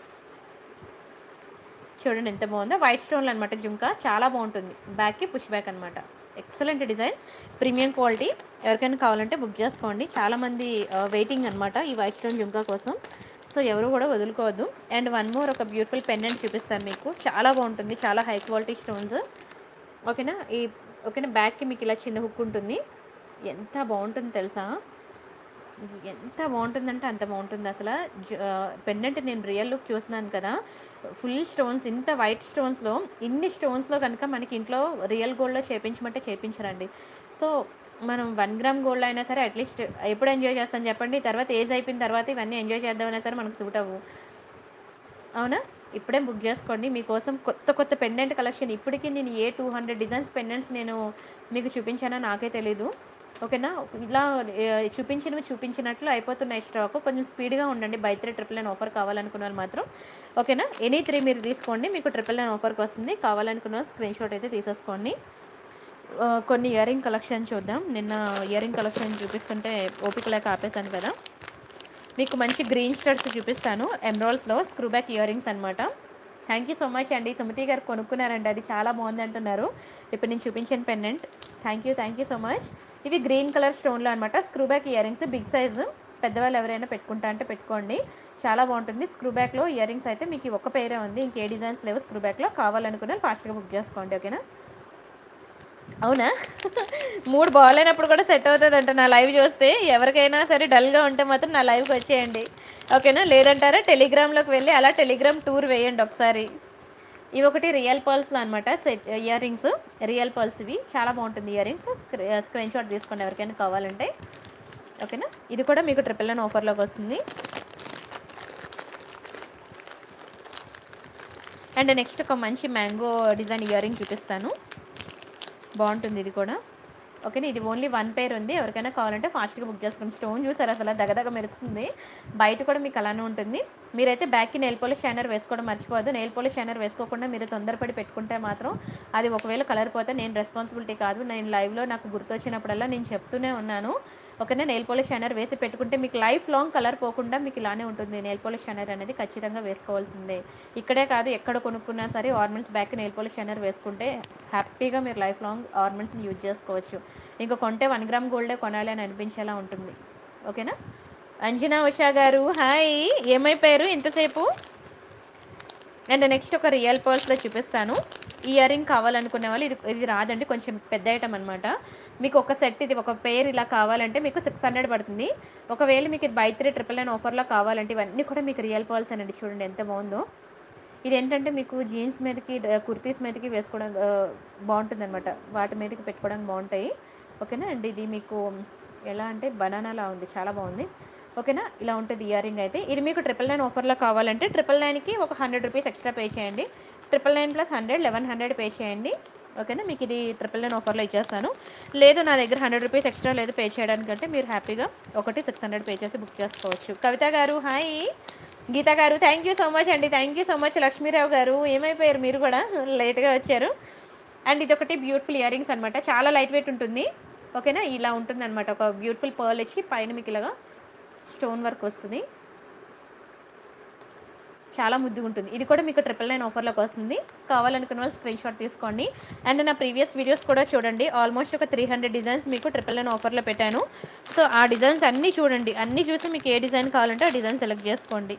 A: చూడండి ఎంత బాగుందో వైట్ స్టోన్లు అనమాట జుంకా చాలా బాగుంటుంది బ్యాక్కి పుష్ బ్యాక్ అనమాట ఎక్సలెంట్ డిజైన్ ప్రీమియం క్వాలిటీ ఎవరికైనా కావాలంటే బుక్ చేసుకోండి చాలామంది వెయిటింగ్ అనమాట ఈ వైట్ స్టోన్ జుంకా కోసం సో ఎవరు కూడా వదులుకోవద్దు అండ్ వన్ మోర్ ఒక బ్యూటిఫుల్ పెండెంట్ చూపిస్తాను మీకు చాలా బాగుంటుంది చాలా హై క్వాలిటీ స్టోన్స్ ఓకేనా ఈ ఓకేనా బ్యాక్కి మీకు ఇలా చిన్న హుక్ ఉంటుంది ఎంత బాగుంటుంది తెలుసా ఎంత బాగుంటుందంటే అంత బాగుంటుంది అసలు పెండెంట్ నేను రియల్ లుక్ చూసినాను కదా ఫుల్ స్టోన్స్ ఇంత వైట్ స్టోన్స్లో ఇన్ని స్టోన్స్లో కనుక మనకి ఇంట్లో రియల్ గోల్డ్లో చేపించమంటే చేపించరండి సో మనం వన్ గ్రామ్ గోల్డ్ అయినా సరే అట్లీస్ట్ ఎప్పుడు ఎంజాయ్ చేస్తాం చెప్పండి తర్వాత ఏజ్ అయిపోయిన తర్వాత ఇవన్నీ ఎంజాయ్ చేద్దామైనా సరే మనకు సూట్ అవ్వు అవునా ఇప్పుడే బుక్ చేసుకోండి మీకోసం కొత్త కొత్త పెండెంట్ కలెక్షన్ ఇప్పటికీ నేను a two hundred designs pendants నేను మీకు చూపించానో నాకే తెలీదు ఓకేనా ఇలా ఏ, చూపించినవి చూపించినట్లు అయిపోతున్నాయి స్టాక్ కొంచెం స్పీడ్గా ఉండండి buy three triple nine offer కావాలనుకున్న వాళ్ళు మాత్రం ఓకేనా ఎనీ త్రీ మీరు తీసుకోండి మీకు ట్రిపుల్ నైన్ ఆఫర్కి వస్తుంది కావాలనుకున్న స్క్రీన్ షాట్ అయితే తీసేసుకోండి ఆ, కొన్ని ఇయర్ రింగ్ కలెక్షన్ చూద్దాం నిన్న ఇయర్ రింగ్ కలెక్షన్ చూపిస్తుంటే ఓపిక లేక ఆపేశాను కదా మీకు మంచి గ్రీన్ స్టడ్స్ చూపిస్తాను ఎమ్రాల్స్లో స్క్రూ బ్యాక్ ఇయర్ రింగ్స్ అనమాట థ్యాంక్ యూ సో మచ్ అండి సుమతి గారు కొనుక్కున్నారండి అది చాలా బాగుంది అంటున్నారు ఇప్పుడు నేను చూపించిన pendant thank you thank you so much ఇవి గ్రీన్ కలర్ స్టోన్లో అనమాట screw back earrings big size పెద్దవాళ్ళు ఎవరైనా పెట్టుకుంటా అంటే పెట్టుకోండి చాలా బాగుంటుంది స్క్రూ బ్యాక్లో ఇయర్ రింగ్స్ అయితే మీకు ఈ ఒక్క పేరే ఉంది ఇంకే డిజైన్స్ లేవు స్క్రూ బ్యాక్లో కావాలనుకున్న ఫాస్ట్గా బుక్ చేసుకోండి ఓకేనా అవునా మూడు బాగాలేనప్పుడు కూడా సెట్ అవుతుంది అంట నా లైవ్ చూస్తే ఎవరికైనా సరే డల్గా ఉంటే మాత్రం నా లైవ్కి వచ్చేయండి ఓకేనా లేదంటారా టెలిగ్రామ్లోకి వెళ్ళి అలా టెలిగ్రామ్ టూర్ వేయండి ఒకసారి ఇవి ఒకటి రియల్ పర్ల్స్లో అనమాట set earrings real pearls ఇవి చాలా బాగుంటుంది ఇయర్ రింగ్స్ స్క్రీన్ షాట్ తీసుకోండి ఎవరికైనా కావాలంటే ఓకేనా ఇది కూడా మీకు ట్రిపుల్ నైన్ ఆఫర్లోకి వస్తుంది అండ్ నెక్స్ట్ ఒక మంచి మ్యాంగో డిజైన్ ఇయర్ రింగ్ చూపిస్తాను బాగుంటుంది ఇది కూడా ఓకేనా ఇది ఓన్లీ వన్ పేర్ ఉంది ఎవరికైనా కావాలంటే ఫాస్ట్గా బుక్ చేసుకోండి స్టోన్ చూసారు అసలు దగదగ మెరుస్తుంది బయట కూడా మీకు అలానే ఉంటుంది మీరైతే బ్యాక్కి నెయిల్ పాలిష్ షైనర్ వేసుకోవడం మర్చిపోవద్దు నెయిల్ పాలిష్ షైనర్ వేసుకోకుండా మీరు తొందరపడి పెట్టుకుంటే మాత్రం అది ఒకవేళ కలర్ పోతే నేను రెస్పాన్సిబిలిటీ కాదు నేను లైవ్లో నాకు గుర్తొచ్చినప్పుడల్లా నేను చెప్తూనే ఉన్నాను ఓకేనా నెయిల్ పాలిష్ షైనర్ వేసి పెట్టుకుంటే మీకు లైఫ్ లాంగ్ కలర్ పోకుండా మీకు ఇలానే ఉంటుంది నెయిల్ పాలిష్ షైనర్ అనేది ఖచ్చితంగా వేసుకోవాల్సిందే ఇక్కడే కాదు ఎక్కడ కొనుక్కున్నా సరే ornaments back nail polish shiner వేసుకుంటే హ్యాపీగా మీరు లైఫ్ లాంగ్ ఆర్నమెంట్స్ని యూజ్ చేసుకోవచ్చు ఇంకా కొంటే వన్ గ్రామ్ గోల్డే కొనాలి అని అనిపించేలా ఉంటుంది ఓకేనా అంజనా ఉషా గారు హాయ్ ఏమైపోయారు ఇంతసేపు అండ్ నెక్స్ట్ ఒక రియల్ పర్స్లో చూపిస్తాను ఇయర్ రింగ్ కావాలనుకునే వాళ్ళు ఇది ఇది రాదండి కొంచెం పెద్ద ఐటమ్ అనమాట మీకు ఒక సెట్ ఇది ఒక పేర్ ఇలా కావాలంటే మీకు సిక్స్ హండ్రెడ్ పడుతుంది ఒకవేళ మీకు ఇది బై త్రీ ట్రిపుల్ నైన్ ఆఫర్లో కావాలంటే ఇవన్నీ కూడా మీకు రియల్ పర్ల్స్ అండి చూడండి ఎంత బాగుందో ఇది ఏంటంటే మీకు జీన్స్ మీదకి డ- కుర్తీస్ మీదకి వేసుకోవడం బాగుంటుంది అనమాట వాటి మీదకి పెట్టుకోవడానికి బాగుంటాయి ఓకేనా అండ్ ఇది మీకు ఎలా అంటే బనానాలా ఉంది చాలా బాగుంది ఓకేనా ఇలా ఉంటుంది ఇయర్ రింగ్ అయితే ఇది మీకు ట్రిపుల్ నైన్ ఆఫర్లో కావాలంటే ట్రిపుల్ నైన్కి ఒక హండ్రెడ్ రూపీస్ ఎక్స్ట్రా పే చేయండి triple nine plus hundred eleven hundred pay చేయండి ఓకేనా మీకు ఇది ట్రిపుల్ నైన్ ఆఫర్లో ఇచ్చేస్తాను లేదు నా దగ్గర హండ్రెడ్ రూపీస్ ఎక్స్ట్రా లేదు పే చేయడానికంటే మీరు హ్యాపీగా ఒకటి సిక్స్ హండ్రెడ్ పే చేసి బుక్ చేసుకోవచ్చు కవిత గారు హాయ్ గీత గారు థ్యాంక్ యూ సో మచ్ అండి thank you so much Lakshmirao గారు ఏమైపోయారు మీరు కూడా లేట్గా వచ్చారు అండ్ ఇది ఒకటి బ్యూటిఫుల్ ఇయర్ రింగ్స్ అనమాట చాలా లైట్ వెయిట్ ఉంటుంది ఓకేనా ఇలా ఉంటుంది అనమాట ఒక బ్యూటిఫుల్ పర్ల్ ఇచ్చి పైన మీకు ఇలాగా స్టోన్ వర్క్ వస్తుంది చాలా ముద్దుగా ఉంటుంది ఇది కూడా మీకు ట్రిపుల్ నైన్ ఆఫర్లోకి వస్తుంది కావాలనుకున్న వాళ్ళు స్క్రీన్ షాట్ తీసుకోండి అండ్ నా ప్రీవియస్ వీడియోస్ కూడా చూడండి ఆల్మోస్ట్ ఒక త్రీ హండ్రెడ్ డిజైన్స్ మీకు ట్రిపుల్ నైన్ ఆఫర్లో పెట్టాను సో ఆ డిజైన్స్ అన్నీ చూడండి అన్నీ చూసి మీకు ఏ డిజైన్ కావాలంటే ఆ డిజైన్ సెలెక్ట్ చేసుకోండి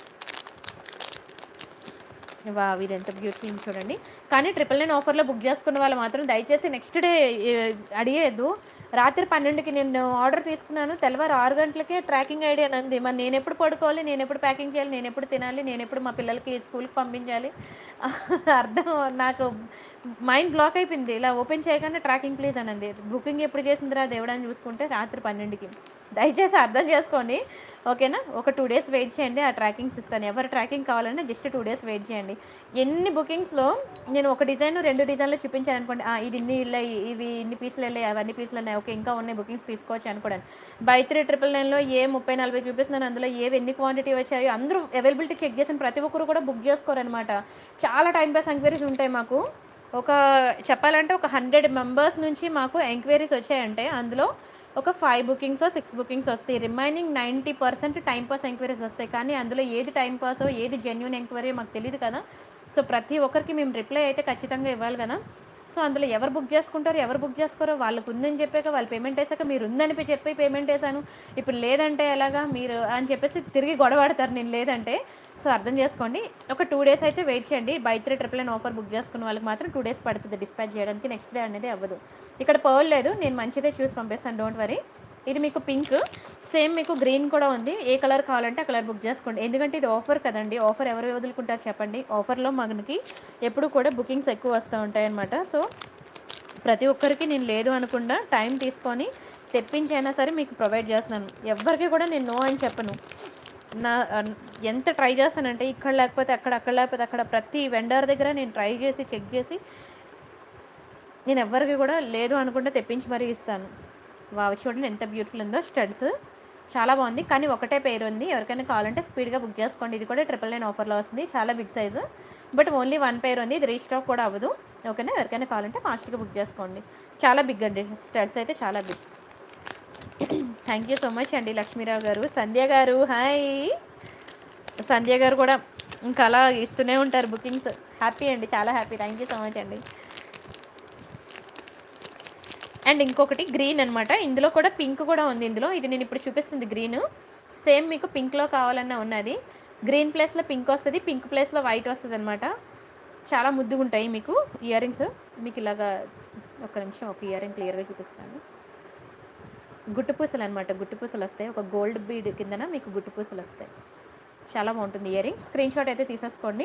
A: వా ఇది ఎంత బ్యూటిఫుల్ ఉంది చూడండి కానీ ట్రిపుల్ నైన్ ఆఫర్లో బుక్ చేసుకున్న వాళ్ళు మాత్రం దయచేసి నెక్స్ట్ డే అడిగేదు రాత్రి పన్నెండుకి నేను ఆర్డర్ తీసుకున్నాను తెల్లవారు ఆరు గంటలకే ట్రాకింగ్ ఐడి అని అంది మరి నేను ఎప్పుడు పడుకోవాలి నేను ఎప్పుడు ప్యాకింగ్ చేయాలి నేను ఎప్పుడు తినాలి నేను ఎప్పుడు మా పిల్లలకి స్కూల్కి పంపించాలి అర్థం నాకు మైండ్ బ్లాక్ అయిపోయింది ఇలా ఓపెన్ చేయగానే ట్రాకింగ్ ప్లీజ్ అని అంది బుకింగ్ ఎప్పుడు చేసిందిరా దేవుడని చూసుకుంటే రాత్రి పన్నెండుకి దయచేసి అర్థం చేసుకోండి ఓకేనా ఒక టూ డేస్ వెయిట్ చేయండి ఆ ట్రాకింగ్స్ ఇస్తాను ఎవరు ట్రాకింగ్ కావాలన్నా జస్ట్ టూ డేస్ వెయిట్ చేయండి ఎన్ని బుకింగ్స్లో నేను ఒక డిజైన్ రెండు డిజైన్లు చూపించాను అనుకోండి ఆ, ఇది ఇన్ని వెళ్ళాయి ఇవి ఇన్ని పీసులు వెళ్ళాయి అవన్నీ పీసులు ఉన్నాయి ఓకే ఇంకా ఉన్నాయి బుకింగ్స్ తీసుకోవచ్చు అనుకోండి బై త్రీ ట్రిపుల్ నైన్లో ఏ ముప్పై నలభై చూపిస్తున్నాను అందులో ఏవి ఎన్ని క్వాంటిటీ వచ్చాయో అందరూ అవైలబిలిటీ చెక్ చేసిన ప్రతి ఒక్కరు కూడా బుక్ చేసుకోరనమాట చాలా టైం పాస్ ఎంక్వైరీస్ ఉంటాయి మాకు ఒక చెప్పాలంటే ఒక హండ్రెడ్ మెంబర్స్ నుంచి మాకు ఎంక్వైరీస్ వచ్చాయంటే అందులో ఒక ఫైవ్ బుకింగ్స్ సిక్స్ బుకింగ్స్ వస్తాయి remaining ninety percent time pass enquiries వస్తాయి కానీ అందులో ఏది టైం పాస్ ఏది జెన్యున్ ఎంక్వైరీ మాకు తెలియదు కదా సో ప్రతి ఒక్కరికి మేము రిప్లై అయితే ఖచ్చితంగా ఇవ్వాలి కదా సో అందులో ఎవరు బుక్ చేసుకుంటారు ఎవరు బుక్ చేసుకోరో వాళ్ళకు ఉందని చెప్పాక వాళ్ళు పేమెంట్ వేసాక మీరు ఉందని చెప్పి పేమెంట్ వేసాను ఇప్పుడు లేదంటే ఎలాగా మీరు అని చెప్పేసి తిరిగి గొడవాడతారు నేను లేదంటే సో అర్థం చేసుకోండి ఒక టూ డేస్ అయితే వెయిట్ చేయండి buy three triple nine offer book చేసుకున్న వాళ్ళకి మాత్రం టూ డేస్ పడుతుంది డిస్పాచ్ చేయడానికి నెక్స్ట్ డే అనేది అవ్వదు ఇక్కడ పర్ల్ లేదు నేను మంచిదే చూసి పంపిస్తాను డోంట్ వరీ ఇది మీకు పింక్ సేమ్ మీకు గ్రీన్ కూడా ఉంది ఏ కలర్ కావాలంటే ఆ కలర్ బుక్ చేసుకోండి ఎందుకంటే ఇది ఆఫర్ కదండి ఆఫర్ ఎవరు వదులుకుంటారు చెప్పండి ఆఫర్లో మనకి ఎప్పుడు కూడా బుకింగ్స్ ఎక్కువ వస్తూ ఉంటాయి అన్నమాట సో ప్రతి ఒక్కరికి నేను లేదు అనకుండా టైం తీసుకొని తెప్పించైనా సరే మీకు ప్రొవైడ్ చేస్తున్నాను ఎవరికి కూడా నేను నో అని చెప్పను నా అన్- ఎంత ట్రై చేస్తానంటే ఇక్కడ లేకపోతే అక్కడ అక్కడ లేకపోతే అక్కడ ప్రతి వెండర్ దగ్గర నేను ట్రై చేసి చెక్ చేసి నేను ఎవరికి కూడా లేదు అనుకుంటే తెప్పించి మరీ ఇస్తాను వావ్ చూడండి ఎంత బ్యూటిఫుల్ ఉందో స్టడ్స్ చాలా బాగుంది కానీ ఒకటే పేరు ఉంది ఎవరికైనా కావాలంటే స్పీడ్గా బుక్ చేసుకోండి ఇది కూడా ట్రిపుల్ నైన్ ఆఫర్లో వస్తుంది చాలా big size but only one pair ఉంది ఇది రీస్టాక్ కూడా అవ్వదు ఓకేనా ఎవరికైనా కావాలంటే ఫాస్ట్గా బుక్ చేసుకోండి చాలా బిగ్ అండి స్టడ్స్ అయితే చాలా big thank you so much అండి లక్ష్మీరావు గారు సంధ్య గారు హాయ్ సంధ్య గారు కూడా ఇంకా అలా ఇస్తూనే ఉంటారు బుకింగ్స్ హ్యాపీ అండి చాలా happy thank you so much అండి అండ్ ఇంకొకటి గ్రీన్ అనమాట ఇందులో కూడా పింక్ కూడా ఉంది ఇందులో ఇది నేను ఇప్పుడు చూపిస్తుంది గ్రీన్ సేమ్ మీకు పింక్లో కావాలన్నా ఉన్నది గ్రీన్ ప్లేస్లో పింక్ వస్తుంది పింక్ ప్లేస్లో వైట్ వస్తుంది అనమాట చాలా ముద్దుగా ఉంటాయి మీకు ఇయర్ రింగ్స్ మీకు ఇలాగా ఒక నిమిషం ఒక ఇయర్ రింగ్ క్లియర్గా చూపిస్తాను గుట్టు పూసలు అనమాట గుట్టు పూసలు వస్తాయి ఒక గోల్డ్ బీడ్ కిందన మీకు గుట్టు పూసలు వస్తాయి చాలా బాగుంటుంది ఇయర్ రింగ్ స్క్రీన్ షాట్ అయితే తీసేసుకోండి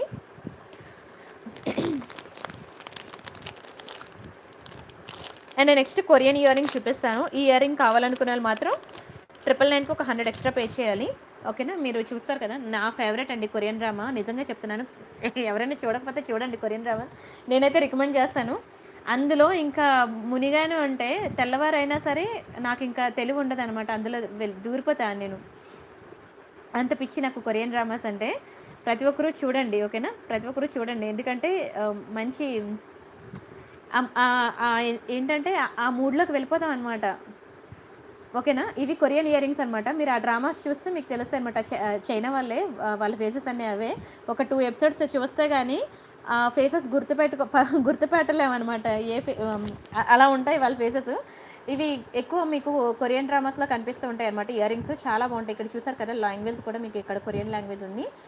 A: and next Korean earring చూపిస్తాను ఈ ఇయర్ రింగ్ కావాలనుకునే వాళ్ళు మాత్రం ట్రిపుల్ నైన్కి ఒక హండ్రెడ్ ఎక్స్ట్రా పే చేయాలి ఓకేనా మీరు చూస్తారు కదా నా ఫేవరెట్ అండి కొరియన్ డ్రామా నిజంగా చెప్తున్నాను ఎవరైనా చూడకపోతే చూడండి కొరియన్ డ్రామా నేనైతే రికమెండ్ చేస్తాను అందులో ఇంకా మునిగాను అంటే తెల్లవారైనా సరే నాకు ఇంకా తెలివి ఉండదు అనమాట అందులో వెల్- దూరిపోతాను నేను అంత పిచ్చి నాకు కొరియన్ డ్రామాస్ అంటే ప్రతి ఒక్కరూ చూడండి ఓకేనా ప్రతి ఒక్కరూ చూడండి ఎందుకంటే ఆ, మంచి ఆ- ఆ- ఆ ఏంటంటే ఆ- ఆ మూడ్లోకి వెళ్ళిపోతాం అనమాట ఓకేనా ఇవి కొరియన్ ఇయర్ రింగ్స్ అనమాట మీరు ఆ డ్రామాస్ చూస్తే మీకు తెలుస్తాయి అనమాట చైనా వాళ్ళే ఆ, వాళ్ళ ఫేసెస్ అన్నీ అవే ఒక టూ ఎపిసోడ్స్ చూస్తే కానీ ఆ ఫేసెస్ గుర్తుపెట్టుకో ప- గుర్తుపెట్టలేమన్నమాట ఏ ఫే- ఉమ్, అ- అలా ఉంటాయి వాళ్ళ ఫేసెస్ ఇవి ఎక్కువ మీకు కొరియన్ డ్రామాస్లో కనిపిస్తూ ఉంటాయి అనమాట ఇయర్ రింగ్స్ చాలా బాగుంటాయి ఇక్కడ చూసారు కదా లాంగ్వేజ్ కూడా మీకు ఇక్కడ కొరియన్ లాంగ్వేజ్ ఉంది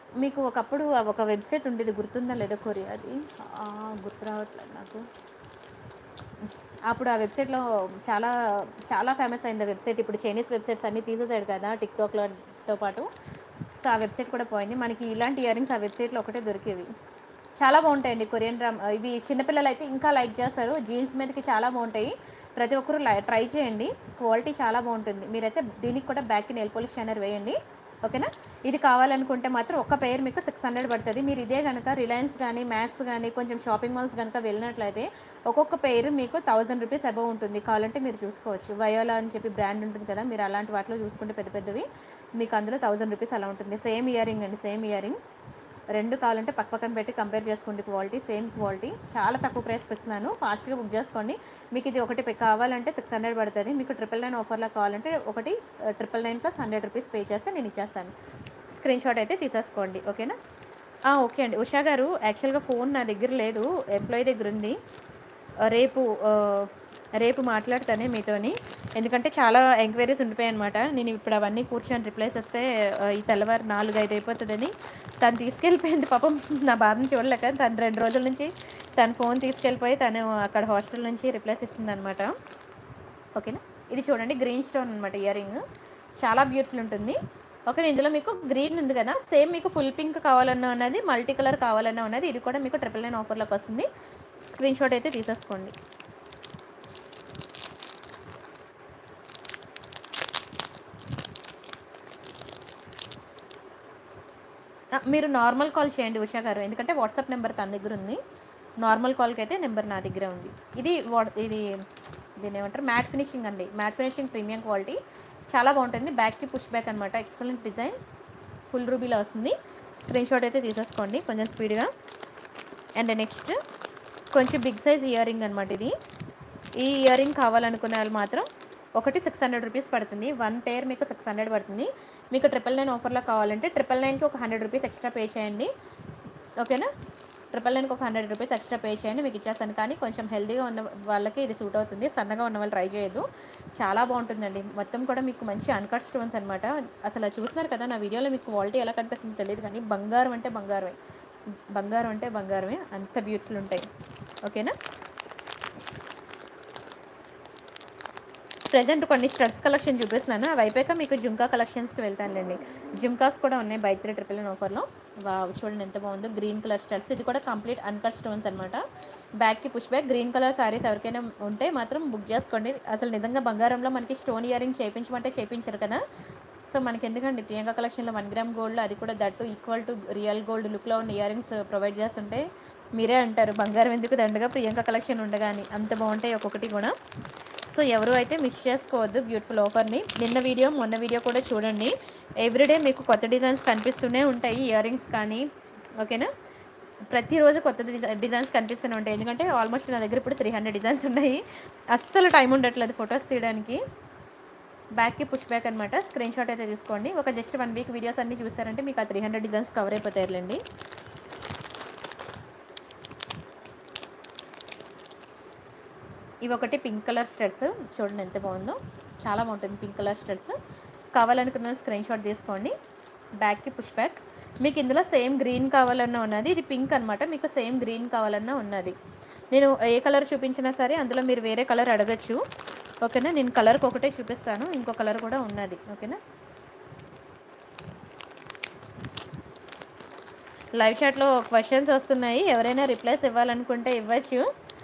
A: మీకు ఒకప్పుడు ఒక వెబ్సైట్ ఉండేది గుర్తుందా లేదో కొరియాది ఆ, గుర్తు రావట్లేదు నాకు అప్పుడు ఆ వెబ్సైట్లో చాలా చాలా ఫేమస్ అయింది ఆ వెబ్సైట్ ఇప్పుడు చైనీస్ వెబ్సైట్స్ అన్నీ తీసేసాడు కదా టిక్టాక్లతో పాటు సో ఆ వెబ్సైట్ కూడా పోయింది మనకి ఇలాంటి ఇయర్ రింగ్స్ ఆ వెబ్సైట్లో ఒకటే దొరికేవి చాలా బాగుంటాయండి కొరియన్ డ్రామ్ ఇవి చిన్నపిల్లలు అయితే ఇంకా లైక్ చేస్తారు జీన్స్ మీదకి చాలా బాగుంటాయి ప్రతి ఒక్కరు ట్రై చేయండి క్వాలిటీ చాలా బాగుంటుంది మీరైతే దీనికి కూడా బ్యాక్కి నెయిల్ పాలిష్ షైనర్ వేయండి ఓకేనా ఇది కావాలనుకుంటే మాత్రం ఒక పేరు మీకు సిక్స్ హండ్రెడ్ పడుతుంది మీరు ఇదే కనుక రిలయన్స్ కానీ మ్యాక్స్ కానీ కొంచెం షాపింగ్ మాల్స్ కనుక వెళ్ళినట్లయితే ఒక్కొక్క పేరు మీకు థౌజండ్ రూపీస్ అబవ్ ఉంటుంది కావాలంటే మీరు చూసుకోవచ్చు వయోలా అని చెప్పి బ్రాండ్ ఉంటుంది కదా మీరు అలాంటి వాటిలో చూసుకుంటే పెద్ద పెద్దవి మీకు అందులో థౌజండ్ రూపీస్ అలా ఉంటుంది సేమ్ ఇయర్ రింగ్ అండి సేమ్ ఇయర్ రింగ్ రెండు కావాలంటే పక్క పక్కన పెట్టి కంపేర్ చేసుకోండి క్వాలిటీ సేమ్ క్వాలిటీ చాలా తక్కువ ప్రైస్కి ఇస్తున్నాను ఫాస్ట్గా బుక్ చేసుకోండి మీకు ఇది ఒకటి పే- కావాలంటే సిక్స్ హండ్రెడ్ పడుతుంది మీకు ట్రిపుల్ నైన్ ఆఫర్లో కావాలంటే ఒకటి triple nine plus hundred rupees pay చేస్తే నేను ఇచ్చేస్తాను స్క్రీన్ షాట్ అయితే తీసేసుకోండి ఓకేనా ఆ, ఓకే అండి ఉషా గారు యాక్చువల్గా ఫోన్ నా దగ్గర లేదు ఎంప్లాయీ దగ్గర ఉంది ఆ, రేపు ఆ, రేపు మాట్లాడతానే మీతోని ఎందుకంటే చాలా ఎంక్వైరీస్ ఉండిపోయాయి అనమాట నేను ఇప్పుడు అవన్నీ కూర్చొని రిప్లైస్ వస్తే ఆ, ఈ తెల్లవారు నాలుగు ఐదు అయిపోతుందని తను తీసుకెళ్ళిపోయింది పాపం నా బాధను చూడలేక తను రెండు రోజుల నుంచి తన ఫోన్ తీసుకెళ్ళిపోయి తను అక్కడ హాస్టల్ నుంచి రిప్లైస్ ఇస్తుంది అనమాట ఓకేనా ఇది చూడండి గ్రీన్ స్టోన్ అనమాట ఇయర్ రింగ్ చాలా బ్యూటిఫుల్ ఉంటుంది ఓకే ఇందులో మీకు గ్రీన్ ఉంది కదా సేమ్ మీకు ఫుల్ పింక్ కావాలన్నా ఉన్నది మల్టీ కలర్ కావాలన్నా ఉన్నది ఇది కూడా మీకు ట్రిపుల్ నైన్ ఆఫర్లోకి వస్తుంది స్క్రీన్ షాట్ అయితే తీసేసుకోండి ఆ, మీరు నార్మల్ కాల్ చేయండి ఉషా గారు ఎందుకంటే వాట్సాప్ నెంబర్ తన దగ్గర ఉంది నార్మల్ కాల్కి అయితే నెంబర్ నా దగ్గర ఉంది ఇది వాట్ ఇది దీని ఏమంటారు మ్యాట్ ఫినిషింగ్ అండి మ్యాట్ ఫినిషింగ్ ప్రీమియం క్వాలిటీ చాలా బాగుంటుంది బ్యాక్కి పుష్ బ్యాక్ అనమాట ఎక్సలెంట్ డిజైన్ ఫుల్ రూబీలో వస్తుంది స్క్రీన్ షాట్ అయితే తీసేసుకోండి కొంచెం స్పీడ్గా అండ్ నెక్స్ట్ కొంచెం బిగ్ సైజ్ ఇయర్ రింగ్ అనమాట ఇది ఈ ఇయర్ రింగ్ కావాలనుకునే వాళ్ళు మాత్రం ఒకటి సిక్స్ హండ్రెడ్ రూపీస్ పడుతుంది వన్ పేర్ మీకు సిక్స్ హండ్రెడ్ పడుతుంది మీకు ట్రిపుల్ నైన్ ఆఫర్లో కావాలంటే ట్రిపుల్ నైన్కి ఒక హండ్రెడ్ రూపీస్ ఎక్స్ట్రా పే చేయండి ఓకేనా ట్రిపుల్ నైన్కి ఒక హండ్రెడ్ రూపీస్ ఎక్స్ట్రా పే చేయండి మీకు ఇచ్చేస్తాను కానీ కొంచెం హెల్తీగా ఉన్న వాళ్ళకి ఇది సూట్ అవుతుంది సన్నగా ఉన్న వాళ్ళు ట్రై చేయొద్దు చాలా బాగుంటుందండి మొత్తం కూడా మీకు మంచి అన్కట్ స్టోన్స్ అనమాట అసలు అది చూస్తున్నారు కదా నా వీడియోలో మీకు క్వాలిటీ ఎలా కనిపిస్తుందో తెలియదు కానీ బంగారం అంటే బంగారమే బంగారం అంటే బంగారమే అంత బ్యూటిఫుల్ ఉంటాయి ఓకేనా ప్రజెంట్ కొన్ని స్టడ్స్ కలెక్షన్ చూపిస్తున్నాను అవి అయిపోయాక మీకు జుంకా కలెక్షన్స్కి వెళ్తానులేండి జుంకాస్ కూడా ఉన్నాయి బై త్రీ ట్రిపుల్ నైన్ ఆఫర్లో వా చూడండి ఎంత బాగుందో గ్రీన్ కలర్ స్టడ్స్ ఇది కూడా కంప్లీట్ అన్కట్ స్టోన్స్ అనమాట బ్యాక్కి push back green colour saris ఎవరికైనా ఉంటే మాత్రం బుక్ చేసుకోండి అసలు నిజంగా బంగారంలో మనకి స్టోన్ ఇయర్ రింగ్ చేయించమంటే చేయించారు కదా సో మనకి ఎందుకండి ప్రియాంక కలెక్షన్లో వన్ గ్రామ్ గోల్డ్ అది కూడా that equal to real gold లుక్లో ఉన్న ఇయర్ రింగ్స్ ప్రొవైడ్ చేస్తుంటే మీరే అంటారు బంగారం ఎందుకు దండగా ప్రియాంక కలెక్షన్ ఉండగాని అంత బాగుంటాయి ఒక్కొక్కటి కూడా సో ఎవరు అయితే మిస్ చేసుకోవద్దు బ్యూటిఫుల్ ఆఫర్ని నిన్న వీడియో మొన్న వీడియో కూడా చూడండి ఎవ్రీడే మీకు కొత్త డిజైన్స్ కనిపిస్తూనే ఉంటాయి ఇయర్ రింగ్స్ కానీ ఓకేనా ప్రతిరోజు కొత్త డిజై- డిజైన్స్ కనిపిస్తూనే ఉంటాయి ఎందుకంటే ఆల్మోస్ట్ నా దగ్గర ఇప్పుడు త్రీ హండ్రెడ్ డిజైన్స్ ఉన్నాయి అస్సలు టైం ఉండట్లేదు ఫొటోస్ తీయడానికి బ్యాక్కి పుష్ బ్యాక్ అనమాట స్క్రీన్ షాట్ అయితే తీసుకోండి ఒక జస్ట్ వన్ వీక్ వీడియోస్ అన్ని చూసారంటే మీకు ఆ త్రీ హండ్రెడ్ డిజైన్స్ కవర్ అయిపోతాయిలేండి ఇవి ఒకటి పింక్ కలర్ స్టడ్స్ చూడండి ఎంత బాగుందో చాలా బాగుంటుంది పింక్ కలర్ స్టడ్స్ కావాలనుకున్న స్క్రీన్ షాట్ తీసుకోండి బ్యాక్కి పుష్ బ్యాక్ మీకు ఇందులో సేమ్ గ్రీన్ కావాలన్నా ఉన్నది ఇది పింక్ అనమాట మీకు సేమ్ గ్రీన్ కావాలన్నా ఉన్నది నేను ఏ కలర్ చూపించినా సరే అందులో మీరు వేరే కలర్ అడగచ్చు ఓకేనా నేను కలర్కి ఒకటే చూపిస్తాను ఇంకో కలర్ కూడా ఉన్నది ఓకేనా లైవ్ చాట్లో క్వశ్చన్స్ వస్తున్నాయి ఎవరైనా రిప్లైస్ ఇవ్వాలనుకుంటే ఇవ్వచ్చు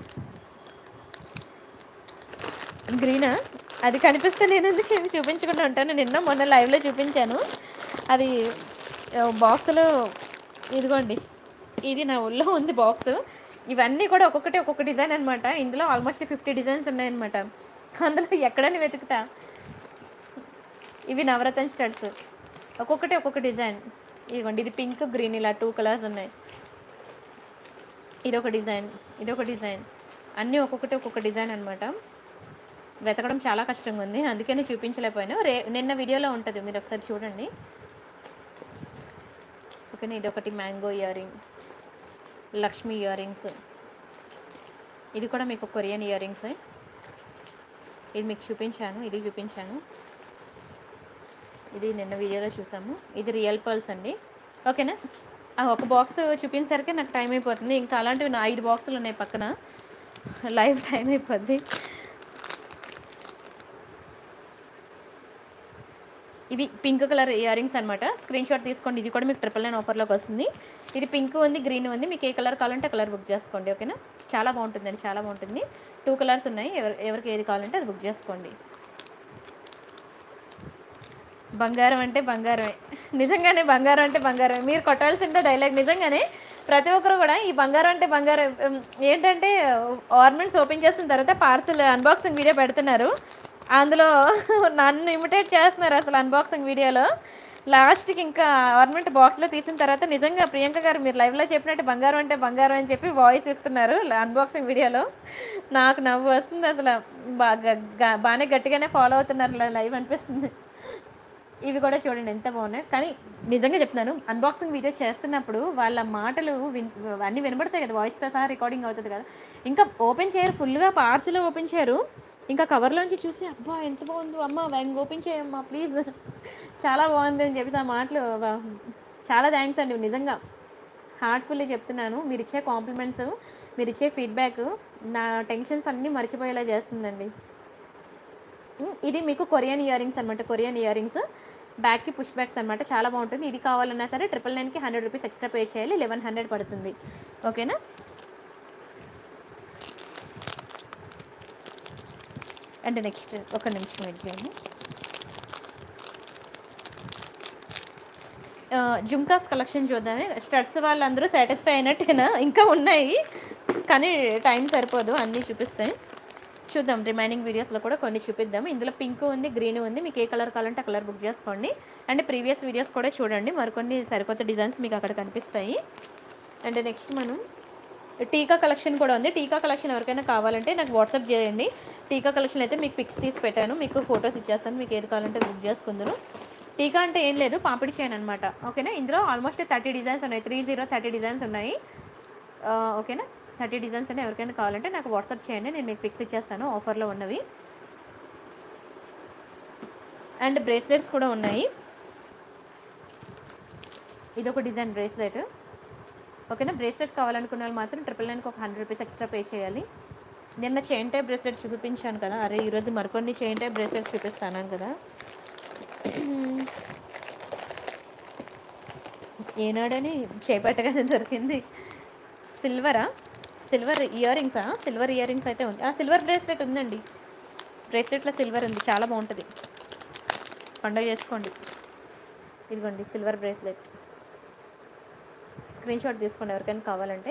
A: గ్రీనా అది కనిపిస్తే నేను ఎందుకు ఏమి చూపించకుండా ఉంటాను నిన్న మొన్న లైవ్లో చూపించాను అది బాక్స్లో ఇదిగోండి ఇది నా ఒళ్ళో ఉంది బాక్స్ ఇవన్నీ కూడా ఒక్కొక్కటి ఒక్కొక్క డిజైన్ అనమాట ఇందులో ఆల్మోస్ట్ ఫిఫ్టీ డిజైన్స్ ఉన్నాయన్నమాట అందులో ఎక్కడని వెతుకుతా ఇవి నవరత్న స్టడ్స్ ఒక్కొక్కటి ఒక్కొక్క డిజైన్ ఇదిగోండి ఇది పింక్ గ్రీన్ ఇలా టూ కలర్స్ ఉన్నాయి ఇది ఒక డిజైన్ ఇది ఒక డిజైన్ అన్నీ ఒక్కొక్కటి ఒక్కొక్క డిజైన్ అనమాట వెతకడం చాలా కష్టంగా ఉంది అందుకని చూపించలేకపోయాను రే నిన్న వీడియోలో ఉంటుంది మీరు ఒకసారి చూడండి ఓకేనా ఇది ఒకటి mango earring Lakshmi earrings ఇది కూడా మీకు కొరియన్ ఇయర్ రింగ్స్ ఇది మీకు చూపించాను ఇది చూపించాను ఇది నిన్న వీడియోలో చూసాము ఇది రియల్ పర్ల్స్ అండి ఓకేనా ఆ ఒక బాక్స్ చూపించేసరికి నాకు టైం అయిపోతుంది ఇంకా అలాంటివి నా ఐదు బాక్సులు ఉన్నాయి పక్కన లైవ్ టైం అయిపోద్ది ఇవి పింక్ కలర్ ఇయర్ రింగ్స్ అనమాట స్క్రీన్ షాట్ తీసుకోండి ఇది కూడా మీకు ట్రిపుల్ నైన్ ఆఫర్లోకి వస్తుంది ఇది పింక్ ఉంది గ్రీన్ ఉంది మీకు ఏ కలర్ కావాలంటే ఆ కలర్ బుక్ చేసుకోండి ఓకేనా చాలా బాగుంటుందండి చాలా బాగుంటుంది టూ కలర్స్ ఉన్నాయి ఎవరు ఎవరికి ఏది కావాలంటే అది బుక్ చేసుకోండి బంగారం అంటే బంగారమే నిజంగానే బంగారం అంటే బంగారమే మీరు కొట్టాల్సిందే డైలాగ్ నిజంగానే ప్రతి ఒక్కరు కూడా ఈ బంగారం అంటే బంగారం ఉమ్, ఏంటంటే ఆర్నమెంట్స్ ఓపెన్ చేసిన తర్వాత పార్సల్ అన్బాక్సింగ్ వీడియో పెడుతున్నారు అందులో నన్ను ఇమిటేట్ చేస్తున్నారు అసలు అన్బాక్సింగ్ వీడియోలో లాస్ట్కి ఇంకా ఆర్నమెంట్ బాక్స్లో తీసిన తర్వాత నిజంగా ప్రియాంక గారు మీరు లైవ్లో చెప్పినట్టు బంగారం అంటే బంగారం అని చెప్పి వాయిస్ ఇస్తున్నారు అన్బాక్సింగ్ వీడియోలో నాకు నవ్వు వస్తుంది అసలు బాగా గ- బాగానే గట్టిగానే ఫాలో అవుతున్నారు లైవ్ అనిపిస్తుంది ఇవి కూడా చూడండి ఎంత బాగున్నాయి కానీ నిజంగా చెప్తున్నాను అన్బాక్సింగ్ వీడియో చేస్తున్నప్పుడు వాళ్ళ మాటలు విన్ అన్నీ వినబడతాయి కదా వాయిస్తో సహా రికార్డింగ్ అవుతుంది కదా ఇంకా ఓపెన్ చేయరు ఫుల్గా పార్సిల్ ఓపెన్ చేయరు ఇంకా కవర్లోంచి చూసి అబ్బా ఎంత బాగుందో అమ్మ ఇంక ఓపెన్ చేయమ్మా ప్లీజ్ చాలా బాగుంది అని చెప్పేసి ఆ మాటలు వా- చాలా థ్యాంక్స్ అండి నిజంగా హార్ట్ఫుల్లీ చెప్తున్నాను మీరు ఇచ్చే కాంప్లిమెంట్స్ మీరు ఇచ్చే ఫీడ్బ్యాక్ నా టెన్షన్స్ అన్నీ మర్చిపోయేలా చేస్తుందండి ఉమ్, ఇది మీకు కొరియన్ ఇయర్ రింగ్స్ అనమాట కొరియన్ ఇయర్ రింగ్స్ బ్యాక్కి పుష్ బ్యాక్స్ అనమాట చాలా బాగుంటుంది ఇది కావాలన్నా సరే ట్రిపుల్ నైన్కి హండ్రెడ్ రూపీస్ ఎక్స్ట్రా పే చేయాలి లెవెన్ హండ్రెడ్ పడుతుంది ఓకేనా అండ్ నెక్స్ట్ ఒక నిమిషం వెయిట్ చేయండి ఆ, జుమ్కాస్ కలెక్షన్ చూద్దాం స్టడ్స్ వాళ్ళందరూ సాటిస్ఫై అయినట్టేనా ఇంకా ఉన్నాయి కానీ టైం సరిపోదు అన్నీ చూపిస్తాయి చూద్దాం రిమైనింగ్ వీడియోస్లో కూడా కొన్ని చూపిద్దాం ఇందులో పింక్ ఉంది గ్రీన్ ఉంది మీకు ఏ కలర్ కావాలంటే ఆ కలర్ బుక్ చేసుకోండి అండ్ ప్రీవియస్ వీడియోస్ కూడా చూడండి మరికొన్ని సరికొత్త డిజైన్స్ మీకు అక్కడ కనిపిస్తాయి అండ్ నెక్స్ట్ మనం టీకా కలెక్షన్ కూడా ఉంది టీకా కలెక్షన్ ఎవరికైనా కావాలంటే నాకు వాట్సాప్ చేయండి టీకా కలెక్షన్ అయితే మీకు పిక్స్ తీసి పెట్టాను మీకు ఫొటోస్ ఇచ్చేస్తాను మీకు ఏది కావాలంటే బుక్ చేసుకుందరు టీకా అంటే ఏం లేదు పాపిడి చేయను అనమాట ఓకేనా ఇందులో ఆల్మోస్ట్ థర్టీ డిజైన్స్ ఉన్నాయి త్రీ జీరో థర్టీ డిజైన్స్ ఉన్నాయి ఆ, ఓకేనా థర్టీ డిజైన్స్ అంటే ఎవరికైనా కావాలంటే నాకు వాట్సాప్ చేయండి నేను మీకు పిక్స్ ఇచ్చేస్తాను ఆఫర్లో ఉన్నవి అండ్ బ్రేస్లెట్స్ కూడా ఉన్నాయి ఇది ఒక డిజైన్ బ్రేస్లెట్ ఓకేనా బ్రేస్లెట్ కావాలనుకున్న వాళ్ళు మాత్రం ట్రిపుల్ నైన్కి ఒక హండ్రెడ్ రూపీస్ ఎక్స్ట్రా పే చేయాలి నిన్న చైన్ టైప్ బ్రేస్లెట్ చూపించాను కదా అరే ఈరోజు మరికొన్ని చైన్ టైప్ బ్రేస్లెట్స్ చూపిస్తాను కదా ఏనాడని చేపట్టగానే దొరికింది సిల్వరా సిల్వర్ ఇయర్ రింగ్సా సిల్వర్ ఇయర్ రింగ్స్ అయితే ఉంది ఆ సిల్వర్ బ్రేస్లెట్ ఉందండి బ్రేస్లెట్లో సిల్వర్ ఉంది చాలా బాగుంటుంది పండుగ చేసుకోండి ఇదిగోండి సిల్వర్ బ్రేస్లెట్ స్క్రీన్ షాట్ తీసుకోండి ఎవరికైనా కావాలంటే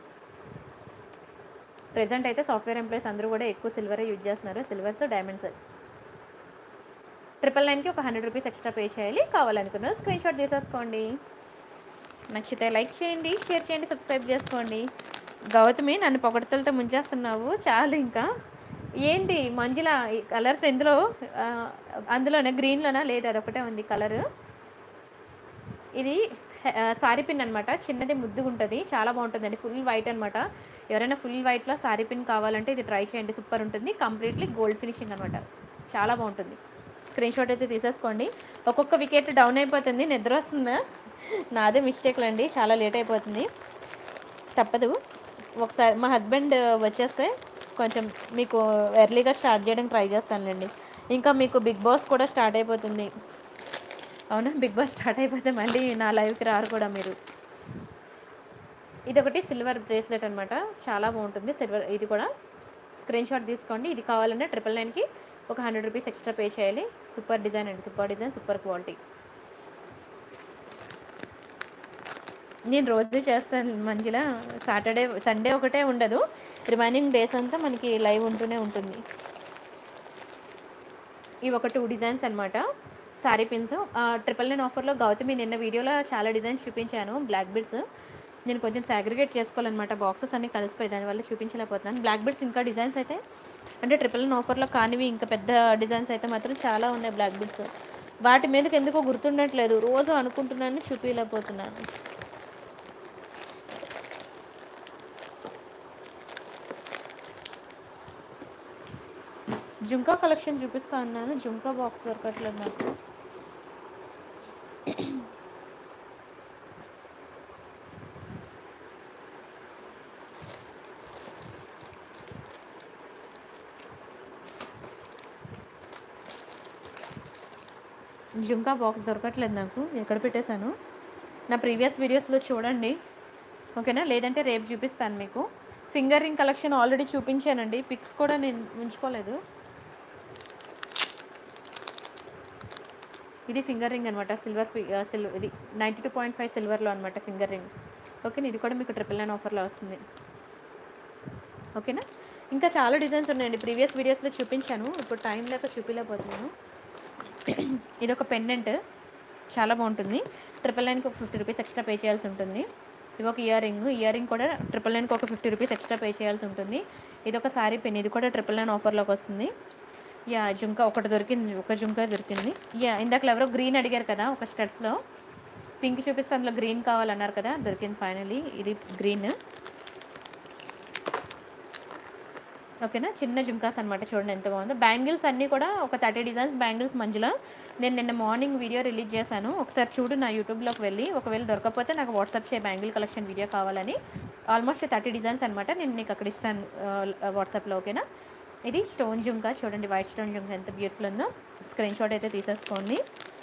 A: ప్రజెంట్ అయితే సాఫ్ట్వేర్ ఎంప్లాయీస్ అందరూ కూడా ఎక్కువ సిల్వరే యూజ్ చేస్తున్నారు సిల్వర్స్ డైమండ్స్ ట్రిపుల్ నైన్కి ఒక హండ్రెడ్ రూపీస్ ఎక్స్ట్రా పే చేయాలి కావాలనుకున్నారు స్క్రీన్ షాట్ తీసేసుకోండి నచ్చితే లైక్ చేయండి షేర్ చేయండి సబ్స్క్రైబ్ చేసుకోండి గౌతమి నన్ను పొగడతలతో ముంచేస్తున్నావు చాలు ఇంకా ఏంటి మంజుల ఈ కలర్స్ ఎందులో ఆ, అందులోనే గ్రీన్లోనా లేదు అదొకటే ఉంది కలరు ఇది సారీ పిన్ అనమాట చిన్నది ముద్దుగా ఉంటుంది చాలా బాగుంటుందండి ఫుల్ వైట్ అనమాట ఎవరైనా ఫుల్ వైట్లో సారీ పిన్ కావాలంటే ఇది ట్రై చేయండి సూపర్ ఉంటుంది కంప్లీట్లీ గోల్డ్ ఫినిషింగ్ అనమాట చాలా బాగుంటుంది స్క్రీన్ షాట్ అయితే తీసేసుకోండి ఒక్కొక్క వికెట్ డౌన్ అయిపోతుంది నిద్ర వస్తుందా నాదే మిస్టేక్లు అండి చాలా లేట్ అయిపోతుంది తప్పదు ఒకసారి మా హస్బెండ్ వచ్చేస్తే కొంచెం మీకు ఎర్లీగా స్టార్ట్ చేయడానికి ట్రై చేస్తానులేండి ఇంకా మీకు బిగ్ బాస్ కూడా స్టార్ట్ అయిపోతుంది అవునా బిగ్ బాస్ స్టార్ట్ అయిపోతే మళ్ళీ నా లైవ్కి రారు కూడా మీరు ఇది ఒకటి సిల్వర్ బ్రేస్లెట్ అనమాట చాలా బాగుంటుంది సిల్వర్ ఇది కూడా స్క్రీన్ షాట్ తీసుకోండి ఇది కావాలంటే ట్రిపుల్ నైన్కి ఒక హండ్రెడ్ రూపీస్ ఎక్స్ట్రా పే చేయాలి సూపర్ డిజైన్ అండి సూపర్ డిజైన్ సూపర్ క్వాలిటీ నేను రోజు చేస్తాను మంచిగా సాటర్డే సండే ఒకటే ఉండదు రిమైనింగ్ డేస్ అంతా మనకి లైవ్ ఉంటూనే ఉంటుంది ఇవి ఒక టూ డిజైన్స్ అనమాట సారీ పిన్స్ ట్రిపుల్ నైన్ ఆఫర్లో గౌతమి నిన్న వీడియోలో చాలా డిజైన్స్ చూపించాను బ్లాక్ బిడ్స్ నేను కొంచెం సాగ్రిగేట్ చేసుకోవాలన్నమాట బాక్సెస్ అన్ని కలిసిపోయి దానివల్ల చూపించలేకపోతున్నాను బ్లాక్ బిడ్స్ ఇంకా డిజైన్స్ అయితే అంటే ట్రిపుల్ నైన్ ఆఫర్లో కానివి ఇంకా పెద్ద డిజైన్స్ అయితే మాత్రం చాలా ఉన్నాయి బ్లాక్ బిడ్స్ వాటి మీదకి ఎందుకో గుర్తుండట్లేదు రోజు అనుకుంటున్నాను చూపించలేకపోతున్నాను జుంకా కలెక్షన్ చూపిస్తా అన్నాను జుంకా బాక్స్ దొరకట్లేదు నాకు జుంకా బాక్స్ దొరకట్లేదు నాకు ఎక్కడ పెట్టేశాను నా ప్రీవియస్ వీడియోస్లో చూడండి ఓకేనా లేదంటే రేపు చూపిస్తాను మీకు ఫింగర్ రింగ్ కలెక్షన్ ఆల్రెడీ చూపించానండి పిక్స్ కూడా నేను ఉంచుకోలేదు ఇది ఫింగర్ రింగ్ అనమాట సిల్వర్ సిల్వర్ ఇది నైంటీ టూ పాయింట్ ఫైవ్ సిల్వర్లో అనమాట ఫింగర్ రింగ్ ఓకేనా ఇది కూడా మీకు ట్రిపుల్ నైన్ ఆఫర్లో వస్తుంది ఓకేనా ఇంకా చాలా డిజైన్స్ ఉన్నాయండి ప్రీవియస్ వీడియోస్లో చూపించాను ఇప్పుడు టైం లేక చూపించలేకపోతున్నాను ఇది ఒక పెండెంట్ చాలా బాగుంటుంది ట్రిపుల్ నైన్కి ఒక ఫిఫ్టీ రూపీస్ ఎక్స్ట్రా పే చేయాల్సి ఉంటుంది ఇది ఒక ఇయర్ రింగ్ ఇయర్ రింగ్ కూడా ట్రిపుల్ నైన్కి ఒక ఫిఫ్టీ రూపీస్ ఎక్స్ట్రా పే చేయాల్సి ఉంటుంది ఇది ఒక సారీ పెన్ ఇది కూడా ట్రిపుల్ నైన్ ఆఫర్లోకి వస్తుంది యా జుంకా ఒకటి దొరికింది ఒక జుంకా దొరికింది యా ఇందాక ఎవరో గ్రీన్ అడిగారు కదా ఒక స్టడ్స్లో పింక్ చూపిస్తే అందులో గ్రీన్ కావాలన్నారు కదా దొరికింది ఫైనలీ ఇది గ్రీన్ ఓకేనా చిన్న జుంకాస్ అనమాట చూడండి ఎంత బాగుందో బ్యాంగిల్స్ అన్నీ కూడా ఒక థర్టీ డిజైన్స్ బ్యాంగిల్స్ మంజులో నేను నిన్న మార్నింగ్ వీడియో రిలీజ్ చేశాను ఒకసారి చూడు నా యూట్యూబ్లోకి వెళ్ళి ఒకవేళ దొరకకపోతే నాకు వాట్సాప్ చేయ బ్యాంగిల్ కలెక్షన్ వీడియో కావాలని ఆల్మోస్ట్ థర్టీ డిజైన్స్ అనమాట నేను నీకు అక్కడ ఇస్తాను వాట్సాప్లో ఓకేనా ఇది స్టోన్ జుంకా చూడండి వైట్ స్టోన్ జుంకా ఎంత బ్యూటిఫుల్ ఉందో స్క్రీన్ షాట్ అయితే తీసేసుకోండి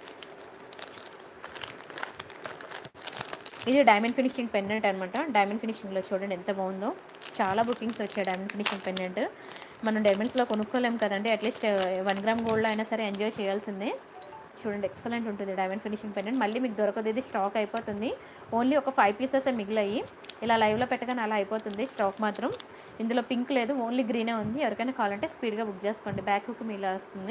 A: ఇది డైమండ్ ఫినిషింగ్ పెండెంట్ అనమాట డైమండ్ ఫినిషింగ్లో చూడండి ఎంత బాగుందో చాలా బుకింగ్స్ వచ్చాయి డైమండ్ ఫినిషింగ్ పెండెంట్ మనం డైమండ్స్లో కొనుక్కోలేం కదండి అట్లీస్ట్ వన్ గ్రామ్ గోల్డ్లో అయినా సరే ఎంజాయ్ చేయాల్సిందే చూడండి ఎక్సలెంట్ ఉంటుంది డైమండ్ ఫినిషింగ్ పెండెంట్ మళ్ళీ మీకు దొరకదు ఇది స్టాక్ అయిపోతుంది ఓన్లీ ఒక ఫైవ్ పీసెస్ మిగిలాయి ఇలా లైవ్లో పెట్టగానే అలా అయిపోతుంది స్టాక్ మాత్రం ఇందులో పింక్ లేదు ఓన్లీ గ్రీనే ఉంది ఎవరికైనా కావాలంటే స్పీడ్గా బుక్ చేసుకోండి బ్యాక్ హుక్ మీలా వస్తుంది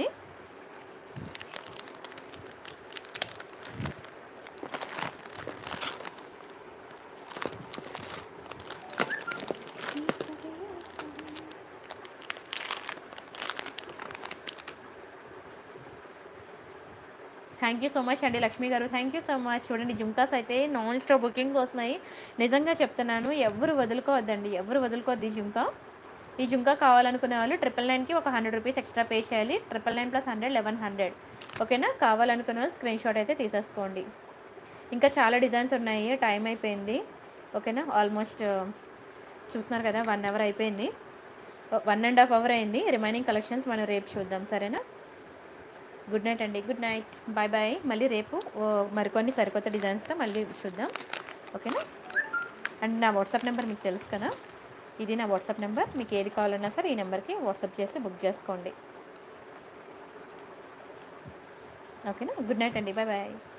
A: థ్యాంక్ యూ సో మచ్ అండి లక్ష్మి గారు థ్యాంక్ యూ సో మచ్ చూడండి జుంకాస్ అయితే నాన్ స్టాప్ బుకింగ్స్ వస్తున్నాయి నిజంగా చెప్తున్నాను ఎవరు వదులుకోవద్దండి ఎవరు వదులుకోవద్దు ఈ జుంకా ఈ జుంకా కావాలనుకునే వాళ్ళు ట్రిపుల్ నైన్కి ఒక హండ్రెడ్ రూపీస్ ఎక్స్ట్రా పే చేయాలి triple nine plus hundred eleven hundred ఓకేనా కావాలనుకునే వాళ్ళు స్క్రీన్ షాట్ అయితే తీసేసుకోండి ఇంకా చాలా డిజైన్స్ ఉన్నాయి టైం అయిపోయింది ఓకేనా ఆల్మోస్ట్ చూస్తున్నారు కదా వన్ అవర్ అయిపోయింది వన్ అండ్ హాఫ్ అవర్ అయింది రిమైనింగ్ కలెక్షన్స్ మనం రేపు చూద్దాం సరేనా గుడ్ నైట్ అండి గుడ్ నైట్ బాయ్ బాయ్ మళ్ళీ రేపు ఓ, మరికొన్ని సరికొత్త డిజైన్స్తో మళ్ళీ చూద్దాం ఓకేనా అండ్ నా వాట్సాప్ నెంబర్ మీకు తెలుసు కదా ఇది నా వాట్సాప్ నెంబర్ మీకు ఏది కావాలన్నా సరే ఈ నెంబర్కి వాట్సాప్ చేసి బుక్ చేసుకోండి ఓకేనా గుడ్ నైట్ అండి బాయ్ బాయ్